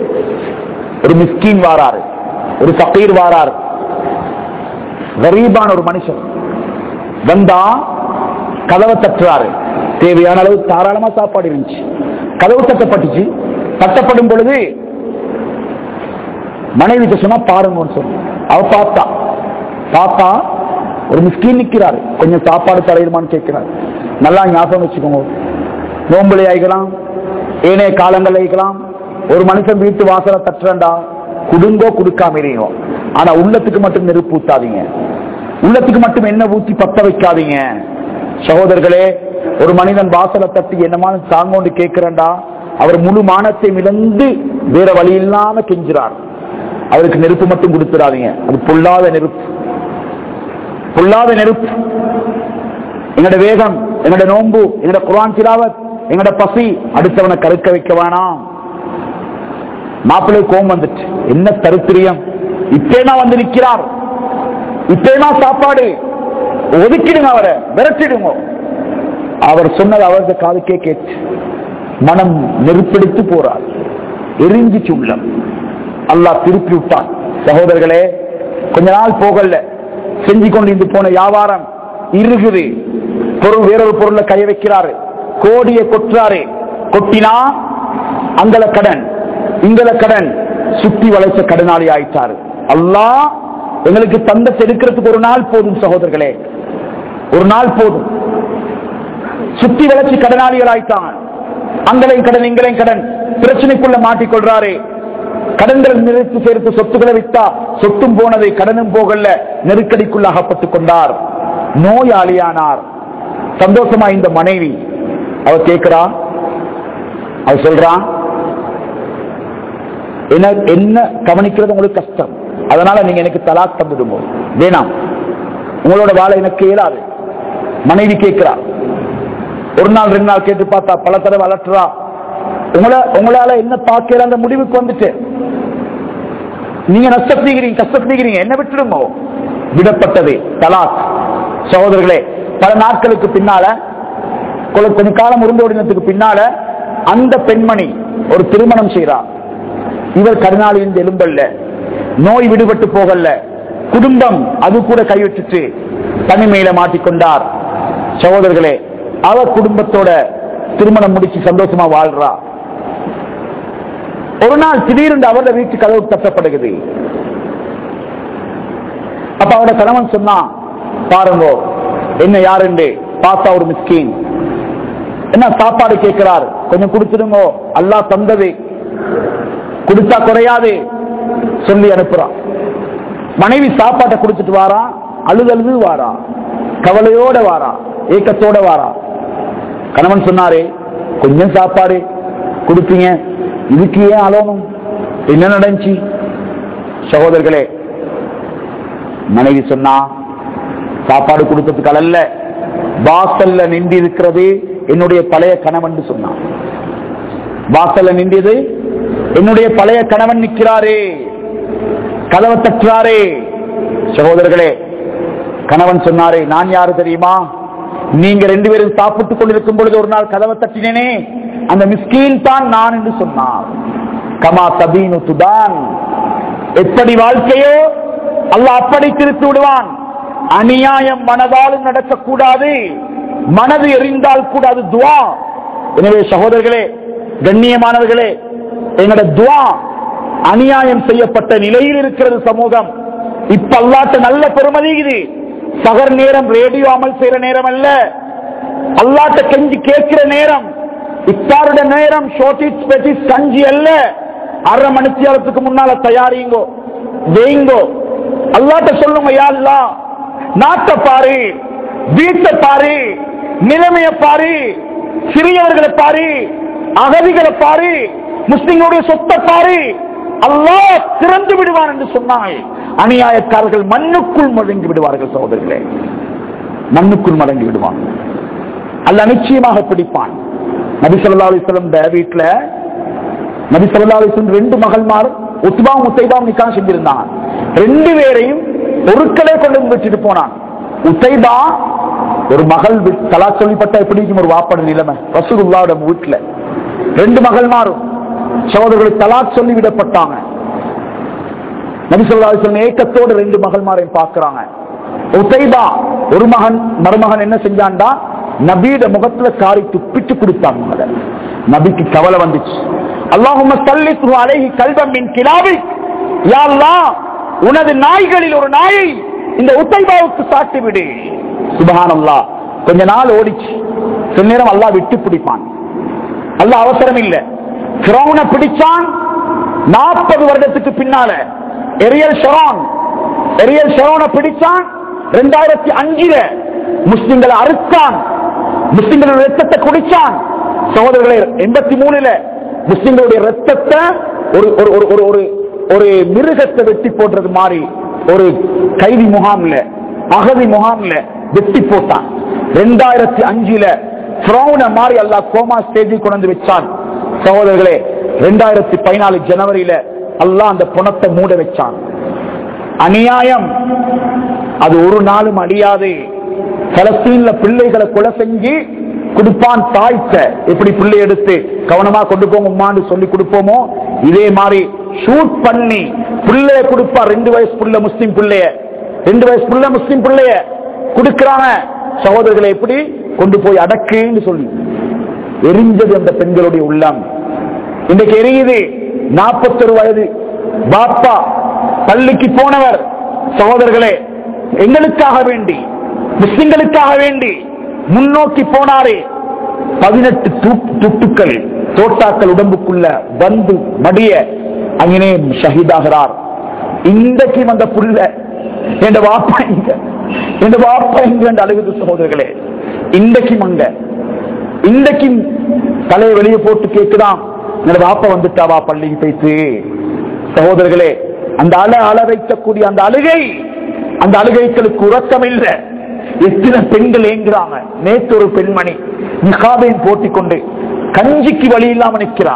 ஒரு மிஸ்கீன் வாராரு ஒரு ஃபக்கீர் வாராரு கரீபான ஒரு மனுஷன் வந்தா கதவை தட்டுறாரு தேவையான அளவு தாராளமா சாப்பாடு இருந்துச்சு கதவு தட்டப்பட்டுச்சு தட்டப்படும் பொழுது மனைவி சொன்னா பாருங்கன்னு சொல்லி அவ பார்த்தா பார்த்தா ஒரு மிஸ்கின் நிக்கிறாரு கொஞ்சம் சாப்பாடு தரையுமான்னு கேட்கிறாரு நல்லா ஞாபகம் வச்சுக்கோங்க நோம்புல ஆயிக்கலாம் ஏனைய காலங்கள் ஆயிக்கலாம் ஒரு மனுஷன் வீட்டு வாசலை தட்டுறண்டா குடுங்கோ கொடுக்காம இருங்க ஆனா உள்ளத்துக்கு மட்டும் நெருப்பு ஊத்தாதீங்க உள்ளத்துக்கு மட்டும் என்ன ஊத்தி பத்த வைக்காதீங்க சகோதரர்களே ஒரு மனிதன் வாசலை தட்டி என்னமான சாங்கோண்டு கேட்கிறண்டா அவர் முழு மானத்தை இழந்து வேற வழி இல்லாம கெஞ்சுறார் அவருக்கு நெருப்பு மட்டும் கொடுத்துடாதீங்க அது பொல்லாத நெருப்பு பொல்லாத நெருப்பு எங்களோட வேகம் எங்களோட நோன்பு எங்களோட குரான் திலாவத் எங்களோட பசி அடுத்தவனை கருக்க வைக்க வேணாம் மாப்பிள்ளை கோம் வந்துட்டு என்ன தருத்திரியம் இப்பேனா வந்து நிற்கிறார் இப்பேனா சாப்பாடு ஒதுக்கிடுங்க அவரை விரட்டிடுங்க அவர் சொன்னது அவரது காதுக்கே கேட்டு மனம் நெருப்பெடுத்து போறார் எரிஞ்சிச்சு உள்ளம் அல்லாஹ் திருப்பி விட்டான் சகோதரர்களே கொஞ்ச நாள் போகல செஞ்சு கொண்டு இருந்து போன வியாபாரம் இருகுது பொருள் வேறொரு பொருளை கைய வைக்கிறாரு கோடியை கொட்டுறாரு கொட்டினா அங்கல கடன் இங்கல கடன் சுத்தி வளைச்ச கடனாளி ஆயிட்டாரு அல்லாஹ் எங்களுக்கு தந்த எடுக்கிறதுக்கு ஒரு நாள் போதும் சகோதரர்களே ஒரு நாள் போதும் சுத்தி வளர்ச்சி கடனாளிகள் ஆயிட்டாங்க அங்களையும் கடன் இங்களையும் கடன் பிரச்சனைக்குள்ள மாட்டிக்கொள்றாரு கடன்கள் நிறுத்தி சேர்த்து சொத்துக்களை வித்தா சொத்தும் போனது கடனும் போகல நெருக்கடிக்குள்ள அகப்பட்டுக் கொண்டார் நோயாளியானார் சந்தோஷமா இந்த மனைவி அவ கேட்கிறா அவ சொல்றான் என்ன என்ன கவனிக்கிறது உங்களுக்கு கஷ்டம் அதனால நீங்க எனக்கு தலாக் தந்துடுமோ வேணாம் உங்களோட வாழை எனக்கு இயலாது மனைவி கேட்கிறா ஒரு நாள் ரெண்டு நாள் கேட்டு பார்த்தா பல தடவை அலட்டுறா உங்களை உங்களால என்ன பார்க்கல அந்த முடிவுக்கு வந்துட்டு நீங்க நஷ்டப்படுகிறீங்க கஷ்டப்படுகிறீங்க என்ன விட்டுடுமோ விடப்பட்டது தலாக் சகோதரர்களே பல நாட்களுக்கு பின்னால கொ- கொஞ்ச காலம் உருந்தோடினத்துக்கு பின்னால அந்த பெண்மணி ஒரு திருமணம் செய்றார் இவர் கருணாளியின் எலும்பல்ல நோய் விடுபட்டு போகல குடும்பம் அது கூட கைவிட்டுட்டு தனிமையில மாட்டிக்கொண்டார் சகோதரர்களே அவர் குடும்பத்தோட திருமணம் முடிச்சு சந்தோஷமா வாழ்றா ஒரு நாள் திடீரென்று அவரோட வீட்டு கதவு தட்டப்படுகிறது அப்ப அவரோட கணவன் சொன்னா பாருங்க என்ன யாருண்டு பார்த்தா ஒரு மிஸ்கின் என்ன சாப்பாடு கேட்கிறார் கொஞ்சம் கொடுத்துடுங்கோ அல்லாஹ் தந்தது கொடுத்தா குறையாது சொல்லி அனுப்புறான் மனைவி சாப்பாட்டை கொடுத்துட்டு வாரா அழுது அழுது வாரா கவலையோட வாரா ஏக்கத்தோட வாரா கணவன் சொன்னாரே கொஞ்சம் சாப்பாடு கொடுத்தீங்க இதுக்கு ஏன் அலோனும் என்ன நடந்துச்சு சகோதரர்களே மனைவி சொன்னா சாப்பாடு கொடுத்ததுக்கு அல்ல வாசல்ல நின்று இருக்கிறது என்னுடைய பழைய கணவன் சொன்னான் வாசல்ல நின்றது என்னுடைய பழைய கணவன் நிற்கிறாரே கதவை தட்டுறாரே சகோதரர்களே கணவன் சொன்னாரே நான் யாரு தெரியுமா நீங்க ரெண்டு பேரும் சாப்பிட்டுக் கொண்டிருக்கும் பொழுது ஒரு நாள் கதவை தட்டினேனே அந்த மிஸ்கீன் தான் நான் என்று சொன்னார் கமா தபீனு துதான் எப்படி வாழ்க்கையோ அல்லாஹ் அப்படி திருத்தி விடுவான் அநியாயம் மனதாலும் நடக்கக்கூடாது மனது எரிந்தால் கூட அது துவா எனவே சகோதரர்களே கண்ணியமானவர்களே எங்களோட துவா அநியாயம் செய்யப்பட்ட நிலையில் இருக்கிறது சமூகம் இப்ப அல்லாட்ட நல்ல பெருமதி இது சகர் நேரம் ரேடியோ அமல் செய்யற நேரம் அல்ல அல்லாட்ட கெஞ்சி கேட்கிற நேரம் இத்தாருடைய நேரம் ஷோட்டிஸ் பெட்டிஸ் கஞ்சி அல்ல அரை மணித்தியாலத்துக்கு முன்னால தயாரிங்கோ வெயிங்கோ அல்லாட்ட சொல்லுங்க யா அல்லாஹ் நாட்டை பாரு வீட்டை பாரு நிலைமைய பாரு சிறியவர்களை பாரு அகதிகளை பாரு முஸ்லிம்களுடைய சொத்தை பாரு அல்லாஹ் திறந்து விடுவான் என்று சொன்னாய் அநியாயக்காரர்கள் மண்ணுக்குள் மடங்கி விடுவார்கள் சகோதரர்களே மண்ணுக்குள் மடங்கி விடுவான் அல்ல நிச்சயமாக பிடிப்பான் நபி சொல்லா அலிஸ்லம் வீட்டுல நபி சொல்லா அலிஸ்லம் ரெண்டு மகள்மார் உத்பாவும் உத்தைபாவும் நிக்கான் செஞ்சிருந்தான் ரெண்டு பேரையும் பொருட்களை கொண்டு வந்து வச்சுட்டு போனான் உத்தைபா ஒரு மகள் வி- தலா சொல்லிப்பட்ட எப்படி இருக்கும் ஒரு வாப்பட நிலைமை ரசூலுல்லாவோட வீட்டுல ரெண்டு மகள் மாறும் சகோதரர்களை தலாக் சொல்லி விடப்பட்டாங்க நபி சொல்லா அலிஸ்லம் ஏக்கத்தோடு ரெண்டு மகள்மாரையும் பார்க்கிறாங்க உத்தைபா ஒரு மகன் மருமகன் என்ன செஞ்சான்டா நபியோட முகத்துல காரி துப்பிட்டு கொடுத்தாங்க அதை. நபிக்கு கவலை வந்துச்சு அல்லாஹும்ம சல்லித்து அலைஹி கல்வம் மின் கிலாவி யா அல்லாஹ் உனது நாய்களில் ஒரு நாயை இந்த உத்தைபாவுக்கு சாட்டி விடு சுபஹானல்லாஹ் கொஞ்ச நாள் ஓடிச்சு சில நேரம் அல்லாஹ் விட்டு பிடிப்பான் அல்லாஹ் அவசரம் இல்ல கிரௌனை பிடிச்சான் நாற்பது வருடத்துக்கு பின்னால எரியல் ஷரோன் எரியல் ஷரோனை பிடிச்சான் ரெண்டாயிரத்தி அஞ்சுல முஸ்லிம்களை அறுத்தான் முஸ்லிம்களுடைய ரத்தத்தை குடிச்சான் சகோதரர்களே எண்பத்தி மூணுல முஸ்லிம்களுடைய ரத்தத்தை ஒரு ஒரு ஒரு ஒரு ஒரு ஒரு மிருகத்தை வெட்டி போடுறது மாதிரி ஒரு கைதி முகாம்ல அகதி முகாம்ல வெட்டி போட்டான் ரெண்டாயிரத்தி அஞ்சுல ஃபிரௌன மாதிரி அல்லாஹ் கோமா ஸ்டேஜில் கொண்டு வந்து வச்சான் சகோதரர்களே ரெண்டாயிரத்தி பதினாலு ஜனவரியில அல்லாஹ் அந்த புணத்தை மூட வச்சான் அநியாயம் அது ஒரு நாளும் அழியாது பலஸ்தீன்ல பிள்ளைகளை கொலை செஞ்சு கொடுப்பான் தாய்க்க எப்படி பிள்ளை எடுத்து கவனமா கொண்டு போங்க உம்மான்னு சொல்லி கொடுப்போமோ இதே மாதிரி ஷூட் பண்ணி பிள்ளைய கொடுப்பா ரெண்டு வயசு புள்ள முஸ்லிம் பிள்ளைய ரெண்டு வயசு புள்ள முஸ்லிம் பிள்ளைய கொடுக்கிறாங்க சகோதரர்களை எப்படி கொண்டு போய் அடக்குன்னு சொல்லி எரிஞ்சது அந்த பெண்களுடைய உள்ளம் இன்றைக்கு எரியுது நாற்பத்தொரு வயது பாப்பா பள்ளிக்கு போனவர் சகோதரர்களே எங்களுக்காக வேண்டி முஸ்லிம்களுக்காக வேண்டி முன்னோக்கி போனாரே பதினெட்டு துட்டுக்கள் தோட்டாக்கள் உடம்புக்குள்ள வந்து மடிய அங்கனே ஷஹீதாகிறார் இன்றைக்கு வந்த புள்ள என் வாப்பா இங்க என் வாப்பா இங்க என்று அழுகுது சகோதரர்களே இன்றைக்கும் அங்க இன்றைக்கும் தலையை வெளியே போட்டு கேட்குதான் என்னோட வாப்பா வந்துட்டாவா பள்ளிக்கு போயிட்டு சகோதரர்களே அந்த அல அல வைக்கக்கூடிய அந்த அழுகை அந்த அழுகைகளுக்கு உறக்கம் இல்லை எத்தனை பெண்கள் ஏங்குறாங்க நேற்று ஒரு பெண்மணி நிகாபையும் போட்டிக் கொண்டு கஞ்சிக்கு வழி இல்லாம நிக்கிறா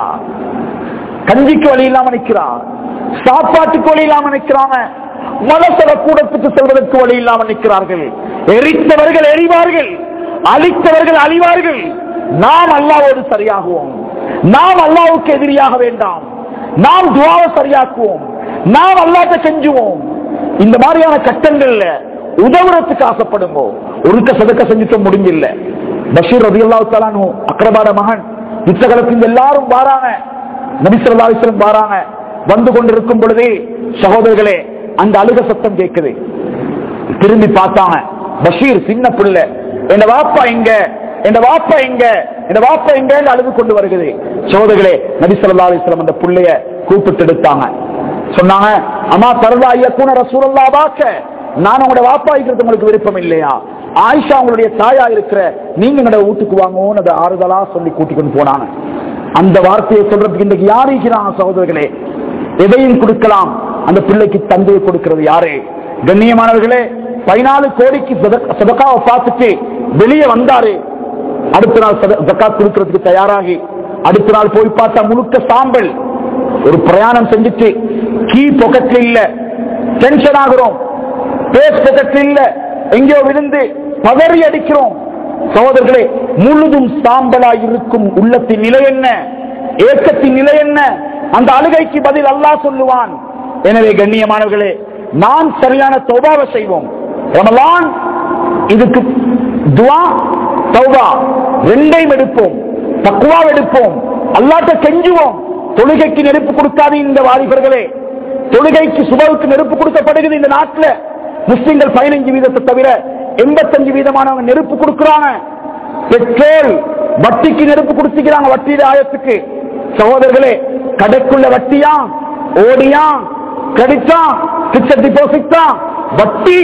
கஞ்சிக்கு வழி இல்லாம நிக்கிறா சாப்பாட்டுக்கு வழி இல்லாம நிக்கிறாங்க மலசல கூடத்துக்கு செல்வதற்கு வழி இல்லாம நிற்கிறார்கள் எரித்தவர்கள் எரிவார்கள் அழித்தவர்கள் அழிவார்கள் நாம் அல்லாவோடு சரியாகுவோம் நாம் அல்லாவுக்கு எதிரியாக வேண்டாம் நாம் துவாவை சரியாக்குவோம் நாம் அல்லாத செஞ்சுவோம் இந்த மாதிரியான கட்டங்கள்ல உதவுறதுக்கு ஆசைப்படுங்க ஒருக்க சதக்க செஞ்சுட்டு முடிஞ்சில்ல பஷீர் ரதி அல்லாஹு அக்ரபாட மகன் யுத்தகலத்தில் எல்லாரும் வாராங்க நபிசல்லாஸ்லம் வாராங்க வந்து கொண்டிருக்கும் பொழுதே சகோதரர்களே அந்த அழுக சத்தம் கேட்குது திரும்பி பார்த்தாங்க பஷீர் சின்ன பிள்ளை என் வாப்பா எங்க என் வாப்பா எங்க என் வாப்பா எங்க அழுது கொண்டு வருகிறது சகோதரர்களே நபி சொல்லா அலிஸ்லாம் அந்த பிள்ளைய கூப்பிட்டு எடுத்தாங்க சொன்னாங்க அம்மா தருவா ஐயக்கூன ரசூலல்லா பாக்க நான் உங்களோட வாப்பாய்க்கிறது உங்களுக்கு விருப்பம் இல்லையா ஆயிஷா உங்களுடைய தாயா இருக்கிற நீங்க எங்களோட வீட்டுக்கு வாங்குவோம் அதை ஆறுதலா சொல்லி கூட்டிக் கொண்டு போனாங்க அந்த வார்த்தையை சொல்றதுக்கு இன்றைக்கு யார் இருக்கிறாங்க சகோதரர்களே எதையும் கொடுக்கலாம் அந்த பிள்ளைக்கு தந்தையை கொடுக்கிறது யாரு கண்ணியமானவர்களே பதினாலு கோடிக்கு சதக்காவை பார்த்துட்டு வெளியே வந்தாரு அடுத்த நாள் ஜக்காத் கொடுக்கறதுக்கு தயாராகி அடுத்த நாள் போய் பார்த்தா முழுக்க சாம்பல் ஒரு பிரயாணம் செஞ்சுட்டு கீ பொக்கெட்ல இல்ல டென்ஷன் ஆகிறோம் பேஸ் பொக்கெட்ல இல்ல எங்கேயோ விழுந்து பதறி அடிக்கிறோம் சகோதரர்களே முழுதும் சாம்பலாய் இருக்கும் உள்ளத்தின் நிலை என்ன ஏக்கத்தின் நிலை என்ன அந்த அழுகைக்கு பதில் அல்லாஹ் சொல்லுவான் எனவே கண்ணியமானவர்களே நாம் சரியான தௌபாவை செய்வோம் ரமலான் இதுக்கு துவா தௌபா ரெண்டையும் எடுப்போம் தக்குவா எடுப்போம் அல்லாட்ட கெஞ்சுவோம் தொழுகைக்கு நெருப்பு கொடுக்காது இந்த வாலிபர்களே தொழுகைக்கு சுபவுக்கு நெருப்பு கொடுக்கப்படுகிறது இந்த நாட்டில் முஸ்லிம்கள் பதினைஞ்சு வீதத்தை தவிர எண்பத்தஞ்சு வீதமானவங்க நெருப்பு கொடுக்கிறாங்க பெட்ரோல் வட்டிக்கு நெருப்பு கொடுத்துக்கிறாங்க வட்டி ஆயத்துக்கு சகோதரர்களே கடைக்குள்ள வட்டியா ஓடியா கிரெடிட்டா பிக்சர் டிபாசிட் தான் வட்டி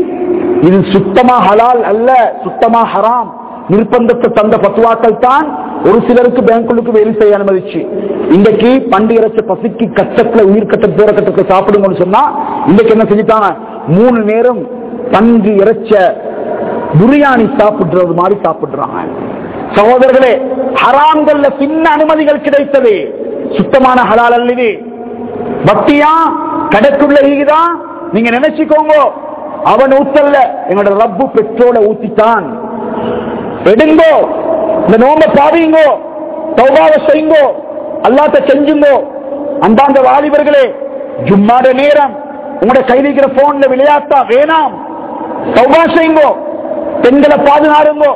இது சுத்தமா ஹலால் அல்ல சுத்தமா ஹராம் நிர்பந்தத்தை தந்த பத்துவாக்கள் தான் ஒரு சிலருக்கு பேங்குக்கு வேலை செய்ய அனுமதிச்சு இன்றைக்கு பண்டி இறைச்ச பசிக்கு கட்டத்துல உயிர் கட்ட தூர கட்டத்துல சாப்பிடுங்கன்னு சொன்னா இன்னைக்கு என்ன செஞ்சுட்டாங்க மூணு நேரம் பன்றி இறைச்ச பிரியாணி சாப்பிடுறது மாதிரி சாப்பிடுறாங்க சகோதரர்களே ஹராம்கள்ல சின்ன அனுமதிகள் கிடைத்தது சுத்தமான ஹலால் அல்லது பக்தியா கடைக்குள்ள ஈகுதான் நீங்க நினைச்சுக்கோங்க அவன் ஊத்தல்ல எங்களோட ரப்பு பெட்ரோலை ஊத்திட்டான் எடுங்கோ இந்த நோம்ப பாவிங்கோ தௌபாவை செய்யுங்கோ அல்லாத்த செஞ்சுங்கோ அந்தாந்த வாலிபர்களே ஜும்மாட நேரம் உங்களோட கைதிக்கிற போன்ல விளையாட்டா வேணாம் தௌபா செய்யுங்கோ பெண்களை பாதுகாருங்கோ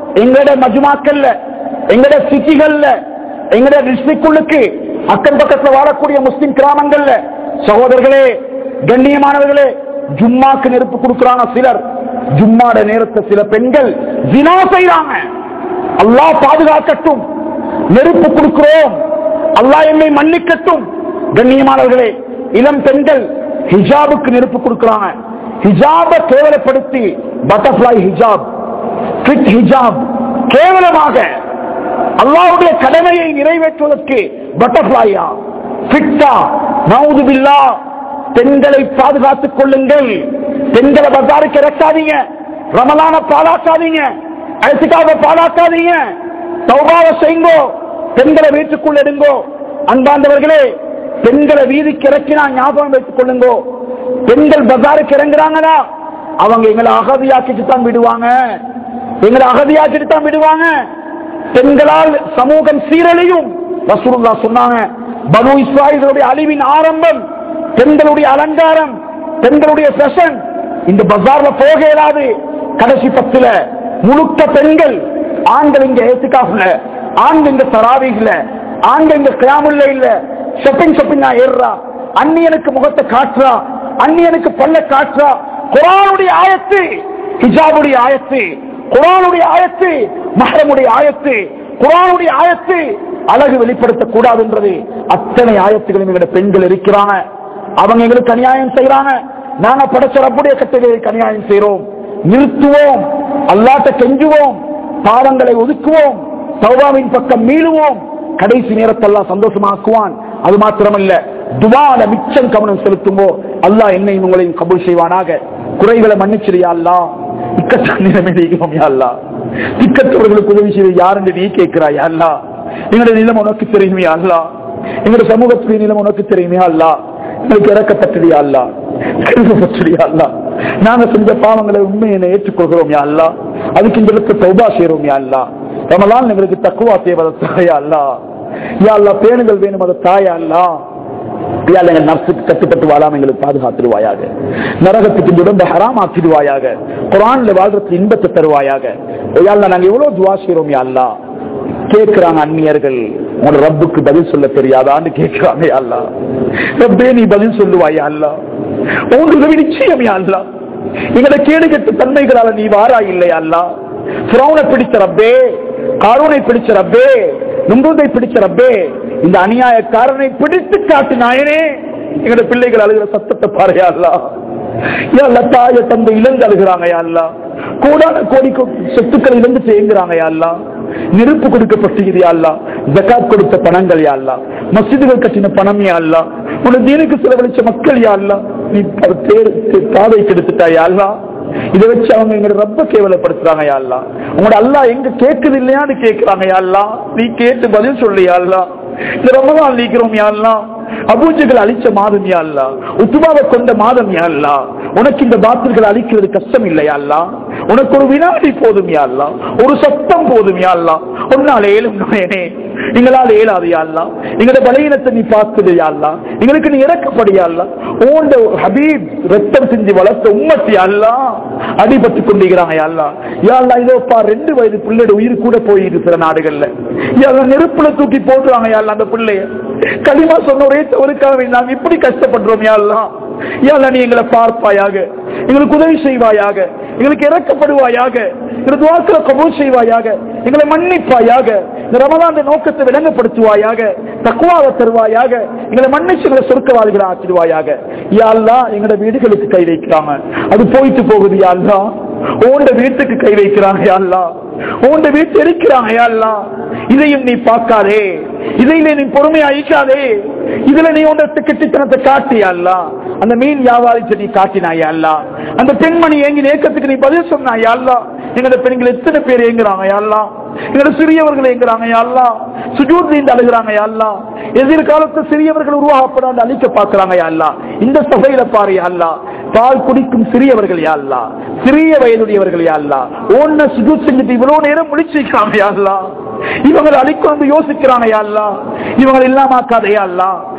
எங்கட மஜுமாக்கள்ல எங்கட சிட்டிகள்ல எங்கட டிஸ்ட்ரிக்டுக்கு அக்கம் பக்கத்துல வாழக்கூடிய முஸ்லிம் கிராமங்கள்ல சகோதரர்களே கண்ணியமானவர்களே ஜும்மாக்கு நெருப்பு கொடுக்கறாங்க சிலர் ஜும்மாட நேரத்தை சில பெண்கள் ஜினா செய்றாங்க அல்லாஹ் பாதுகாக்கட்டும் நெருப்பு கொடுக்கிறோம் அல்லாஹ் என்னை மன்னிக்கட்டும் கண்ணியமானவர்களே இளம் பெண்கள் ஹிஜாபுக்கு நெருப்பு கொடுக்கறாங்க ஹிஜாப கேவலப்படுத்தி பட்டர்ஃபிளை ஹிஜாப் ஃபிட் ஹிஜாப் கேவலமாக அல்லாஹ்வுடைய கடமையை நிறைவேற்றுவதற்கு பட்டர்ஃபிளையா ஃபிட்டா நவுது பில்லா பெண்களை பாதுகாத்துக் கொள்ளுங்கள் பெண்களை பஜாருக்கு இறக்காதீங்க ரமலான பாலாக்காதீங்க அழைச்சிக்காக பாலாக்காதீங்க சௌபாவ செய்யுங்கோ பெண்களை வீட்டுக்குள்ள எடுங்கோ அன்பாண்டவர்களே பெண்களை வீதிக்கு இறக்கினா ஞாபகம் வைத்துக் கொள்ளுங்கோ பெண்கள் பஜாருக்கு இறங்குறாங்களா அவங்க எங்களை அகதியாக்கிட்டு தான் விடுவாங்க எங்களை அகதியாக்கிட்டு தான் விடுவாங்க பெண்களால் சமூகம் சீரழியும் ரசூலுல்லா சொன்னாங்க பனு இஸ்ராயலுடைய அழிவின் ஆரம்பம் பெண்களுடைய அலங்காரம் பெண்களுடைய ஃபேஷன் இந்த பஜார்ல போக இயலாது கடைசி பத்துல முழுக்க பெண்கள் ஆண்கள் இங்க ஏத்துக்காஃப்ல ஆண்கள் இங்க தராவிகள ஆண்கள் இங்க கிராமுல்ல இல்ல ஷப்பிங் ஷப்பிங்கா ஏறுறா அந்நியனுக்கு முகத்தை காட்டுறா அந்நியனுக்கு பல்ல காட்டுறா குரானுடைய ஆயத்து ஹிஜாபுடைய ஆயத்து குரானுடைய ஆயத்து மஹரமுடைய ஆயத்து குரானுடைய ஆயத்து அழகு வெளிப்படுத்தக் கூடாதுன்றது அத்தனை ஆயத்துகளும் எங்களுடைய பெண்கள் இருக்கிறாங்க அவங்க எங்களுக்கு அநியாயம் செய்யறாங்க நாங்க படைச்ச ரப்புடைய கட்டளைகளுக்கு அநியாயம் செய்யறோம் நிறுத்துவோம் அல்லாட்ட கெஞ்சுவோம் பாவங்களை ஒதுக்குவோம் சௌபாவின் பக்கம் மீளுவோம் கடைசி நேரத்தெல்லாம் சந்தோஷமாக்குவான் அது மாத்திரமல்ல துவால மிச்சம் கவனம் செலுத்தும்போ அல்லாஹ் என்னையும் உங்களையும் கபூல் செய்வானாக குறைகளை மன்னிச்சிரியா அல்லா இக்கட்டான நிலைமையிலும் அல்லா திக்கத்தவர்களுக்கு உதவி செய்து யாருன்னு நீ கேட்கிறாய் அல்லா எங்களுடைய நிலம் உனக்கு தெரியுமே அல்லா எங்களுடைய சமூகத்துடைய நிலம் உனக்கு தெரியுமே அல்லா எங்களுக்கு இறக்கப்பட்டடியா அல்லா கருதப்பட்டடியா அல்லா நாங்க செஞ்ச பாவங்களை உண்மையை ஏற்றுக்கொள்கிறோம் யா அல்லா அதுக்கு இந்த இடத்துல சௌபா செய்யறோம் யா அல்லா ரமலான் எங்களுக்கு தக்குவா தேவத தாயா அல்லா யா அல்லா பேணுகள் வேணும் அதை தாயா அல்லா யாழ் எங்கள் நப்சுக்கு கட்டுப்பட்டு வாழாம எங்களுக்கு பாதுகாத்துருவாயாக நரகத்துக்கு இந்த உடம்பை ஹராம் ஆக்கிடுவாயாக குரான்ல வாழ்றதுக்கு இன்பத்தை தருவாயாக யாழ்லா நாங்க எவ்வளவு துவா செய்யறோம் யாழ்லா கேட்கிறாங்க அந்நியர்கள் உன் ரப்புக்கு பதில் சொல்ல தெரியாதான்னு கேட்கிறாங்க யாழ்லா ரப்பே நீ பதில் சொல்லுவாயா அல்லா உன் உதவி நிச்சயம் அல்லா எங்களை கேடு கெட்ட தன்மைகளால நீ வாரா இல்லையா அல்லா புறவுனை பிடிச்ச ரப்பே காரூனை பிடிச்ச ரப்பே நும்புதை பிடிச்ச ரப்பே இந்த அநியாயக்காரனை பிடித்து காட்டு நாயனே எங்களோட பிள்ளைகள் அழுகிற சத்தத்தை பாறையா அல்லா யாழ்லா தாய தந்தை இழந்து அழுகிறாங்க யாழ்லா கோடான கோடி கோ- சொத்துக்கள் இழந்து தேங்குறாங்க யாழ்லா நெருப்பு கொடுக்கப்பட்டது யாழ்லா ஜக்காத் கொடுத்த பணங்கள் யாழ்லா மசிதுகள் கட்டின பணம் யாழ்லா உன தீனுக்கு செலவழிச்ச மக்கள் யாழ்லா நீ ப- தேர் தே- பாதை கெடுத்துட்டா யாழ்லா இதை வச்சு அவங்க எங்க ரொம்ப கேவலப்படுத்துறாங்க யாழ்லா உங்களோட அல்லா எங்க கேக்குது இல்லையான்னு கேக்குறாங்க யாழ்லா நீ கேட்டு பதில் சொல்லு யாழ்லா இந்த ரமதான் நீக்கிறோம் யாழ்லா அபூஜைகள் அழிச்ச மாதம் யாழ்லா உத்துமாவை கொண்ட மாதம் யாழ்லா உனக்கு இந்த பாத்திரங்களை அழிக்கிறது கஷ்டம் இல்லையா அல்லா உனக்கு ஒரு வினாடி போதும் யாழ்லா ஒரு சத்தம் போதும் யாழ்லா உன்னால் ஏழும் நாயனே எங்களால் ஏழாது யாழ்லா எங்களோட பலகீனத்தை நீ பார்க்குது யாழ்லா எங்களுக்கு நீ இறக்கப்படியாள்லா ஓண்ட ஹபீப் ரத்தம் செஞ்சு வளர்த்த உம்மத்தி அல்லா அடிபட்டு கொண்டிருக்கிறாங்க யாழ்லா யாழ்லா இதோ பா ரெண்டு வயது பிள்ளையோட உயிர் கூட போயிருக்கு சில நாடுகள்ல யாழ்லா நெருப்புல தூக்கி போட்டுறாங்க யாழ்லா அந்த பிள்ளைய களிமா சொன்ன ஒரே தவறுக்காக நாங்க இப்படி கஷ்டப்படுறோம் யாழ்லா யாழ்லா நீ எங்களை பார்ப்பாயாக எங்களுக்கு உதவி செய்வாயாக எங்களுக்கு இறக்கப்படுவாயாக எங்களது வாக்களை கபூல் செய்வாயாக எங்களை மன்னிப்பாயாக இந்த ரமலான் நோக்கத்தை விளங்கப்படுத்துவாயாக தக்குவாக தருவாயாக எங்களை மன்னிச்சு எங்களை சொர்க்கவாதிகளை ஆக்கிடுவாயாக யாழ்லா எங்களோட வீடுகளுக்கு கை வைக்கிறாங்க அது போயிட்டு போகுது யாழ்லா உண்ட வீட்டுக்கு கை வைக்கிறாங்க யாழ்லா உண்ட வீட்டு எரிக்கிறாங்க யாழ்லா இதையும் நீ பார்க்காதே இதையிலே நீ பொறுமையா அழிக்காதே இதுல நீ உண்ட கிட்டித்தனத்தை காட்டியாள்லா அந்த மீன் வியாபாரிச்ச நீ காட்டினாயா அல்லா அந்த பெண்மணி ஏங்கி நேக்கத்துக்கு நீ பதில் சொன்னாயா அல்லா எங்களோட பெண்கள் எத்தனை பேர் ஏங்குறாங்க யாழ்லா எங்களோட சிறியவர்கள் ஏங்குறாங்க யாழ்லா சுஜூத் நீந்து அழுகிறாங்க யாழ்லா எதிர்காலத்து சிறியவர்கள் உருவாக்கப்படாது அழிக்க பார்க்கிறாங்க யாழ்லா இந்த சபையில பாரு யாழ்லா பால் குடிக்கும் சிறியவர்கள் யாழ்லா சிறிய வயதுடையவர்கள் யாழ்லா ஒன்ன சுஜூத் செஞ்சுட்டு இவ்வளவு நேரம் முடிச்சிருக்காங்க யாழ்லா இவங்களை அழிக்கொண்டு யோசிக்கிறாங்க யாழ்லா இவங்களை இல்லாமாக்காத யாழ்லா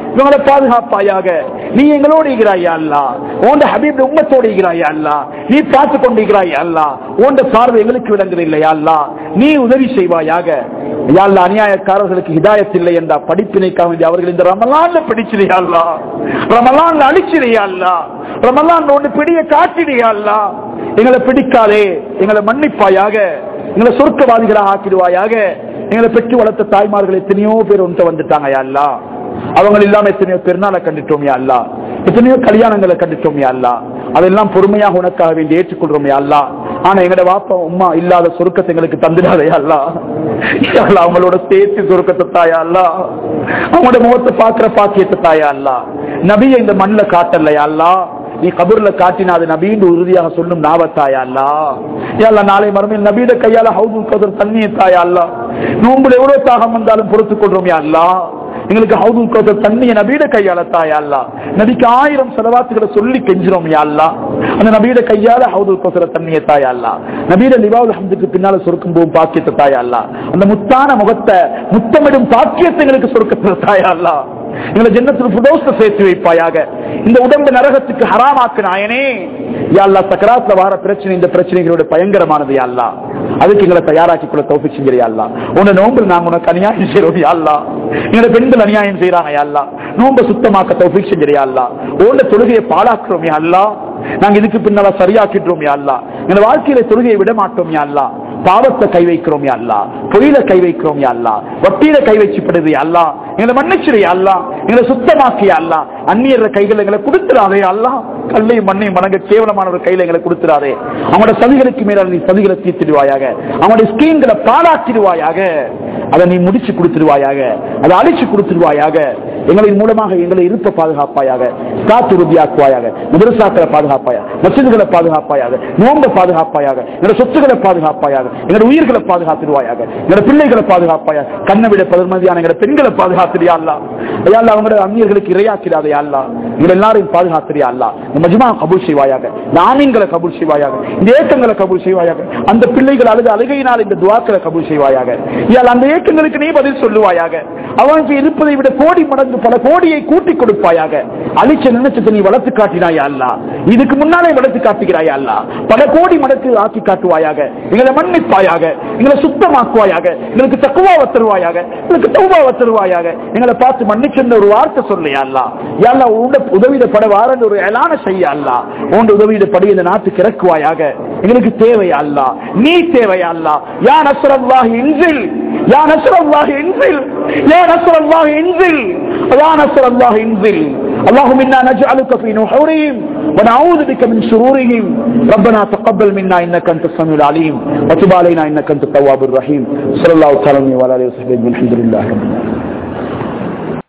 இவங்களை பாதுகாப்பாயாக நீ எங்களோடு இருக்கிறாய் அல்லா உண்ட ஹபீப் உம்மத்தோடு இருக்கிறாய் அல்லா நீ பார்த்து கொண்டிருக்கிறாய் அல்லா உண்ட பார்வை எங்களுக்கு விளங்குதில்லை அல்லா நீ உதவி செய்வாயாக யாழ்லா அநியாயக்காரர்களுக்கு ஹிதாயத் இல்லை என்ற படிப்பினைக்காக வேண்டி அவர்கள் இந்த ரமலான்ல பிடிச்சிடையா அல்லா ரமலான்ல அடிச்சிடையா அல்லா ரமலான் ஒன்று பிடிய காட்டிடையா அல்லா எங்களை பிடிக்காதே எங்களை மன்னிப்பாயாக எங்களை சொர்க்கவாதிகளாக ஆக்கிடுவாயாக எங்களை பெற்று வளர்த்த தாய்மார்கள் எத்தனையோ பேர் உன்ட்ட வந்துட்டாங்க அல்லா அவங்க இல்லாம எத்தனையோ பெருநாளை கண்டுட்டோம் அல்லா எத்தனையோ கல்யாணங்களை கண்டுட்டோம் அல்லா அதெல்லாம் பொறுமையாக உனக்காக வேண்டி ஏற்றுக்கொள்றோம் அல்லா ஆனா எங்கட வாப்பா உமா இல்லாத சொருக்கத்தை எங்களுக்கு தந்துடாதே அல்லா அல்லா, அவங்களோட சேர்த்து சொருக்கத்தை தாயா அல்லா அவங்களோட முகத்தை பாக்குற பாக்கியத்தை தாயா அல்லா நபிய இந்த மண்ணுல காட்டலையா அல்லா நீ கபூர்ல காட்டினா அது நபீண்டு உறுதியாக சொல்லும் நாவத்தாயா அல்லா யாழ்லா நாளை மறுமையில் நபீட கையால ஹவுது கதர் தண்ணியை தாயா அல்லா நோம்புல எவ்வளவு தாகம் வந்தாலும் பொறுத்துக் கொள்றோம் யா அல்லா எங்களுக்கு ஹவுது கதர் தண்ணியை நபீட கையால தாயா அல்லா நபிக்கு ஆயிரம் செலவாத்துகளை சொல்லி கெஞ்சிரோம் யா அல்லா அந்த நபீட கையால ஹவுது கதர தண்ணியை தாயா அல்லா நபீட லிவாவுல் ஹம்துக்கு பின்னால சொருக்கும் போகும் பாக்கியத்தை தாயா அல்லா அந்த முத்தான முகத்தை முத்தமிடும் பாக்கியத்தை எங்களுக்கு சொருக்கத்தில் தாயா அல்லா எங்களை ஜன்னத்தில் புதோஸ்த சேர்த்து வைப்பாயாக இந்த உடம்பு நரகத்துக்கு ஹராமாக்கு நாயனே யாழ்லா சக்கராத்துல வார பிரச்சனை இந்த பிரச்சனைகளோட பயங்கரமானது யாழ்லா அதுக்கு எங்களை தயாராக்கி கொள்ள தோப்பி செஞ்சிரு யாழ்லா உன்னை நோம்பில் நாங்க உனக்கு அநியாயம் செய்யறோம் யாழ்லா எங்களை பெண்கள் அநியாயம் செய்யறாங்க யாழ்லா நோம்ப சுத்தமாக்க தோப்பி செஞ்சிரு யாழ்லா உன்ன தொழுகையை பாழாக்குறோம் யாழ்லா நாங்க இதுக்கு பின்னால சரியாக்கிட்டோம் யாழ்லா எங்க வாழ்க்கையில தொழுகையை விட மாட்டோம் யாழ்லா பாவத்தை கை வைக்கிறோம் யாழ்லா பொயில கை வைக்கிறோம் யாழ்லா வட்டியில கை வச்சுப்படுது யாழ்லா எங்களை மன்னிச்சிரு யாழ்லா எங்களை சுத்தமாக்கி அல்லா அந்நியர் கைகள் எங்களை கொடுத்துடாதே அல்லா கல்லையும் மண்ணையும் வணங்க கேவலமான ஒரு கையில எங்களை கொடுத்துடாதே அவங்களோட சதிகளுக்கு மேல நீ சதிகளை தீர்த்திடுவாயாக அவங்களுடைய ஸ்கீம்களை பாலாக்கிடுவாயாக அதை நீ முடிச்சு கொடுத்துருவாயாக அதை அழிச்சு கொடுத்துருவாயாக எங்களின் மூலமாக எங்களை இருப்ப பாதுகாப்பாயாக காத்து உறுதியாக்குவாயாக மதரசாக்களை பாதுகாப்பாயாக மசிதுகளை பாதுகாப்பாயாக நோம்ப பாதுகாப்பாயாக எங்களோட சொத்துக்களை பாதுகாப்பாயாக எங்களோட உயிர்களை பாதுகாத்துடுவாயாக எங்களோட பிள்ளைகளை பாதுகாப்பாயாக கண்ணை விட பதமதியான எங்களோட பெண்களை பாதுகாத்துறியா அல்லா ஐயா அவங்களோட அந்நியர்களுக்கு இரையாக்கிறாதே அல்லா எங்களை எல்லாரையும் பாதுகாத்துறியா அல்லா இந்த மஜ்மா கபூல் செய்வாயாக இந்த ஆமீன்களை கபூல் செய்வாயாக இந்த ஏக்கங்களை கபூல் செய்வாயாக அந்த பிள்ளைகள் அழுது அழுகையினால் இந்த துவாக்களை கபூல் செய்வாயாக இயால் அந்த ஏக்கங்களுக்கு நீ பதில் சொல்லுவாயாக அவனுக்கு இருப்பதை விட கோடி மடங்கு பல கோடியை கூட்டி கொடுப்பாயாக அழிச்ச நினைச்சதை நீ வளர்த்து காட்டினாயா அல்லா இதுக்கு முன்னாலே வளர்த்து காட்டுகிறாயா அல்லா பல கோடி மடங்கு ஆக்கி காட்டுவாயாக எங்களை மன்னிப்பாயாக எங்களை சுத்தமாக்குவாயாக எங்களுக்கு தக்குவாவை தருவாயாக எங்களுக்கு தௌபாவை தருவாயாக எங்களை பார்த்து மன்னிச்சிருந்த ஒரு வார்த்தை சொல்லையா அல்லா யாழ்லா உண்ட உதவிடப்பட வாரன் ஒரு எலான செய்ய அல்லா உண்ட உதவிடப்படி இந்த நாட்டுக்கு இறக்குவாயாக எங்களுக்கு தேவையா அல்லா நீ தேவையா அல்லா யா நஸ்ரல்லாஹி இன்சில் யா நஸ்ரல்லாஹி இன்சில் யா நஸ்ரல்லாஹி இன்சில் யா நஸ்ரல்லாஹி இன்சில் اللهم انا نجعلك في نحورهم ونعوذ بك من شرورهم ربنا تقبل منا انك انت السميع العليم وتب علينا انك انت التواب الرحيم صلى الله تعالى وعلى اله وصحبه اجمعين الحمد لله رب العالمين